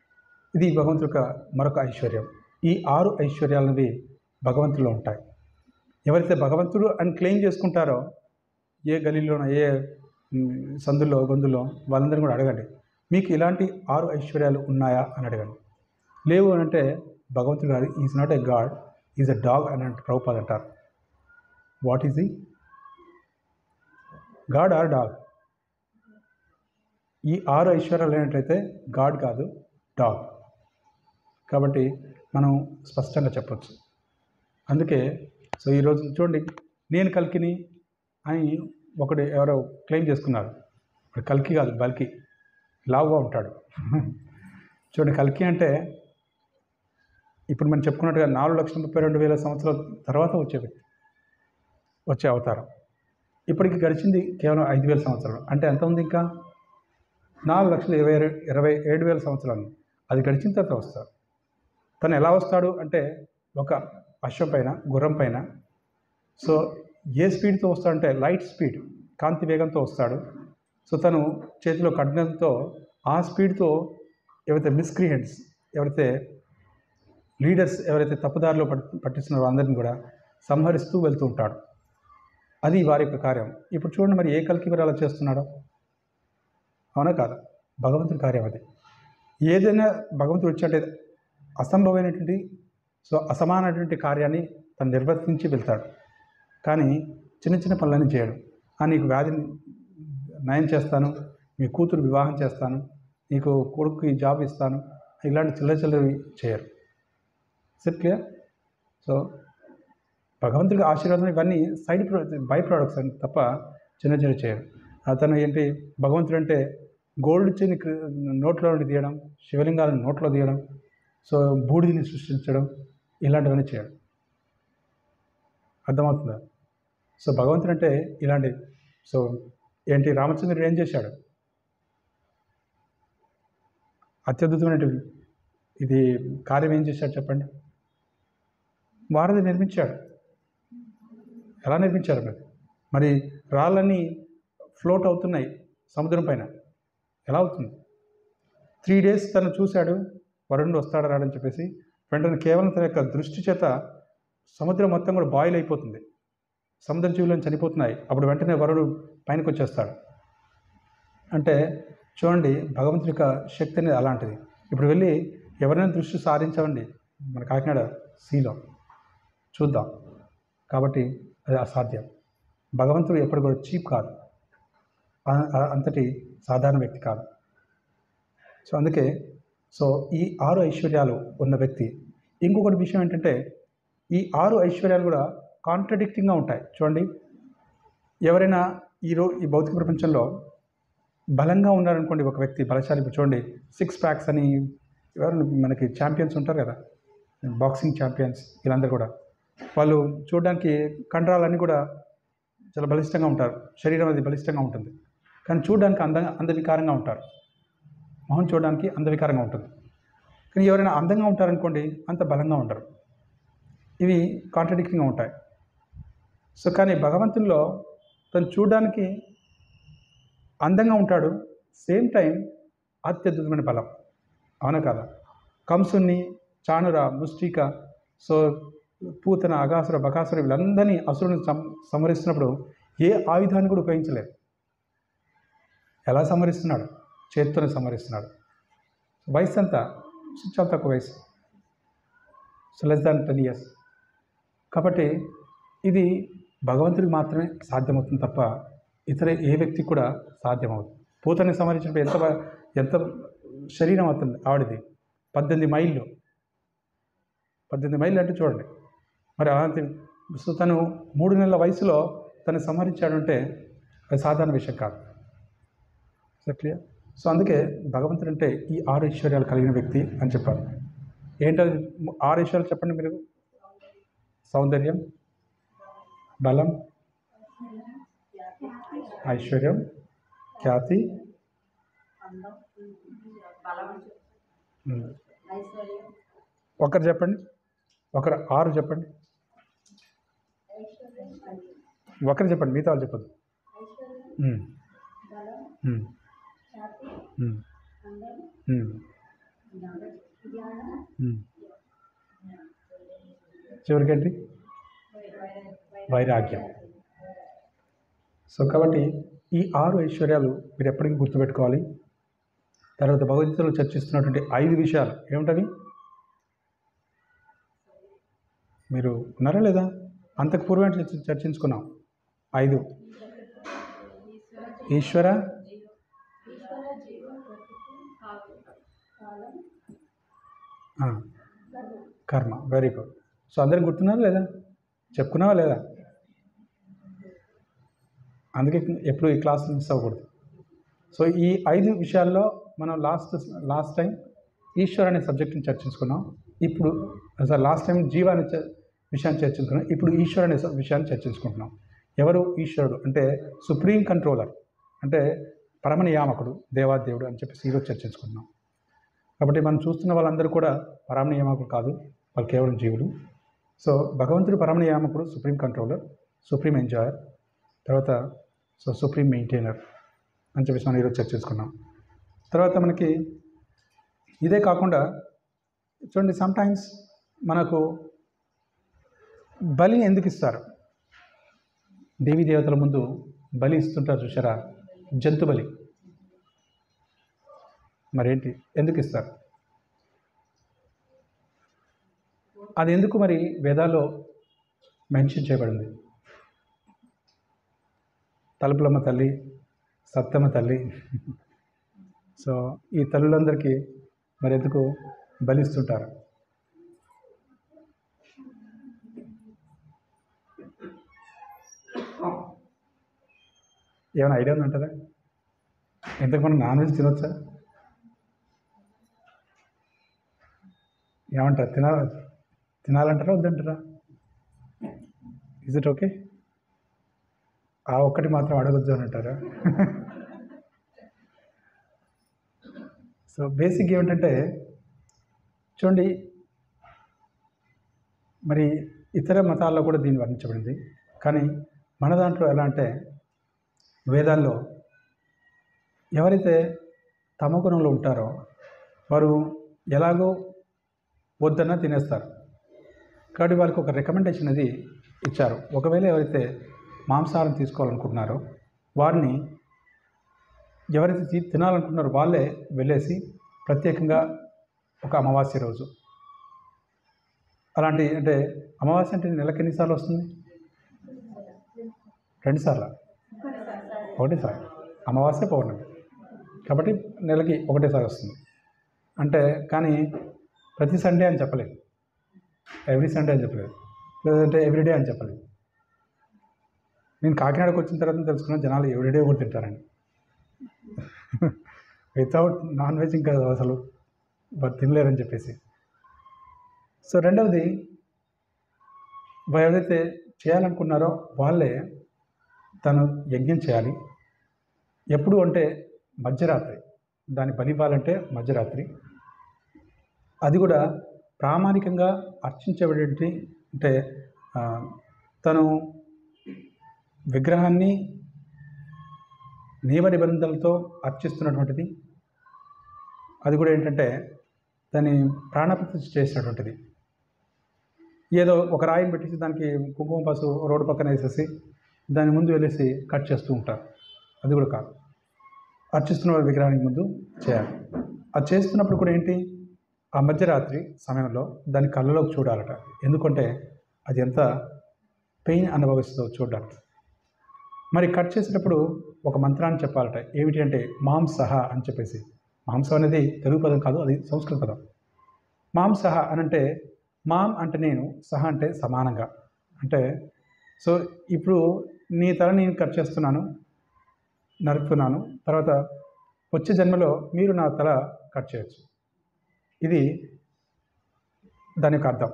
ఇది భగవంతుడి యొక్క మరొక ఐశ్వర్యం ఈ ఆరు ఐశ్వర్యాలవి భగవంతుడిలో ఉంటాయి ఎవరైతే భగవంతుడు అని క్లెయిమ్ చేసుకుంటారో ఏ గలీలోనో ఏ మ్, సందుల్లో గొంతుల్లో వాళ్ళందరినీ కూడా అడగండి మీకు ఇలాంటి ఆరు ఐశ్వర్యాలు ఉన్నాయా అని అడగండి లేవు అని అంటే భగవంతుడు గారు is not a god is a dog అని అంటే ప్రభుపాద్ అంటారు వాట్ ఈజ్ ఈ గాడ్ ఆర్ డాగ్ ఈ ఆరు ఐశ్వర్యాలు లేనట్లయితే గాడ్ కాదు డాగ్ కాబట్టి మనం స్పష్టంగా చెప్పొచ్చు అందుకే సో ఈరోజు చూడండి నేను కల్కిని అని ఒకడు ఎవరో క్లెయిమ్ చేసుకున్నారు ఇప్పుడు కల్కి కాదు బల్కి లావుగా ఉంటాడు చూడండి కల్కి అంటే ఇప్పుడు మనం చెప్పుకున్నట్టుగా నాలుగు లక్షల ముప్పై రెండు వేల సంవత్సరాల తర్వాత వచ్చే వ్యక్తి వచ్చే అవతారం ఇప్పటికి గడిచింది కేవలం ఐదు వేల సంవత్సరాలు అంటే ఎంత ఉంది ఇంకా నాలుగు లక్షల ఇరవై ఇరవై ఏడు వేల సంవత్సరాలు అది గడిచిన తర్వాత వస్తాడు తను ఎలా వస్తాడు అంటే ఒక అశ్వం పైన గుర్రం పైన సో ఏ స్పీడ్తో వస్తాడంటే లైట్ స్పీడ్ కాంతి వేగంతో వస్తాడు సో తను చేతిలో కఠినంతో ఆ స్పీడ్తో ఎవరైతే మిస్క్రియంట్స్ ఎవరైతే లీడర్స్ ఎవరైతే తప్పుదారిలో పట్టి పట్టిస్తున్నారో అందరిని కూడా సంహరిస్తూ వెళ్తూ ఉంటాడు అది వారి యొక్క కార్యం ఇప్పుడు చూడండి మరి ఏ కలికి మరి అలా చేస్తున్నాడో అవునా కాదా భగవంతుడి కార్యం అది ఏదైనా భగవంతుడు వచ్చి అసంభవమైనటువంటి సో అసమానటువంటి కార్యాన్ని తను నిర్వర్తించి వెళ్తాడు కానీ చిన్న చిన్న పనులన్నీ చేయడు ఆ నీకు వ్యాధిని నయం చేస్తాను మీ కూతురు వివాహం చేస్తాను నీకు కొడుకుకి జాబ్ ఇస్తాను ఇలాంటి చిల్లర చిల్లరవి చేయరు ఇట్ క్లియర్ సో భగవంతుడి ఆశీర్వాదం ఇవన్నీ సైడ్ ప్రో బై ప్రోడక్ట్స్ అని తప్ప చిన్న చిన్న చేయరు అతను ఏంటి భగవంతుడు అంటే గోల్డ్ చిన్న నోట్లో నుండి తీయడం శివలింగాలను నోట్లో తీయడం సో బూడిదని సృష్టించడం ఇలాంటివన్నీ చేయడం అర్థమవుతుందా సో భగవంతుడు అంటే ఇలాంటి సో ఏంటి రామచంద్రుడు ఏం చేశాడు అత్యద్భుతమైన ఇది కార్యం ఏం చేశాడు చెప్పండి వారధి నిర్మించాడు ఎలా నిర్మించారు మరి మరి రాళ్ళన్నీ ఫ్లోట్ అవుతున్నాయి సముద్రం పైన ఎలా అవుతుంది త్రీ డేస్ తను చూశాడు వరుణుడు వస్తాడు రాడని చెప్పేసి వెంటనే కేవలం తన యొక్క దృష్టి చేత సముద్రం మొత్తం కూడా బాయిల్ అయిపోతుంది సముద్ర జీవులను చనిపోతున్నాయి అప్పుడు వెంటనే వరుడు పైనకి వచ్చేస్తాడు అంటే చూడండి భగవంతుడి యొక్క శక్తి అనేది అలాంటిది ఇప్పుడు వెళ్ళి ఎవరైనా దృష్టి సారించవండి మన కాకినాడ సీలో చూద్దాం కాబట్టి అది అసాధ్యం భగవంతుడు ఎప్పుడు కూడా చీప్ కాదు ఆ- ఆ- అంతటి సాధారణ వ్యక్తి కాదు సో అందుకే సో ఈ ఆరు ఐశ్వర్యాలు ఉన్న వ్యక్తి ఇంకొకటి విషయం ఏంటంటే ఈ ఆరు ఐశ్వర్యాలు కూడా కాంట్రడిక్టింగ్గా ఉంటాయి చూడండి ఎవరైనా ఈరో ఈ భౌతిక ప్రపంచంలో బలంగా ఉన్నారనుకోండి ఒక వ్యక్తి బలశాలి ఇప్పుడు చూడండి సిక్స్ ప్యాక్స్ అని ఎవరు మనకి ఛాంపియన్స్ ఉంటారు కదా బాక్సింగ్ ఛాంపియన్స్ వీళ్ళందరూ కూడా వాళ్ళు చూడడానికి కండరాలన్నీ కూడా చాలా బలిష్టంగా ఉంటారు శరీరం అది బలిష్టంగా ఉంటుంది కానీ చూడడానికి అందంగా అందవికారంగా ఉంటారు మొహం చూడడానికి అందవికారంగా ఉంటుంది కానీ ఎవరైనా అందంగా ఉంటారనుకోండి అంత బలంగా ఉంటారు ఇవి కాంట్రడిక్టింగ్గా ఉంటాయి సో కానీ భగవంతుల్లో తను చూడడానికి అందంగా ఉంటాడు సేమ్ టైం అత్యద్భుతమైన బలం అవునా కదా కంసుని చాణుర ముష్టిక సో పూతన అగాసుర బకాసుర వీళ్ళందరినీ అసురుని సం సంహరిస్తున్నప్పుడు ఏ ఆయుధాన్ని కూడా ఉపయోగించలేదు ఎలా సంహరిస్తున్నాడు చేత్తోనే సంహరిస్తున్నాడు వయసు ఎంత చాలా తక్కువ వయసు so less than ten years కాబట్టి ఇది భగవంతుడికి మాత్రమే సాధ్యమవుతుంది తప్ప ఇతర ఏ వ్యక్తికి కూడా సాధ్యమవుతుంది పూతని సంహరించినప్పుడు ఎంత బ- ఎంత శరీరం అవుతుంది ఆవిడది పద్దెనిమిది మైళ్ళు పద్దెనిమిది మైళ్ళు అంటే చూడండి మరి అలాంటి సో తను మూడు నెలల వయసులో తను సంహరించాడంటే అది సాధారణ విషయం కాదు సో క్లియర్ సో అందుకే భగవంతుడు అంటే ఈ ఆరు ఐశ్వర్యాలు కలిగిన వ్యక్తి అని చెప్పారు ఏంటది ఆరు ఐశ్వర్యాలు చెప్పండి మీరు సౌందర్యం బలం ఐశ్వర్యం ఖ్యాతి ఉమ్. ఒకరు చెప్పండి ఒకరు ఆరు చెప్పండి ఒకరు చెప్పండి మిగతా వాళ్ళు చెప్పదు ఉమ్. ఉమ్. ఉమ్. ఉమ్. ఉమ్. చివరికేంటి వైరాగ్యం సో కాబట్టి ఈ ఆరు ఐశ్వర్యాలు మీరు ఎప్పటికీ గుర్తుపెట్టుకోవాలి తర్వాత భగవద్గీతలో చర్చిస్తున్నటువంటి ఐదు విషయాలు ఏమిటవి మీరు ఉన్నారా లేదా అంతకు పూర్వం చర్చ- చర్చించుకున్నాం ఐదు ఈశ్వర ఆ, కర్మ వెరీ గుడ్ సో అందరికి గుర్తున్నారా లేదా చెప్పుకున్నావా లేదా అందుకే ఎప్పుడు ఈ క్లాస్ మిస్ అవ్వకూడదు సో ఈ ఐదు విషయాల్లో మనం లాస్ట్ లాస్ట్ టైం ఈశ్వర్ అనే సబ్జెక్ట్ని చర్చించుకున్నాం ఇప్పుడు సార్ లాస్ట్ టైం జీవ అనే చ- విషయాన్ని చర్చించుకున్నాం ఇప్పుడు ఈశ్వర్ అనే స- విషయాన్ని చర్చించుకుంటున్నాం ఎవరు ఈశ్వరుడు అంటే సుప్రీం కంట్రోలర్ అంటే పరమ నియామకుడు దేవాదేవుడు అని చెప్పేసి ఈరోజు చర్చించుకుంటున్నాం కాబట్టి మనం చూస్తున్న వాళ్ళందరూ కూడా పరమ నియామకుడు కాదు వాళ్ళు కేవలం జీవులు సో భగవంతుడు పరమ నియామకుడు సుప్రీం కంట్రోలర్ సుప్రీం ఎంజాయర్ తర్వాత సో సుప్రీం మెయింటైనర్ అని చెప్పేసి మనం ఈరోజు చర్చించుకున్నాం తర్వాత మనకి ఇదే కాకుండా చూడండి సమ్టైమ్స్ మనకు బలి ఎందుకు ఇస్తారు దేవీ దేవతల ముందు బలి ఇస్తుంటారు చూసారా జంతు బలి మరేంటి ఎందుకు ఇస్తారు అది ఎందుకు మరి వేదాల్లో మెన్షన్ చేయబడింది తలుపులమ్మ తల్లి సత్తమ్మ తల్లి సో ఈ తల్లులందరికీ మరి ఎందుకు బలిస్తుంటారు ఏమైనా ఐడియా ఉందంటారా ఇంతకు మనం నాన్ వెజ్ తినొచ్చా ఏమంటారు తినాల తినాలంటారా వద్దంటారా ఇజ్ ఇట్ ఓకే ఆ ఒక్కటి మాత్రం అడగొద్దు అని అంటారా సో బేసిక్ ఏమిటంటే చూడండి మరి ఇతర మతాల్లో కూడా దీన్ని వర్ణించబడింది కానీ మన దాంట్లో ఎలా అంటే వేదాల్లో ఎవరైతే తమ గుణంలో ఉంటారో వారు ఎలాగో వద్దన్నా తినేస్తారు కాబట్టి వాళ్ళకి ఒక రికమెండేషన్ అది ఇచ్చారు ఒకవేళ ఎవరైతే మాంసాహారం తీసుకోవాలనుకుంటున్నారో వారిని ఎవరైతే తి- తినాలనుకుంటున్నారో వాళ్ళే వెళ్ళేసి ప్రత్యేకంగా ఒక అమావాస్య రోజు అలాంటి అంటే అమావాస్య అంటే నెలకి ఎన్నిసార్లు వస్తుంది రెండుసార్లు ఒకటేసారి అమావాస్య పౌర్ణమి కాబట్టి నెలకి ఒకటేసారి వస్తుంది అంటే కానీ ప్రతి సండే అని చెప్పలేదు ఎవ్రీ సండే అని చెప్పలేదు లేదంటే ఎవ్రీడే అని చెప్పలేదు నేను కాకినాడకు వచ్చిన తర్వాత తెలుసుకున్న జనాలు ఎవ్రీడే కూడా తింటారని వితౌట్ నాన్ వెజ్ ఇంకా అసలు వారు తినలేరని చెప్పేసి సో రెండవది వారు ఎవరైతే చేయాలనుకున్నారో వాళ్ళే తను యజ్ఞం చేయాలి ఎప్పుడు అంటే మధ్యరాత్రి దాన్ని బలి ఇవ్వాలంటే మధ్యరాత్రి అది కూడా ప్రామాణికంగా అర్చించబడేటి అంటే ఆ, తను విగ్రహాన్ని నియమ నిబంధనలతో అర్చిస్తున్నటువంటిది అది కూడా ఏంటంటే దాన్ని ప్రాణప్రతిష్ఠ చేసినటువంటిది ఏదో ఒక రాయిని పెట్టేసి దానికి కుంకుమ పసు రోడ్డు పక్కన వేసేసి దాని ముందు వెళ్ళేసి కట్ చేస్తూ ఉంటారు అది కూడా కాదు అర్చిస్తున్న వారి విగ్రహానికి ముందు చేయాలి అది చేస్తున్నప్పుడు కూడా ఏంటి ఆ మధ్యరాత్రి సమయంలో దాని కళ్ళలోకి చూడాలట ఎందుకంటే అది ఎంత పెయిన్ అనుభవిస్తుందో చూడడానికి మరి కట్ చేసేటప్పుడు ఒక మంత్రాన్ని చెప్పాలట ఏమిటి అంటే మాంసహ అని చెప్పేసి మాంసం అనేది తెలుగు పదం కాదు అది సంస్కృత పదం మాంసహ అని అంటే మాం అంటే నేను సహ అంటే సమానంగా అంటే సో ఇప్పుడు నీ తల నేను కట్ చేస్తున్నాను నరుకుతున్నాను తర్వాత వచ్చే జన్మలో మీరు నా తల కట్ చేయొచ్చు ఇది దాని యొక్క అర్థం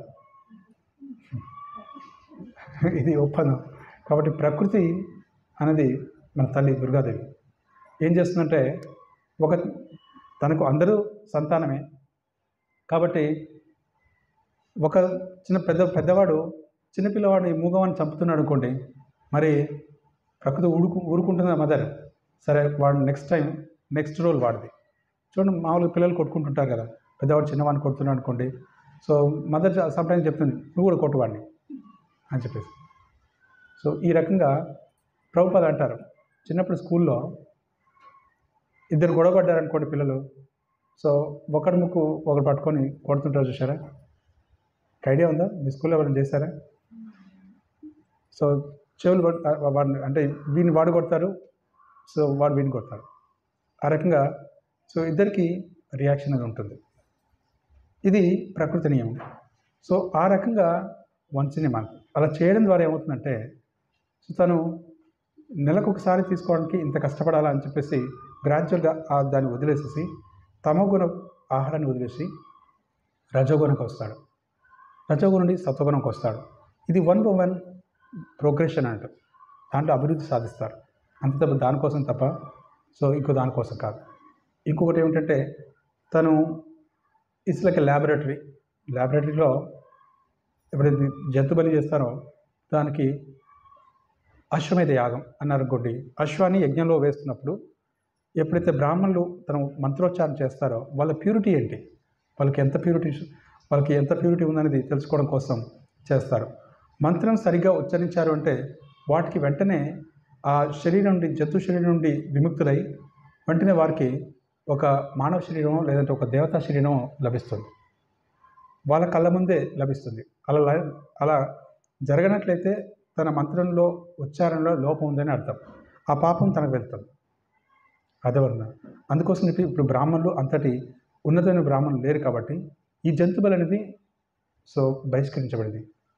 ఇది ఒప్పందం కాబట్టి ప్రకృతి అనేది మన తల్లి దుర్గాదేవి ఏం చేస్తుందంటే ఒక తనకు అందరూ సంతానమే కాబట్టి ఒక చిన్న పెద్ద పెద్దవాడు చిన్నపిల్లవాడిని మూగవాడిని చంపుతున్నాడు అనుకోండి మరి ప్రకృతి ఊరుకు ఊరుకుంటుంది మదర్ సరే వాడు నెక్స్ట్ టైం నెక్స్ట్ రోల్ వాడిది చూడండి మామూలుగా పిల్లలు కొట్టుకుంటుంటారు కదా పెద్దవాడు చిన్నవాడిని కొడుతున్నాడు అనుకోండి సో మదర్ సమ్టైమ్స్ చెప్తుంది నువ్వు కూడా కొట్టువాడిని అని చెప్పేసి సో ఈ రకంగా ప్రభుపాద అంటారు చిన్నప్పుడు స్కూల్లో ఇద్దరు గొడవ పడ్డారనుకోండి పిల్లలు సో ఒకరి ముక్కు ఒకరు పట్టుకొని కొడుతుంటారు చూసారా ఐడియా ఉందా మీ స్కూల్లో ఎవరైనా చేశారా సో చెవులు కొట్- ఆ, వాడిని అంటే వీడిని వాడు కొడతారు సో వాడు వీడిని కొడతారు ఆ రకంగా సో ఇద్దరికి రియాక్షన్ అనేది ఉంటుంది ఇది ప్రకృతి నియమం సో ఆ రకంగా వంచని మనం అలా చేయడం ద్వారా ఏమవుతుందంటే సో తను నెలకు ఒకసారి తీసుకోవడానికి ఇంత కష్టపడాలా అని చెప్పేసి గ్రాడ్యువల్గా ఆ దాన్ని వదిలేసేసి తమోగుణ ఆహారాన్ని వదిలేసి రజోగుణకు వస్తాడు రజోగుణం నుండి సత్వగుణంకి వస్తాడు ఇది వన్ బై వన్ ప్రోగ్రెషన్ అంట దాంట్లో అభివృద్ధి సాధిస్తారు అంతే తప్ప దానికోసం తప్ప సో ఇంకో దానికోసం కాదు ఇంకొకటి ఏమిటంటే తను ఇట్స్ లైక్ ల్యాబొరేటరీ ల్యాబొరేటరీలో ఎప్పుడైతే జంతు బలి చేస్తారో దానికి అశ్వమేధ యాగం అన్నారు అనుకోండి అశ్వాన్ని యజ్ఞంలో వేస్తున్నప్పుడు ఎప్పుడైతే బ్రాహ్మణులు తను మంత్రోచ్చారణ చేస్తారో వాళ్ళ ప్యూరిటీ ఏంటి వాళ్ళకి ఎంత ప్యూరిటీ వాళ్ళకి ఎంత ప్యూరిటీ ఉందనేది తెలుసుకోవడం కోసం చేస్తారు మంత్రం సరిగ్గా ఉచ్చరించారు అంటే వాటికి వెంటనే ఆ శరీరం నుండి జంతు శరీరం నుండి విముక్తులై వెంటనే వారికి ఒక మానవ శరీరం లేదంటే ఒక దేవతా శరీరం లభిస్తుంది వాళ్ళ కళ్ళ ముందే లభిస్తుంది అలా ల- అలా జరగనట్లయితే తన మంత్రంలో ఉచ్చారణలో లోపం ఉందని అర్థం ఆ పాపం తనకు వెళ్తుంది అదేవన్న అందుకోసం చెప్పి ఇప్పుడు బ్రాహ్మణులు అంతటి ఉన్నతమైన బ్రాహ్మణులు లేరు కాబట్టి ఈ జంతుబలి అనేది సో బహిష్కరించబడింది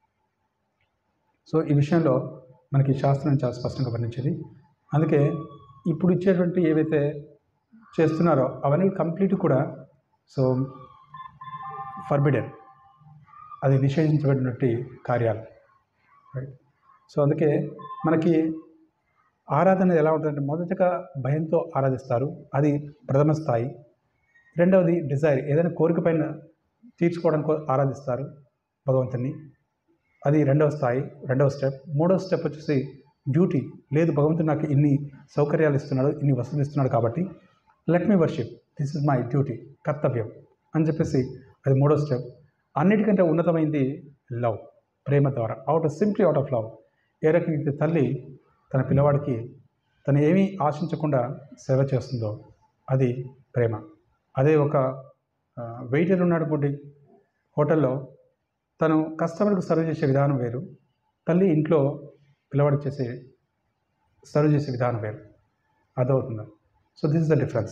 సో ఈ విషయంలో మనకి శాస్త్రం చాలా స్పష్టంగా వర్ణించింది అందుకే ఇప్పుడు ఇచ్చేటువంటి ఏవైతే చేస్తున్నారో అవన్నీ కంప్లీట్ కూడా సో ఫర్బిడెన్ అది నిషేధించబడినటువంటి కార్యాలు రైట్ సో అందుకే మనకి ఆరాధన ఎలా ఉంటుందంటే మొదటగా భయంతో ఆరాధిస్తారు అది ప్రథమ స్థాయి రెండవది డిజైర్ ఏదైనా కోరిక పైన తీర్చుకోవడానికి ఆరాధిస్తారు భగవంతుని అది రెండవ స్థాయి రెండవ స్టెప్ మూడవ స్టెప్ వచ్చేసి డ్యూటీ లేదు భగవంతుడు నాకు ఇన్ని సౌకర్యాలు ఇస్తున్నాడు ఇన్ని వసతులు ఇస్తున్నాడు కాబట్టి let me worship this is my duty కర్తవ్యం అని చెప్పేసి అది మూడో స్టెప్ అన్నిటికంటే ఉన్నతమైంది లవ్ ప్రేమ ద్వారా out of simply out of love ఏ రకంగా తల్లి తన పిల్లవాడికి తను ఏమీ ఆశించకుండా సేవ చేస్తుందో అది ప్రేమ అదే ఒక వెయిటర్ ఉన్నాడు అనుకోండి హోటల్లో తను కస్టమర్కి సర్వ్ చేసే విధానం వేరు తల్లి ఇంట్లో పిల్లవాడికి చేసే సర్వ్ చేసే విధానం వేరు అదవుతుంది so this is the difference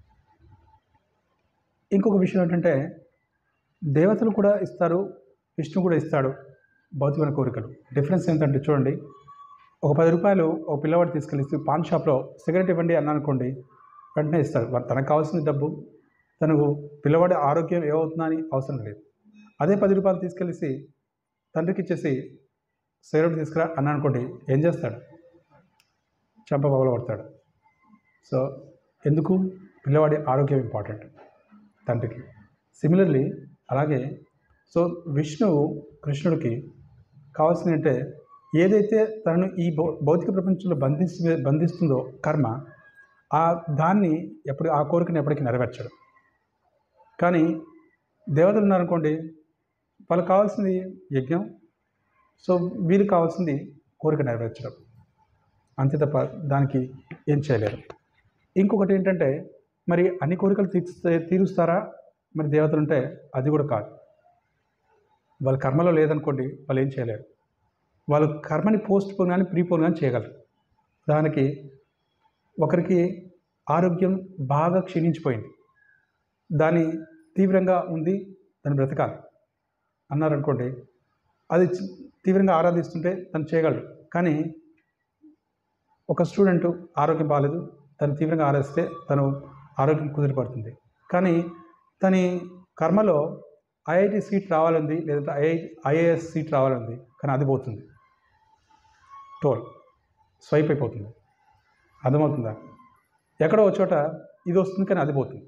ఇంకొక విషయం ఏంటంటే దేవతలు కూడా ఇస్తారు విష్ణు కూడా ఇస్తాడు భౌతికమైన కోరికలు డిఫరెన్స్ ఏంటంటే చూడండి ఒక పది రూపాయలు ఒక పిల్లవాడు తీసుకెళ్ళి పాన్ షాప్లో సిగరెట్ ఇవ్వండి అన్న అనుకోండి వెంటనే ఇస్తాడు వాడు తనకు కావాల్సిన డబ్బు తనకు పిల్లవాడి ఆరోగ్యం ఏమవుతుందా అని అవసరం లేదు అదే పది రూపాయలు తీసుకెళ్ళేసి తండ్రికి ఇచ్చేసి సిగరెట్ తీసుకురా అన్న అనుకోండి ఏం చేస్తాడు చెంప పగలగొడతాడు సో ఎందుకు పిల్లవాడి ఆరోగ్యం ఇంపార్టెంట్ తండ్రికి సిమిలర్లీ అలాగే సో విష్ణువు కృష్ణుడికి కావాల్సిన అంటే ఏదైతే తనను ఈ భౌ భౌతిక ప్రపంచంలో బంధించి బంధిస్తుందో కర్మ ఆ దాన్ని ఎప్పుడు ఆ కోరికను ఎప్పటికీ నెరవేర్చడు కానీ దేవతలు ఉన్నారనుకోండి వాళ్ళకి కావాల్సింది యజ్ఞం సో వీరికి కావాల్సింది కోరిక నెరవేర్చడం అంతే తప్ప దానికి ఏం చేయలేరు ఇంకొకటి ఏంటంటే మరి అన్ని కోరికలు తీర్స్తే తీరుస్తారా మరి దేవతలు ఉంటే అది కూడా కాదు వాళ్ళ కర్మలో లేదనుకోండి వాళ్ళు ఏం చేయలేరు వాళ్ళు కర్మని పోస్ట్ పోన్ కానీ ప్రీపోన్ కానీ చేయగలరు దానికి ఒకరికి ఆరోగ్యం బాగా క్షీణించిపోయింది దాని తీవ్రంగా ఉంది దాన్ని బ్రతకాలి అన్నారనుకోండి అది చి- తీవ్రంగా ఆరాధిస్తుంటే తను చేయగలడు కానీ ఒక స్టూడెంట్ ఆరోగ్యం బాగాలేదు తను తీవ్రంగా ఆరాధిస్తే తను ఆరోగ్యం కుదిరిపడుతుంది కానీ తని కర్మలో ఐఐటి సీట్ రావాలంది లేదంటే ఐఐ ఐఏఎస్ సీట్ రావాలంది కానీ అది పోతుంది టోల్ స్వైప్ అయిపోతుంది అర్థమవుతుందా ఎక్కడో ఒక చోట ఇది వస్తుంది కానీ అది పోతుంది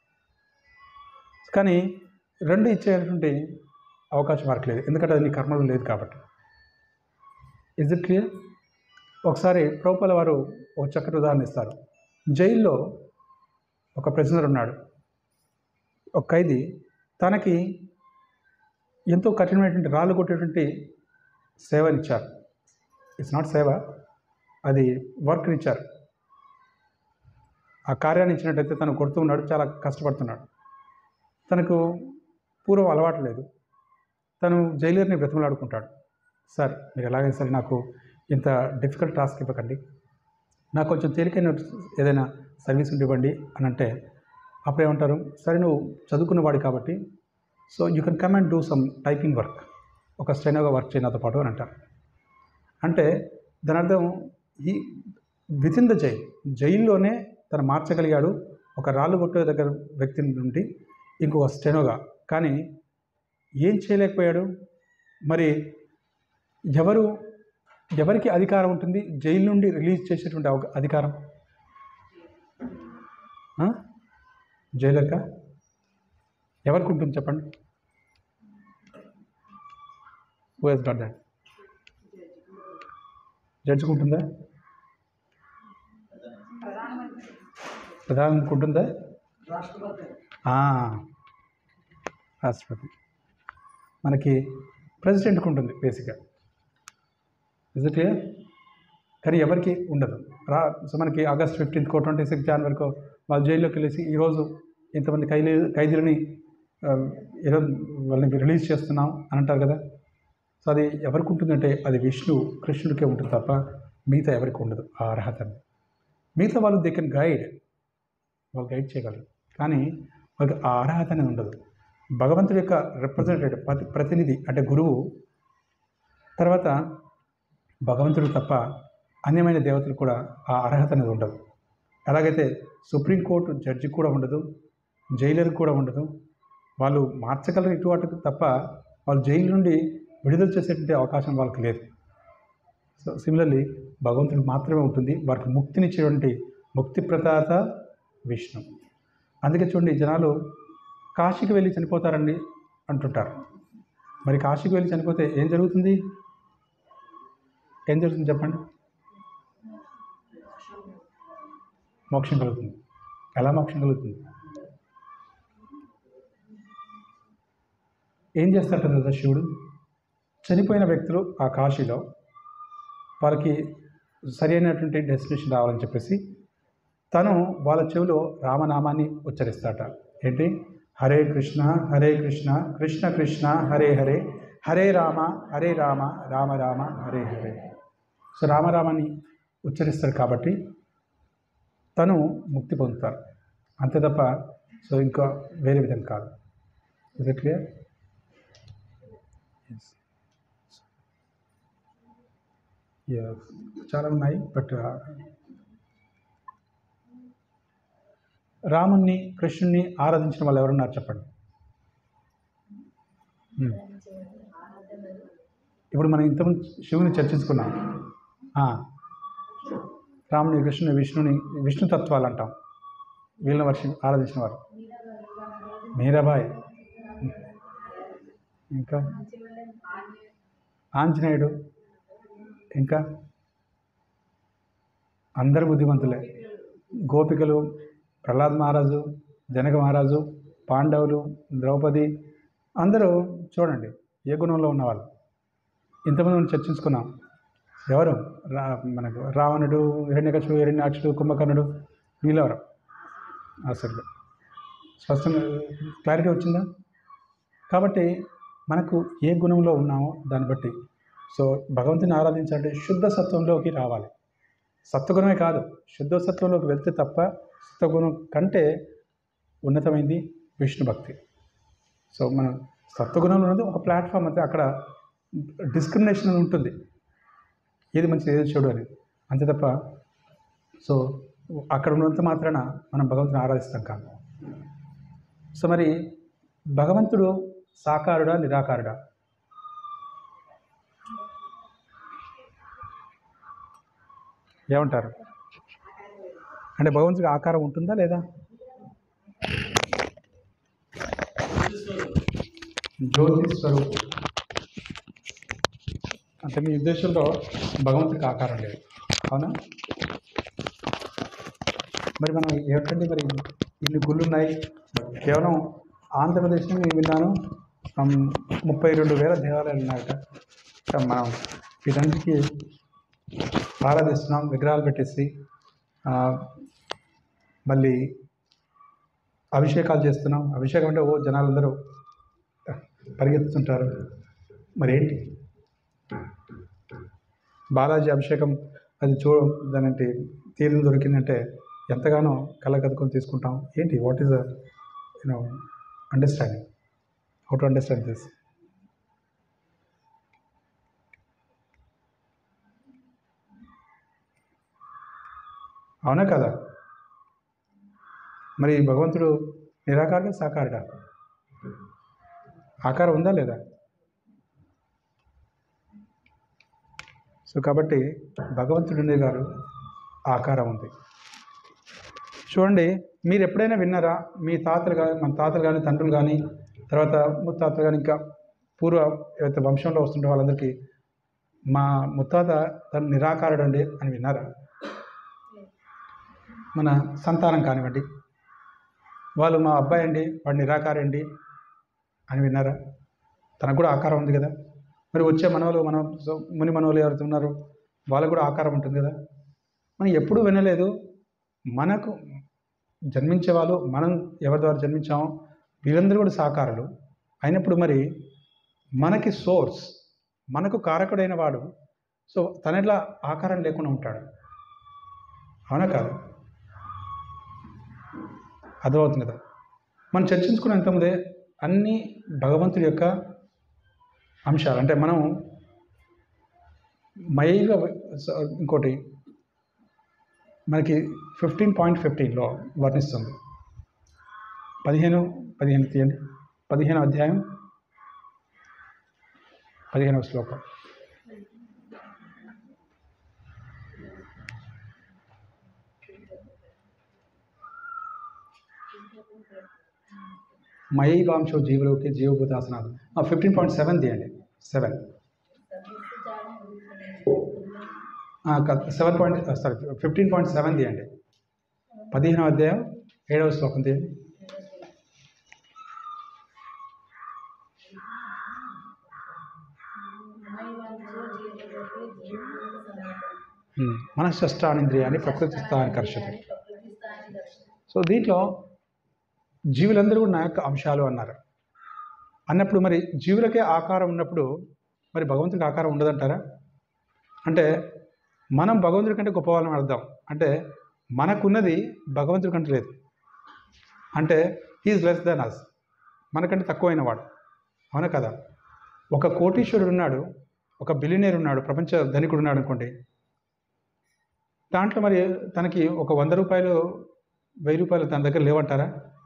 కానీ రెండు ఇచ్చేటువంటి అవకాశం మనకు లేదు ఎందుకంటే అది నీ కర్మలో లేదు కాబట్టి ఇజ్ ఇట్ క్లియర్ ఒకసారి ప్రభుపాల వారు ఒక చక్కటి ఉదాహరణ ఇస్తారు జైల్లో ఒక ప్రిజనర్ ఉన్నాడు ఒక ఖైదీ తనకి ఎంతో కఠినమైనటువంటి రాళ్ళు కొట్టేటువంటి సేవనిచ్చారు ఇట్స్ నాట్ సేవ అది వర్క్ని ఇచ్చారు ఆ కార్యాన్ని ఇచ్చినట్టయితే తను కొడుతూ ఉన్నాడు చాలా కష్టపడుతున్నాడు తనకు పూర్వం అలవాటు లేదు తను జైలర్ని బ్రతిమలాడుకుంటాడు సార్ మీరు ఎలాగైనా సరే నాకు ఇంత డిఫికల్ట్ టాస్క్ ఇవ్వకండి నాకు కొంచెం తేలికైన ఏదైనా సర్వీస్ ఉండి ఇవ్వండి అని అంటే అప్పుడు ఏమంటారు సరే నువ్వు చదువుకున్నవాడు కాబట్టి so you can come and do some typing work ఒక స్టెనోగా వర్క్ చేయడంతో పాటు అని అంటారు అంటే దాని అర్థం ఈ విత్ ఇన్ ద జైల్ జైల్లోనే తను మార్చగలిగాడు ఒక రాళ్ళు కొట్టే దగ్గర వ్యక్తి నుండి ఇంకొక స్టెనోగా కానీ ఏం చేయలేకపోయాడు మరి ఎవరు ఎవరికి అధికారం ఉంటుంది జైలు నుండి రిలీజ్ చేసేటువంటి అవక- అధికారం ఆ? జైలర్కా ఎవరికి ఉంటుంది చెప్పండి హూ హెస్ గాట్ దాట్ జడ్జికి ఉంటుందా ప్రధానికి ఉంటుందా ఆ, రాష్ట్రపతి మనకి ప్రెసిడెంట్కి ఉంటుంది బేసిక్గా ఇజ్ ఇట్ క్లియర్ కానీ ఎవరికి ఉండదు రా సో మనకి ఆగస్ట్ ఫిఫ్టీన్త్కో ట్వంటీ సిక్స్ జనవరికో వాళ్ళు జైల్లోకి వెళ్ళేసి ఈరోజు ఇంతమంది ఖైదీ ఖైదీలని ఆ, ఈరోజు వాళ్ళని రిలీజ్ చేస్తున్నాం అని అంటారు కదా సో అది ఎవరికి ఉంటుందంటే అది విష్ణు కృష్ణుడికే ఉంటుంది తప్ప మిగతా ఎవరికి ఉండదు ఆ అర్హత మిగతా వాళ్ళు దే కెన్ గైడ్ వాళ్ళు గైడ్ చేయగలరు కానీ వాళ్ళకి ఆ అర్హత అనేది ఉండదు భగవంతుడి యొక్క రిప్రజెంటేటివ్ ప్రతి ప్రతినిధి అంటే గురువు తర్వాత భగవంతుడు తప్ప అన్యమైన దేవతలు కూడా ఆ అర్హత అనేది ఉండదు ఎలాగైతే సుప్రీంకోర్టు జడ్జి కూడా ఉండదు జైలర్ కూడా ఉండదు వాళ్ళు మార్చగలరు ఇటు అటు తప్ప వాళ్ళు జైలు నుండి విడుదల చేసేటువంటి అవకాశం వాళ్ళకి లేదు సో సిమిలర్లీ భగవంతుడికి మాత్రమే ఉంటుంది వారికి ముక్తినిచ్చేటువంటి ముక్తి ప్రదాత విష్ణు అందుకే చూడండి జనాలు కాశీకి వెళ్ళి చనిపోతారండి అంటుంటారు మరి కాశీకి వెళ్ళి చనిపోతే ఏం జరుగుతుంది ఏం జరుగుతుంది చెప్పండి మోక్షం కలుగుతుంది ఎలా మోక్షం కలుగుతుంది ఏం చేస్తారట కదా శివుడు చనిపోయిన వ్యక్తులు ఆ కాశీలో వాళ్ళకి సరైనటువంటి డెస్టినేషన్ రావాలని చెప్పేసి తను వాళ్ళ చెవిలో రామనామాన్ని ఉచ్చరిస్తాట ఏంటి హరే కృష్ణ హరే కృష్ణ కృష్ణ కృష్ణ హరే హరే హరే రామ హరే రామ రామ రామ హరే హరే సో రామరామాన్ని ఉచ్చరిస్తాడు కాబట్టి తను ముక్తి పొందుతారు అంతే తప్ప సో ఇంకా వేరే విధంగా కాదు ఇస్ ఇట్ క్లియర్ చాలా ఉన్నాయి బట్ రాముణ్ణి కృష్ణుణ్ణి ఆరాధించిన వాళ్ళు ఎవరున్నారు చెప్పండి Hmm. ఇప్పుడు మనం ఇంతకుముందు శివుని చర్చించుకున్నాం ఆ, రాముని కృష్ణుని విష్ణుని విష్ణు తత్వాలు అంటాం వీళ్ళని వర్షి ఆరాధించిన వారు మీరాబాయ్ ఇంకా ఆంజనేయుడు ఇంకా అందరు బుద్ధిమంతులే గోపికలు ప్రహ్లాద్ మహారాజు జనక మహారాజు పాండవులు ద్రౌపది అందరూ చూడండి ఏ గుణంలో ఉన్నవాళ్ళు ఇంతమంది మనం చర్చించుకున్నాం ఎవరు రా మనకు రావణుడు హిరణ్యకశుడు హిరణ్యాక్షుడు కుంభకర్ణుడు వీళ్ళెవరు అసలు స్పష్టంగా క్లారిటీ వచ్చిందా కాబట్టి మనకు ఏ గుణంలో ఉన్నామో దాన్ని బట్టి సో భగవంతుని ఆరాధించాలంటే శుద్ధ సత్వంలోకి రావాలి సత్వగుణమే కాదు శుద్ధ సత్వంలోకి వెళ్తే తప్ప సత్వగుణం కంటే ఉన్నతమైంది విష్ణు భక్తి సో మనం సత్వగుణంలో ఉన్నది ఒక ప్లాట్ఫామ్ అంతే అక్కడ డిస్క్రిమినేషన్ అని ఉంటుంది ఏది మంచిది ఏది చెడు అని అంతే తప్ప సో అక్కడ ఉన్నంత మాత్రాన మనం భగవంతుని ఆరాధిస్తాం కాదు సో మరి భగవంతుడు సాకారుడా నిరాకారుడా ఏమంటారు అంటే భగవంతుడికి ఆకారం ఉంటుందా లేదా జ్యోతి స్వరూపం అంటే మీ ఉద్దేశంలో భగవంతుడికి ఆకారం లేదు అవునా మరి మనం ఏమిటండి మరి ఇన్ని గుళ్ళు ఉన్నాయి కేవలం ఆంధ్రప్రదేశ్లో నేను విన్నాను um, ముప్పై రెండు వేల దేవాలయాలు ఉన్నాయట ఇంకా మనం వీటన్నిటికీ ఆరాధిస్తున్నాం విగ్రహాలు పెట్టేసి ఆ, మళ్ళీ అభిషేకాలు చేస్తున్నాం అభిషేకం అంటే ఓ జనాలందరూ పరిగెత్తుతుంటారు మరేంటి బాలాజీ అభిషేకం అది చూ దానంటే తీరం దొరికిందంటే ఎంతగానో కళ్ళకద్దుకొని తీసుకుంటాం ఏంటి what is you know understanding how to understand this అవునా కదా మరి భగవంతుడు నిరాకారుడా సాకారుడా ఆకారం ఉందా లేదా సో కాబట్టి భగవంతుడి గారు ఆకారం ఉంది చూడండి మీరు ఎప్పుడైనా విన్నారా మీ తాతలు కానీ మన తాతలు కానీ తండ్రులు కానీ తర్వాత ముత్తాతలు కానీ ఇంకా పూర్వ ఏవైతే వంశంలో వస్తుంటే వాళ్ళందరికీ మా ముత్తాత తను నిరాకారుడు అండి అని విన్నారా మన సంతానం కానివ్వండి వాళ్ళు మా అబ్బాయి అండి వాడు నిరాకారండి అని విన్నారా తనకు కూడా ఆకారం ఉంది కదా మరి వచ్చే మనవలు మన ముని మనవలు ఎవరైతే ఉన్నారో వాళ్ళకు కూడా ఆకారం ఉంటుంది కదా మనం ఎప్పుడూ వినలేదు మనకు జన్మించే వాళ్ళు మనం ఎవరి ద్వారా జన్మించామో వీళ్ళందరూ కూడా సాకారాలు అయినప్పుడు మరి మనకి సోర్స్ మనకు కారకుడైన వాడు సో తన ఎట్లా ఆకారం లేకుండా ఉంటాడు అవునా కాదు అర్థమవుతుంది కదా మనం చర్చించుకున్న ఇంతకుముందే అన్ని భగవంతుడి యొక్క అంశాలు అంటే మనం మైగా ఇంకోటి మనకి ఫిఫ్టీన్ పాయింట్ ఫిఫ్టీన్లో వర్ణిస్తుంది పదిహేను పదిహేను తీయండి పదిహేను అధ్యాయం పదిహేనవ శ్లోకం మయైవాంశో జీవులోకి జీవభూతాసనాలు ఫిఫ్టీన్ పాయింట్ సెవెన్ తీయండి seven seven point sorry fifteen point seven తీయండి పదిహేనవ అధ్యాయం ఏడవ శ్లోకం తీయండి ఉమ్, మనశ్శష్టానింద్రియాన్ని ప్రకృతి స్థాని కర్షతి సో దీంట్లో జీవులందరూ కూడా నా యొక్క అంశాలు అన్నారు అన్నప్పుడు మరి జీవులకే ఆకారం ఉన్నప్పుడు మరి భగవంతుడికి ఆకారం ఉండదంటారా అంటే మనం భగవంతుడి కంటే గొప్పవాళ్ళని అర్థం అంటే మనకున్నది భగవంతుడి కంటే లేదు అంటే హీఈస్ లెస్ దెన్ అస్ మనకంటే తక్కువైన వాడు అవునా కదా ఒక కోటీశ్వరుడు ఉన్నాడు ఒక బిలియనీర్ ఉన్నాడు ప్రపంచ ధనికుడు ఉన్నాడు అనుకోండి దాంట్లో మరి తనకి ఒక వంద రూపాయలు వెయ్యి రూపాయలు తన దగ్గర లేవంటారా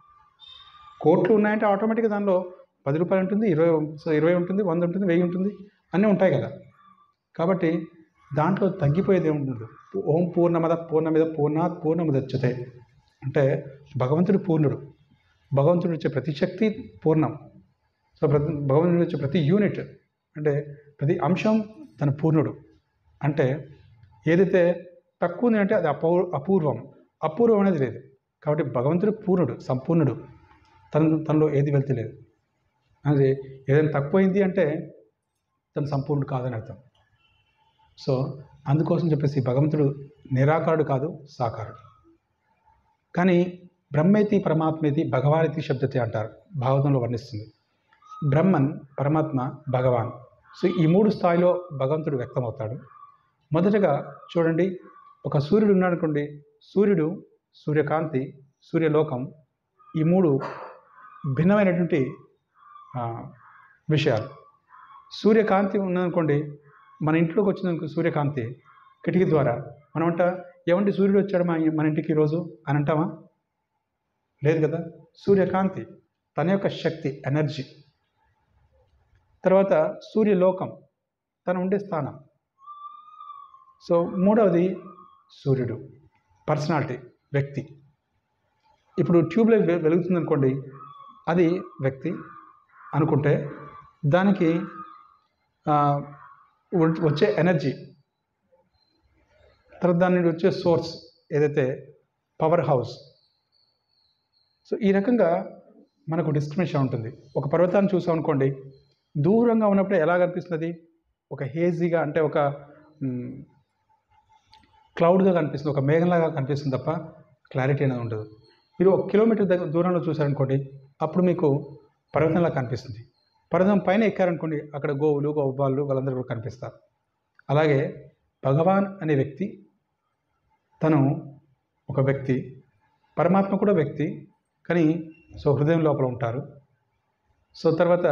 కోట్లు ఉన్నాయంటే ఆటోమేటిక్గా దానిలో పది రూపాయలు ఉంటుంది ఇరవై సో ఇరవై ఉంటుంది వంద ఉంటుంది వెయ్యి ఉంటుంది అన్నీ ఉంటాయి కదా కాబట్టి దాంట్లో తగ్గిపోయేది ఏముంటుంది ఓం పూర్ణమద పూర్ణమిద పూర్ణాత్ పూర్ణముదచ్చతే అంటే భగవంతుడు పూర్ణుడు భగవంతుడు ఇచ్చే ప్రతి శక్తి పూర్ణం సో ప్రతి భగవంతుడు ఇచ్చే ప్రతి యూనిట్ అంటే ప్రతి అంశం తన పూర్ణుడు అంటే ఏదైతే తక్కువ ఉంది అంటే అది అపూ అపూర్వం అపూర్వం అనేది లేదు కాబట్టి భగవంతుడు పూర్ణుడు సంపూర్ణుడు తన తనలో ఏది వెళ్తే లేదు అది ఏదైనా తక్కువైంది అంటే తను సంపూర్ణుడు కాదని అర్థం సో అందుకోసం చెప్పేసి భగవంతుడు నిరాకారుడు కాదు సాకారుడు కానీ బ్రహ్మేతి పరమాత్మేతి భగవానితి శబ్దతి అంటారు భాగవతంలో వర్ణిస్తుంది బ్రహ్మన్ పరమాత్మ భగవాన్ సో ఈ మూడు స్థాయిలో భగవంతుడు వ్యక్తమవుతాడు మొదటగా చూడండి ఒక సూర్యుడు ఉన్నాడు అనుకోండి సూర్యుడు సూర్యకాంతి సూర్యలోకం ఈ మూడు భిన్నమైనటువంటి ఆ, విషయాలు సూర్యకాంతి ఉన్నదనుకోండి మన ఇంట్లోకి వచ్చిందనుకో సూర్యకాంతి కిటికీ ద్వారా మనం అంట ఏమంటే సూర్యుడు వచ్చాడు మా మన ఇంటికి ఈరోజు అని అంటామా లేదు కదా సూర్యకాంతి తన యొక్క శక్తి ఎనర్జీ తర్వాత సూర్యలోకం తను ఉండే స్థానం సో మూడవది సూర్యుడు పర్సనాలిటీ వ్యక్తి ఇప్పుడు ట్యూబ్ లైట్ వె- వెలుగుతుంది అనుకోండి అది వ్యక్తి అనుకుంటే దానికి ఆ, వ- వచ్చే ఎనర్జీ తర్వాత దాని నుండి వచ్చే సోర్స్ ఏదైతే పవర్ హౌస్ సో ఈ రకంగా మనకు డిస్క్రిమినేషన్ ఉంటుంది ఒక పర్వతాన్ని చూసాం అనుకోండి దూరంగా ఉన్నప్పుడు ఎలా కనిపిస్తుంది ఒక హేజీగా అంటే ఒక మ్, క్లౌడ్గా కనిపిస్తుంది ఒక మేఘంలాగా కనిపిస్తుంది తప్ప క్లారిటీ అనేది ఉండదు మీరు ఒక కిలోమీటర్ దగ్గర దూరంలో చూసారనుకోండి అప్పుడు మీకు పర్వతంలా కనిపిస్తుంది పర్వతం పైన ఎక్కారనుకోండి అక్కడ గోవులు గోపాలు వాళ్ళందరూ కూడా కనిపిస్తారు అలాగే భగవాన్ అనే వ్యక్తి తను ఒక వ్యక్తి పరమాత్మ కూడా వ్యక్తి కానీ సో హృదయం లోపల ఉంటారు సో తర్వాత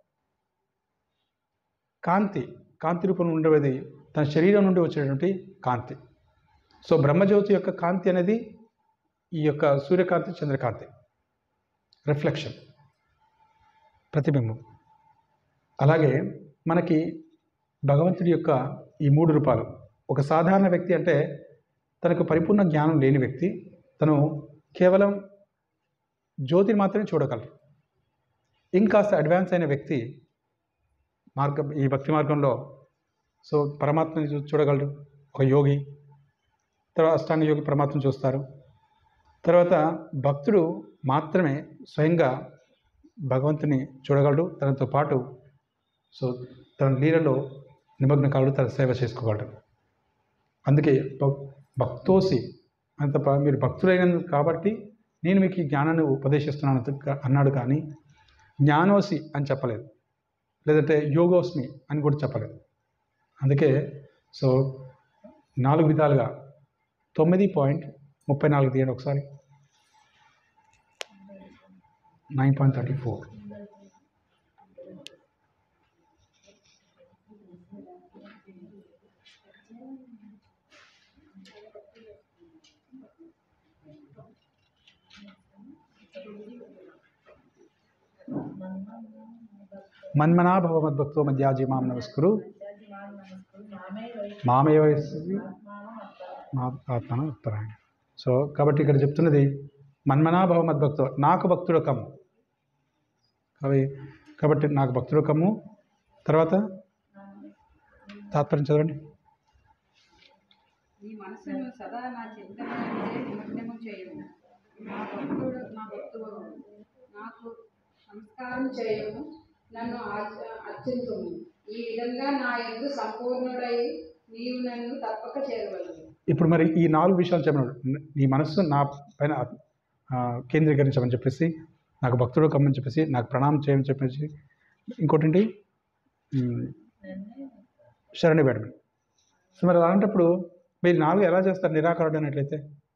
కాంతి కాంతి రూపంలో ఉండేది తన శరీరం నుండి వచ్చేటువంటి కాంతి సో బ్రహ్మజ్యోతి యొక్క కాంతి అనేది ఈ యొక్క సూర్యకాంతి చంద్రకాంతి రిఫ్లెక్షన్ ప్రతిబింబం అలాగే మనకి భగవంతుడి యొక్క ఈ మూడు రూపాలు ఒక సాధారణ వ్యక్తి అంటే తనకు పరిపూర్ణ జ్ఞానం లేని వ్యక్తి తను కేవలం జ్యోతిని మాత్రమే చూడగలరు ఇంకాస్త అడ్వాన్స్ అయిన వ్యక్తి మార్గం ఈ భక్తి మార్గంలో సో పరమాత్మని చూ- చూడగలరు ఒక యోగి తర్వాత అష్టాంగ యోగి పరమాత్మను చూస్తారు తర్వాత భక్తుడు మాత్రమే స్వయంగా భగవంతుని చూడగలడు తనతో పాటు సో తన లీలలో నిమగ్న కాలడు తన సేవ చేసుకోగలడు అందుకే భక్- భక్తోసి అంత ప- మీరు భక్తులైనందుకు కాబట్టి నేను మీకు ఈ జ్ఞానాన్ని ఉపదేశిస్తున్నాను అంత- అన్నాడు కానీ జ్ఞానోసి అని చెప్పలేదు లేదంటే యోగోస్మి అని కూడా చెప్పలేదు అందుకే సో నాలుగు విధాలుగా తొమ్మిది పాయింట్ ముప్పై నాలుగు తీయండి ఒకసారి నైన్ పాయింట్ థర్టీ ఫోర్ మన్మనా భవ మద్భక్తో మధ్యాజీ మాం నమస్కురు మామేవ మా ఆత్మను ఉత్తరాయణ సో కాబట్టి ఇక్కడ చెప్తున్నది మన్మనా భవ మద్భక్తో నాకు భక్తుడు కమ్ము అవి కాబట్టి నాకు భక్తుడు కమ్ము తర్వాత తాత్పర్యం చదవండి నీ మనసును సదా నా చింతనలోనే నిమగ్నము చేయము నా భక్తుడు నా భక్తుడు నాకు సంస్కారం చేయము నన్ను ఆచ- అర్చింతుము ఈ విధంగా నా యందు సంపూర్ణుడై నీవు నన్ను తప్పక చేరవలదు ఇప్పుడు మరి ఈ నాలుగు విషయాలు చెప్పినాడు నీ మనస్సు నా పైన ఆ, కేంద్రీకరించమని చెప్పేసి నాకు భక్తుడు కమ్మని చెప్పేసి నాకు ప్రణామం చేయమని చెప్పేసి ఇంకోటి ఏంటి ఉమ్, శరణి పెట్టమని సో మరి అలాంటప్పుడు మీరు నాలుగు ఎలా చేస్తారు నిరాకరుడు అన్నట్లయితే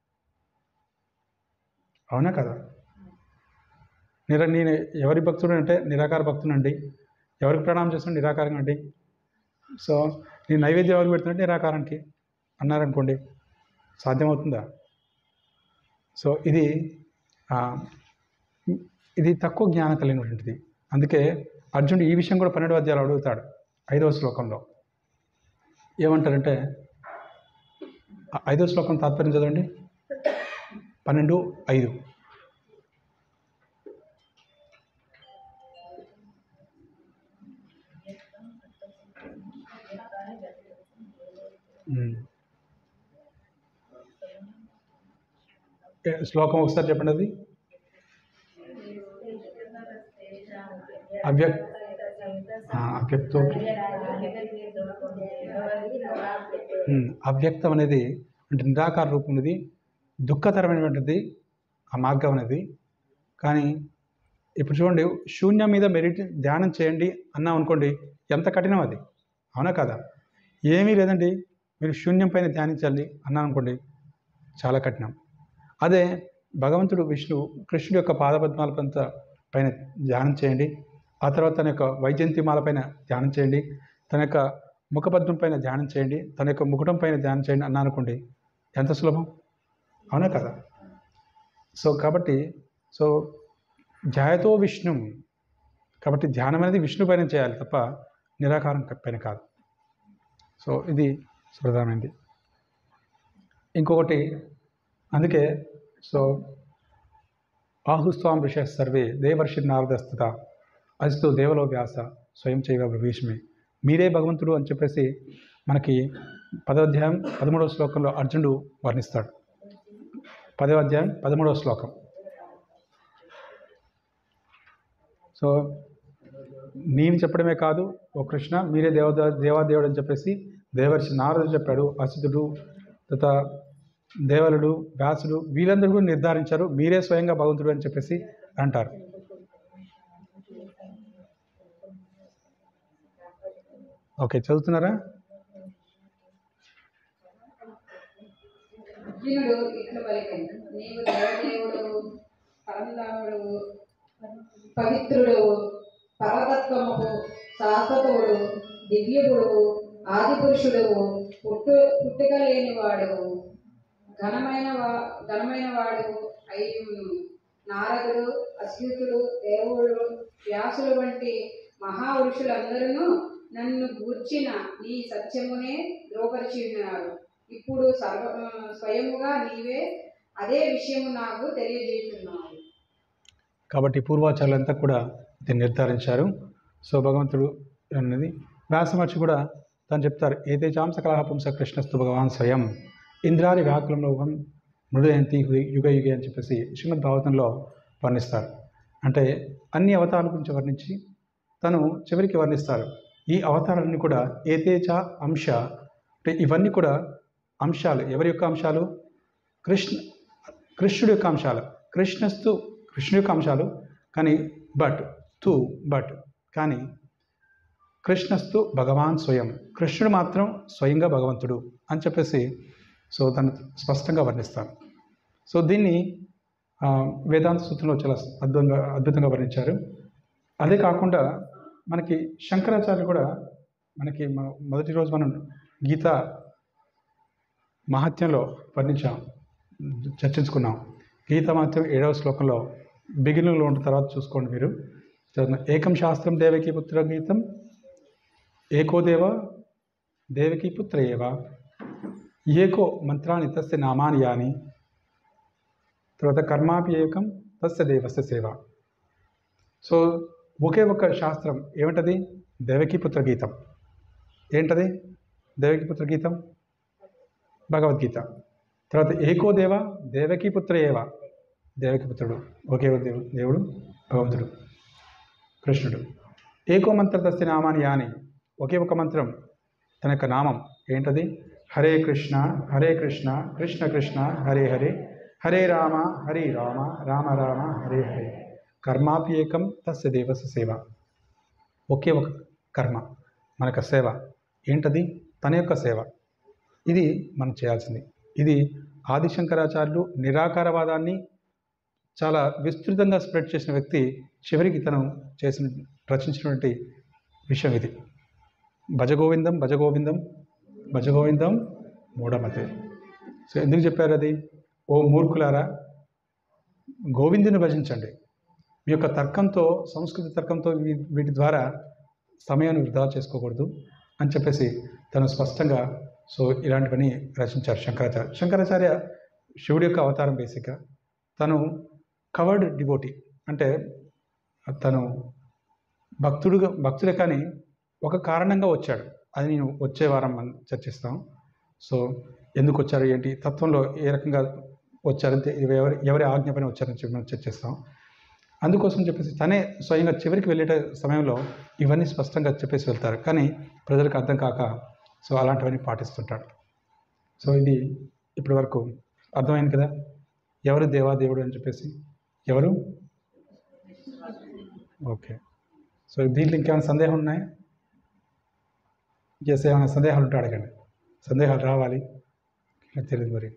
అవునా కదా నిర నేను ఎవరి భక్తుడు అంటే నిరాకార భక్తునండి ఎవరికి ప్రణామం చేస్తున్నా నిరాకారంగా అండి సో నేను నైవేద్యం ఎవరికి పెడుతున్నట్టు నిరాకారానికి అన్నారనుకోండి సాధ్యమవుతుందా సో ఇది ఆ, ఇది తక్కువ జ్ఞానం కలిగినటువంటిది అందుకే అర్జునుడు ఈ విషయం కూడా పన్నెండు అధ్యాయాలు అడుగుతాడు ఐదవ శ్లోకంలో ఏమంటారంటే ఆ ఐదవ శ్లోకం తాత్పర్యం చదవండి పన్నెండు ఐదు ఉమ్. ఏ, శ్లోకం ఒకసారి చెప్పండి అది అవ్యక్ ఆ, అవ్యక్తో ఉమ్, అవ్యక్తం అనేది అంటే నిరాకార రూపం అనేది దుఃఖతరమైనటువంటిది ఆ మార్గం అనేది కానీ ఇప్పుడు చూడండి శూన్యం మీద మెరిట్ ధ్యానం చేయండి అన్నాం అనుకోండి ఎంత కఠినం అది అవునా కదా ఏమీ లేదండి మీరు శూన్యం పైన ధ్యానించాలి అన్నాను అనుకోండి చాలా కఠినం అదే భగవంతుడు విష్ణు కృష్ణుడి యొక్క పాదపద్మాల పంత పైన ధ్యానం చేయండి ఆ తర్వాత తన యొక్క వైజయంతిమాల పైన ధ్యానం చేయండి తన యొక్క ముఖపద్మం పైన ధ్యానం చేయండి తన యొక్క ముకుటం పైన ధ్యానం చేయండి అన్నా అనుకోండి ఎంత సులభం అవునా కదా సో కాబట్టి సో ధ్యాయతో విష్ణు కాబట్టి ధ్యానం అనేది విష్ణు పైన చేయాలి తప్ప నిరాకారం పైన కాదు సో ఇది ప్రధానమైనది ఇంకొకటి అందుకే సో ఆహుస్వాం ఋష సర్వే దేవర్షి నారదస్థత అజితో దేవలో వ్యాస స్వయం చేయవ భవిష్యమే మీరే భగవంతుడు అని చెప్పేసి మనకి పదవ అధ్యాయం పదమూడవ శ్లోకంలో అర్జునుడు వర్ణిస్తాడు పదవ అధ్యాయం పదమూడవ శ్లోకం సో నేను చెప్పడమే కాదు ఓ కృష్ణ మీరే దేవ దేవాదేవుడు అని చెప్పేసి దేవర్షి నారదుడు చెప్పాడు అసితుడు తత దేవలుడు వ్యాసుడు వీళ్ళందరూ కూడా నిర్ధారించారు మీరే స్వయంగా భగవంతుడు అని చెప్పేసి అంటారు ఓకే చదువుతున్నారా అర్జునుడు ఇట్ల పలికను నీవు దేవదేవుడు పరంధాముడు పవిత్రుడు పరతత్వముకు శాశ్వతుడు దివ్యగుడు ఆదిపురుషుడు పుట్టు పుట్టుక లేనివాడు ఘనమైన వా ఘనమైన వాడు అయ్యును నారదుడు అశ్వితుడు దేవుడు వ్యాసులు వంటి మహాపురుషులందరూ నన్ను గూర్చిన నీ సత్యమునే ద్రోపరిచి ఉన్నారు ఇప్పుడు సర్వ స్వయముగా నీవే అదే విషయము నాకు తెలియజేస్తున్నావు కాబట్టి పూర్వాచార్యులంతా కూడా దీన్ని నిర్ధారించారు సో భగవంతుడు అన్నది వ్యాసమర్చి కూడా తను చెప్తారు ఏదే చాంస కలహ పుంస కృష్ణస్తు భగవాన్ స్వయం ఇంద్రాది వ్యాకులం లోకం మృదయంతి యుగ యుగే అని చెప్పేసి శ్రీమద్ భాగవతంలో వర్ణిస్తారు అంటే అన్ని అవతారాల గురించి వర్ణించి తను చివరికి వర్ణిస్తారు ఈ అవతారాలన్నీ కూడా ఏతేచ అంశ అంటే ఇవన్నీ కూడా అంశాలు ఎవరి యొక్క అంశాలు కృష్ణ కృష్ణుడి యొక్క అంశాలు కృష్ణస్తు కృష్ణుడి యొక్క అంశాలు కానీ బట్ తు బట్ కానీ కృష్ణస్తు భగవాన్ స్వయం కృష్ణుడు మాత్రం స్వయంగా భగవంతుడు అని చెప్పేసి సో తను స్పష్టంగా వర్ణిస్తాను సో దీన్ని ఆ, వేదాంత సూత్రంలో చాలా అద్భుతంగా అద్భుతంగా వర్ణించారు అదే కాకుండా మనకి శంకరాచార్య కూడా మనకి మ- మొదటి రోజు మనం గీత మహత్యంలో వర్ణించాం చర్చించుకున్నాం గీత మహత్యం ఏడవ శ్లోకంలో బిగినింగ్లో ఉన్న తర్వాత చూసుకోండి మీరు చదువుతున్నా. ఏకం శాస్త్రం దేవకి పుత్ర గీతం ఏకో దేవ దేవకి పుత్ర ఏవ ఏకో మంత్రాన్ని తస్య నామాని యాని తర్వాత కర్మాపి ఏకం తస్య దేవస్య సేవ సో ఒకే ఒక శాస్త్రం ఏమిటది దేవకి పుత్ర గీతం ఏంటది దేవకి పుత్ర గీతం భగవద్గీత తర్వాత ఏకో దేవ దేవకి పుత్ర ఏవ దేవకి పుత్రుడు ఒకే ఒక దేవు దేవుడు భగవంతుడు కృష్ణుడు ఏకో మంత్ర తస్య నామాని యాని ఒకే ఒక మంత్రం తన యొక్క నామం ఏంటది హరే కృష్ణ హరే కృష్ణ కృష్ణ కృష్ణ హరే హరే హరే రామ హరే రామ రామ రామ హరే హరే కర్మాపి ఏకం తస్య దేవస్య సేవ ఒకే ఒక కర్మ మన యొక్క సేవ ఏంటది తన యొక్క సేవ ఇది మనం చేయాల్సింది ఇది ఆదిశంకరాచార్యులు నిరాకారవాదాన్ని చాలా విస్తృతంగా స్ప్రెడ్ చేసిన వ్యక్తి చివరికి తను చేసిన రచించినటువంటి విషయం ఇది భజగోవిందం భజగోవిందం భజగోవిందం మూఢమతే సో ఎందుకు చెప్పారు అది ఓ మూర్ఖులారా గోవిందుని భజించండి మీ యొక్క తర్కంతో సంస్కృతి తర్కంతో వీ- వీటి ద్వారా సమయాన్ని వృధా చేసుకోకూడదు అని చెప్పేసి తను స్పష్టంగా సో ఇలాంటివన్నీ రచించారు శంకరాచార్య శంకరాచార్య శివుడి యొక్క అవతారం బేసిక్గా తను కవర్డ్ డివోటీ అంటే తను భక్తుడుగా భక్తుడే కానీ ఒక కారణంగా వచ్చాడు అది నేను వచ్చే వారం మనం చర్చిస్తాం సో ఎందుకు వచ్చారు ఏంటి తత్వంలో ఏ రకంగా వచ్చారు తె- ఎవరి ఎవరి ఆజ్ఞ పైన వచ్చారని చెప్పి మనం చర్చిస్తాం అందుకోసం చెప్పేసి తనే స్వయంగా చివరికి వెళ్ళే సమయంలో ఇవన్నీ స్పష్టంగా చెప్పేసి వెళ్తారు కానీ ప్రజలకు అర్థం కాక సో అలాంటివన్నీ పాటిస్తుంటాడు సో ఇది ఇప్పటి వరకు అర్థమైంది కదా ఎవరు దేవాదేవుడు అని చెప్పేసి ఎవరు ఓకే సో దీంట్లో ఇంకేమైనా సందేహం ఉన్నాయా ఇంకేసి ఏమైనా సందేహాలు ఉంటే అడగండి సందేహాలు రావాలి నాకు తెలియదు మరి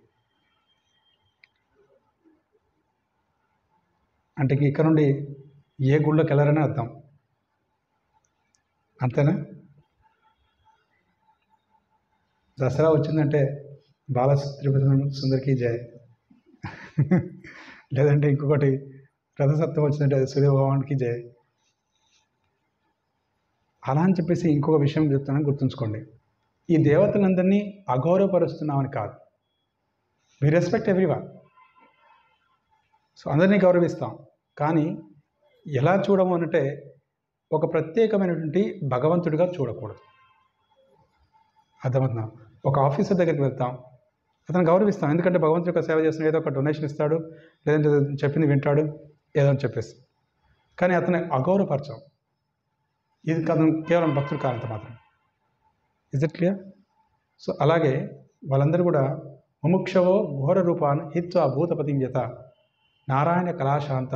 అంటే ఇంక ఇక్కడ నుండి ఏ గుళ్ళోకి వెళ్ళారని అర్థం అంతేనా దసరా వచ్చిందంటే బాల తిరుపతి సుందరికి జయ లేదంటే ఇంకొకటి రథసప్తం వచ్చిందంటే సూర్యభగవాన్కి జయ అలా అని చెప్పేసి ఇంకొక విషయం చెప్తానని గుర్తుంచుకోండి ఈ దేవతలందరినీ అగౌరవపరుస్తున్నామని కాదు వి రెస్పెక్ట్ ఎవ్రీవన్ సో అందరినీ గౌరవిస్తాం కానీ ఎలా చూడము అంటే ఒక ప్రత్యేకమైనటువంటి భగవంతుడిగా చూడకూడదు అర్థమవుతుందా ఒక ఆఫీసర్ దగ్గరికి వెళ్తాం అతను గౌరవిస్తాం ఎందుకంటే భగవంతుడి యొక్క సేవ చేస్తున్న ఏదో ఒక డొనేషన్ ఇస్తాడు లేదంటే ఏదో చెప్పింది వింటాడు ఏదో అని చెప్పేసి కానీ అతను అగౌరవపరచం ఇది అతను కేవలం భక్తుడు కానంత మాత్రం ఇజ్ ఇట్ క్లియర్ సో అలాగే వాళ్ళందరూ కూడా ముముక్షవో ఘోర రూపాన్ హిత్వా భూతపతిం యత నారాయణ కళాశాంత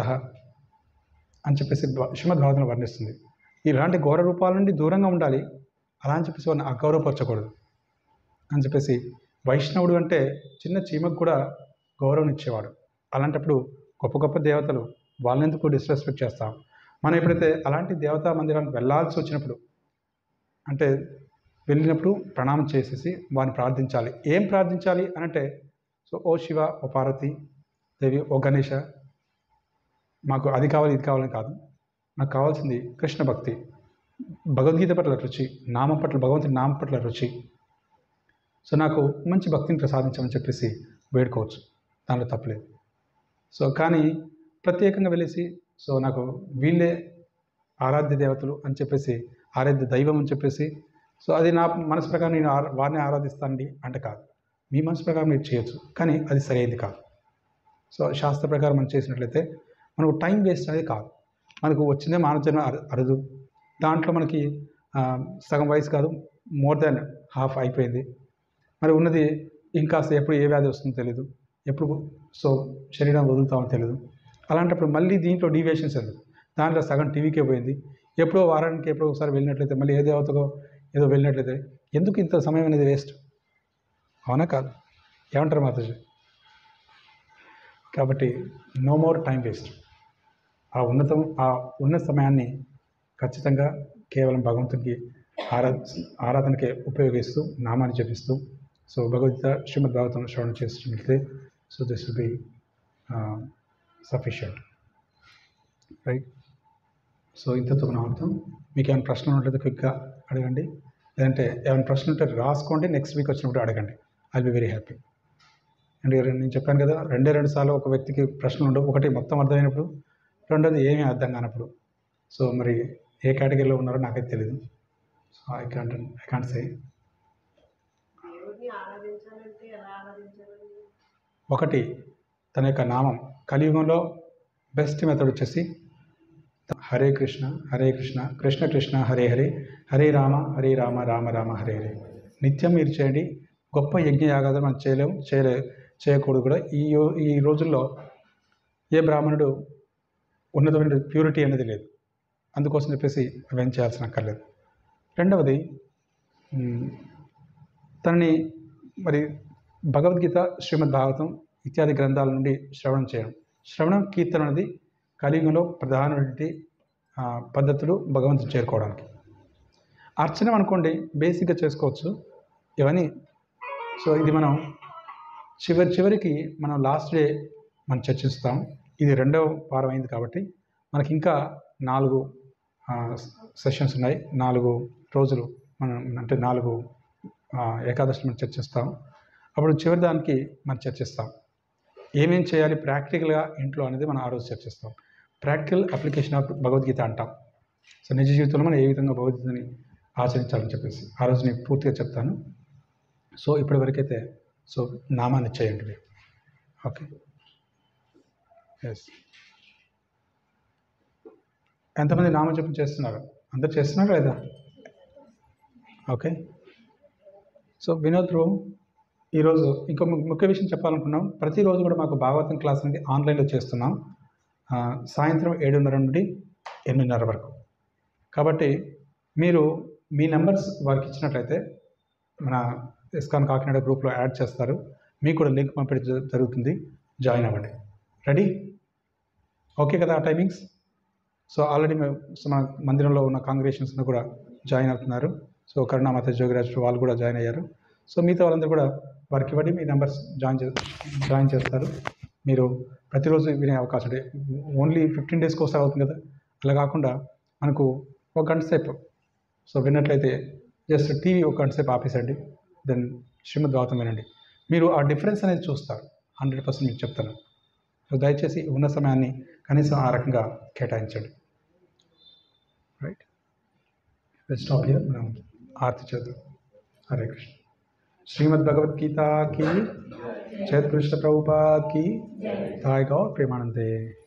అని చెప్పేసి శ్రీమద్ భాగవతం వర్ణిస్తుంది ఇలాంటి ఘోర రూపాల నుండి దూరంగా ఉండాలి అలా అని చెప్పేసి వారిని అగౌరవపరచకూడదు అని చెప్పేసి వైష్ణవుడు అంటే చిన్న చీమకు కూడా గౌరవం ఇచ్చేవాడు అలాంటప్పుడు గొప్ప గొప్ప దేవతలు వాళ్ళెందుకు డిస్రెస్పెక్ట్ చేస్తాం మనం ఎప్పుడైతే అలాంటి దేవతా మందిరానికి వెళ్ళాల్సి వచ్చినప్పుడు అంటే వెళ్ళినప్పుడు ప్రణామం చేసేసి వారిని ప్రార్థించాలి ఏం ప్రార్థించాలి అని అంటే సో ఓ శివ ఓ పార్వతి దేవి ఓ గణేష మాకు అది కావాలి ఇది కావాలని కాదు నాకు కావాల్సింది కృష్ణ భక్తి భగవద్గీత పట్ల రుచి నామం పట్ల భగవంతుని నామం పట్ల రుచి సో నాకు మంచి భక్తిని ప్రసాదించమని చెప్పేసి వేడుకోవచ్చు దానిలో తప్పలేదు సో కానీ ప్రత్యేకంగా వెళ్ళేసి సో నాకు వీళ్ళే ఆరాధ్య దేవతలు అని చెప్పేసి ఆరాధ్య దైవం అని చెప్పేసి సో అది నా మనసు ప్రకారం నేను ఆరా- వారిని ఆరాధిస్తానండి అంటే కాదు మీ మనసు ప్రకారం మీరు చేయొచ్చు కానీ అది సరైనది కాదు సో శాస్త్ర ప్రకారం మనం చేసినట్లయితే మనకు టైం వేస్ట్ అనేది కాదు మనకు వచ్చిందే మానవ జన్మ అరు- అరుదు దాంట్లో మనకి ఆ, సగం వయసు కాదు మోర్ దాన్ హాఫ్ అయిపోయింది మరి ఉన్నది ఇంకా ఎప్పుడు ఏ వ్యాధి వస్తుందో తెలియదు ఎప్పుడు సో శరీరం వదులుతామో తెలియదు అలాంటప్పుడు మళ్ళీ దీంట్లో డీవియేషన్స్ ఎందుకు దాంట్లో సగం టీవీకే పోయింది ఎప్పుడో వారానికి ఎప్పుడో ఒకసారి వెళ్ళినట్లయితే మళ్ళీ ఏ దేవతకో ఏదో వెళ్ళినట్లయితే ఎందుకు ఇంత సమయం అనేది వేస్ట్ అవునా కాదు ఏమంటారు మాతాజీ కాబట్టి నో మోర్ టైం వేస్ట్ ఆ ఉన్నతం ఆ ఉన్న సమయాన్ని ఖచ్చితంగా కేవలం భగవంతుడికి ఆరా ఆరాధనకే ఉపయోగిస్తూ నామాన్ని జపిస్తూ సో భగవద్గీత శ్రీమద్ భాగవతం శ్రవణం చేస్తున్నట్లయితే so this will be sufficient right so ఇంతతో నా అర్థం మీకు ఏమైనా ప్రశ్నలు ఉంటే క్విక్గా అడగండి లేదంటే ఏమైనా ప్రశ్నలు ఉంటే రాసుకోండి నెక్స్ట్ వీక్ వచ్చినప్పుడు అడగండి I be very happy and నేను చెప్పాను కదా రెండే రెండు సార్లు ఒక వ్యక్తికి ప్రశ్నలు ఉండవు ఒకటి మొత్తం అర్థమైనప్పుడు రెండోది ఏమీ అర్థం కానప్పుడు సో మరి ఏ కేటగిరీలో ఉన్నారో నాకైతే తెలియదు so I can't I can't say దేవుడిని ఆరాధించాలంటే ఎలా ఆరాధించాలండి ఒకటి తన యొక్క నామం కలియుగంలో బెస్ట్ మెథడ్ వచ్చేసి హరే కృష్ణ హరే కృష్ణ కృష్ణ కృష్ణ హరే హరే హరే రామ హరే రామ రామ రామ హరే హరే నిత్యం మీరు చేయండి గొప్ప యజ్ఞ యాగాలు మనం చేయలేము చేయలే చేయకూడదు కూడా ఈ యో- ఈ రోజుల్లో ఏ బ్రాహ్మణుడు ఉన్నతమైన ప్యూరిటీ అనేది లేదు అందుకోసం చెప్పేసి అవేం చేయాల్సిన అక్కర్లేదు రెండవది మ్, తనని మరి భగవద్గీత శ్రీమద్ భాగవతం ఇత్యాది గ్రంథాల నుండి శ్రవణం చేయడం శ్రవణం కీర్తన అనేది కలియుగంలో ప్రధానమైనటువంటి ఆ, పద్ధతులు భగవంతుని చేరుకోవడానికి అర్చన అనుకోండి బేసిక్గా చేసుకోవచ్చు ఇవన్నీ సో ఇది మనం చివరి చివరికి మనం లాస్ట్ డే మనం చర్చిస్తాం ఇది రెండవ వారం అయింది కాబట్టి మనకి ఇంకా నాలుగు సెషన్స్ ఉన్నాయి నాలుగు రోజులు మనం అంటే నాలుగు ఆ, ఏకాదశి మనం చర్చిస్తాం అప్పుడు చివరి దానికి మనం చర్చిస్తాం ఏమేం చేయాలి ప్రాక్టికల్గా ఇంట్లో అనేది మనం ఆ రోజు చర్చిస్తాం ప్రాక్టికల్ అప్లికేషన్ ఆఫ్ భగవద్గీత అంటాం సో నిజ జీవితంలో మనం ఏ విధంగా భగవద్గీతని ఆచరించాలని చెప్పేసి ఆ రోజు నేను పూర్తిగా చెప్తాను సో ఇప్పటివరకైతే సో నామాన్ని చేయండి మీరు ఓకే ఎస్ ఎంతమంది నామజపం చేస్తున్నారు అందరు చేస్తున్నారా లేదా ఓకే సో వినోద్ బ్రో ఈరోజు ఇంకో ము- ముఖ్య విషయం చెప్పాలనుకున్నాం ప్రతిరోజు కూడా మాకు భాగవతం క్లాస్ అనేది ఆన్లైన్లో చేస్తున్నాం ఆ, సాయంత్రం ఏడున్నర నుండి ఎనిమిదిన్నర వరకు కాబట్టి మీరు మీ నెంబర్స్ వారికి ఇచ్చినట్లయితే మన ఇస్కాన్ కాకినాడ గ్రూప్లో యాడ్ చేస్తారు మీకు కూడా లింక్ పంపించడం జ- జరుగుతుంది జాయిన్ అవ్వండి రెడీ ఓకే కదా ఆ టైమింగ్స్ సో ఆల్రెడీ మేము సో మన మందిరంలో ఉన్న కాంగ్రేషన్స్లో కూడా జాయిన్ అవుతున్నారు సో కరుణామాత జోగిరాజ్ వాళ్ళు కూడా జాయిన్ అయ్యారు సో మిగతా వాళ్ళందరూ కూడా వారికి ఇవ్వండి మీ నెంబర్స్ జాయిన్ చే జాయిన్ చేస్తారు మీరు ప్రతిరోజు వినే అవకాశం ఉంది ఓన్లీ ఫిఫ్టీన్ డేస్కి ఒకసారి అవుతుంది కదా అలా కాకుండా మనకు ఒక గంట సేపు సో విన్నట్లయితే జస్ట్ టీవీ ఒక గంట సేపు ఆపేసండి దెన్ శ్రీమద్ గౌతమ్ వినండి మీరు ఆ డిఫరెన్స్ అనేది చూస్తారు హండ్రెడ్ పర్సెంట్ మీకు చెప్తాను సో దయచేసి ఉన్న సమయాన్ని కనీసం ఆ రకంగా కేటాయించండి రైట్ స్టాప్ హియర్ మనం ఆర్తి చేద్దాం హరే కృష్ణ శ్రీమద్ భగవద్గీత की जय कृष्ण प्रभुपाद की जय गौर प्रेमानंदे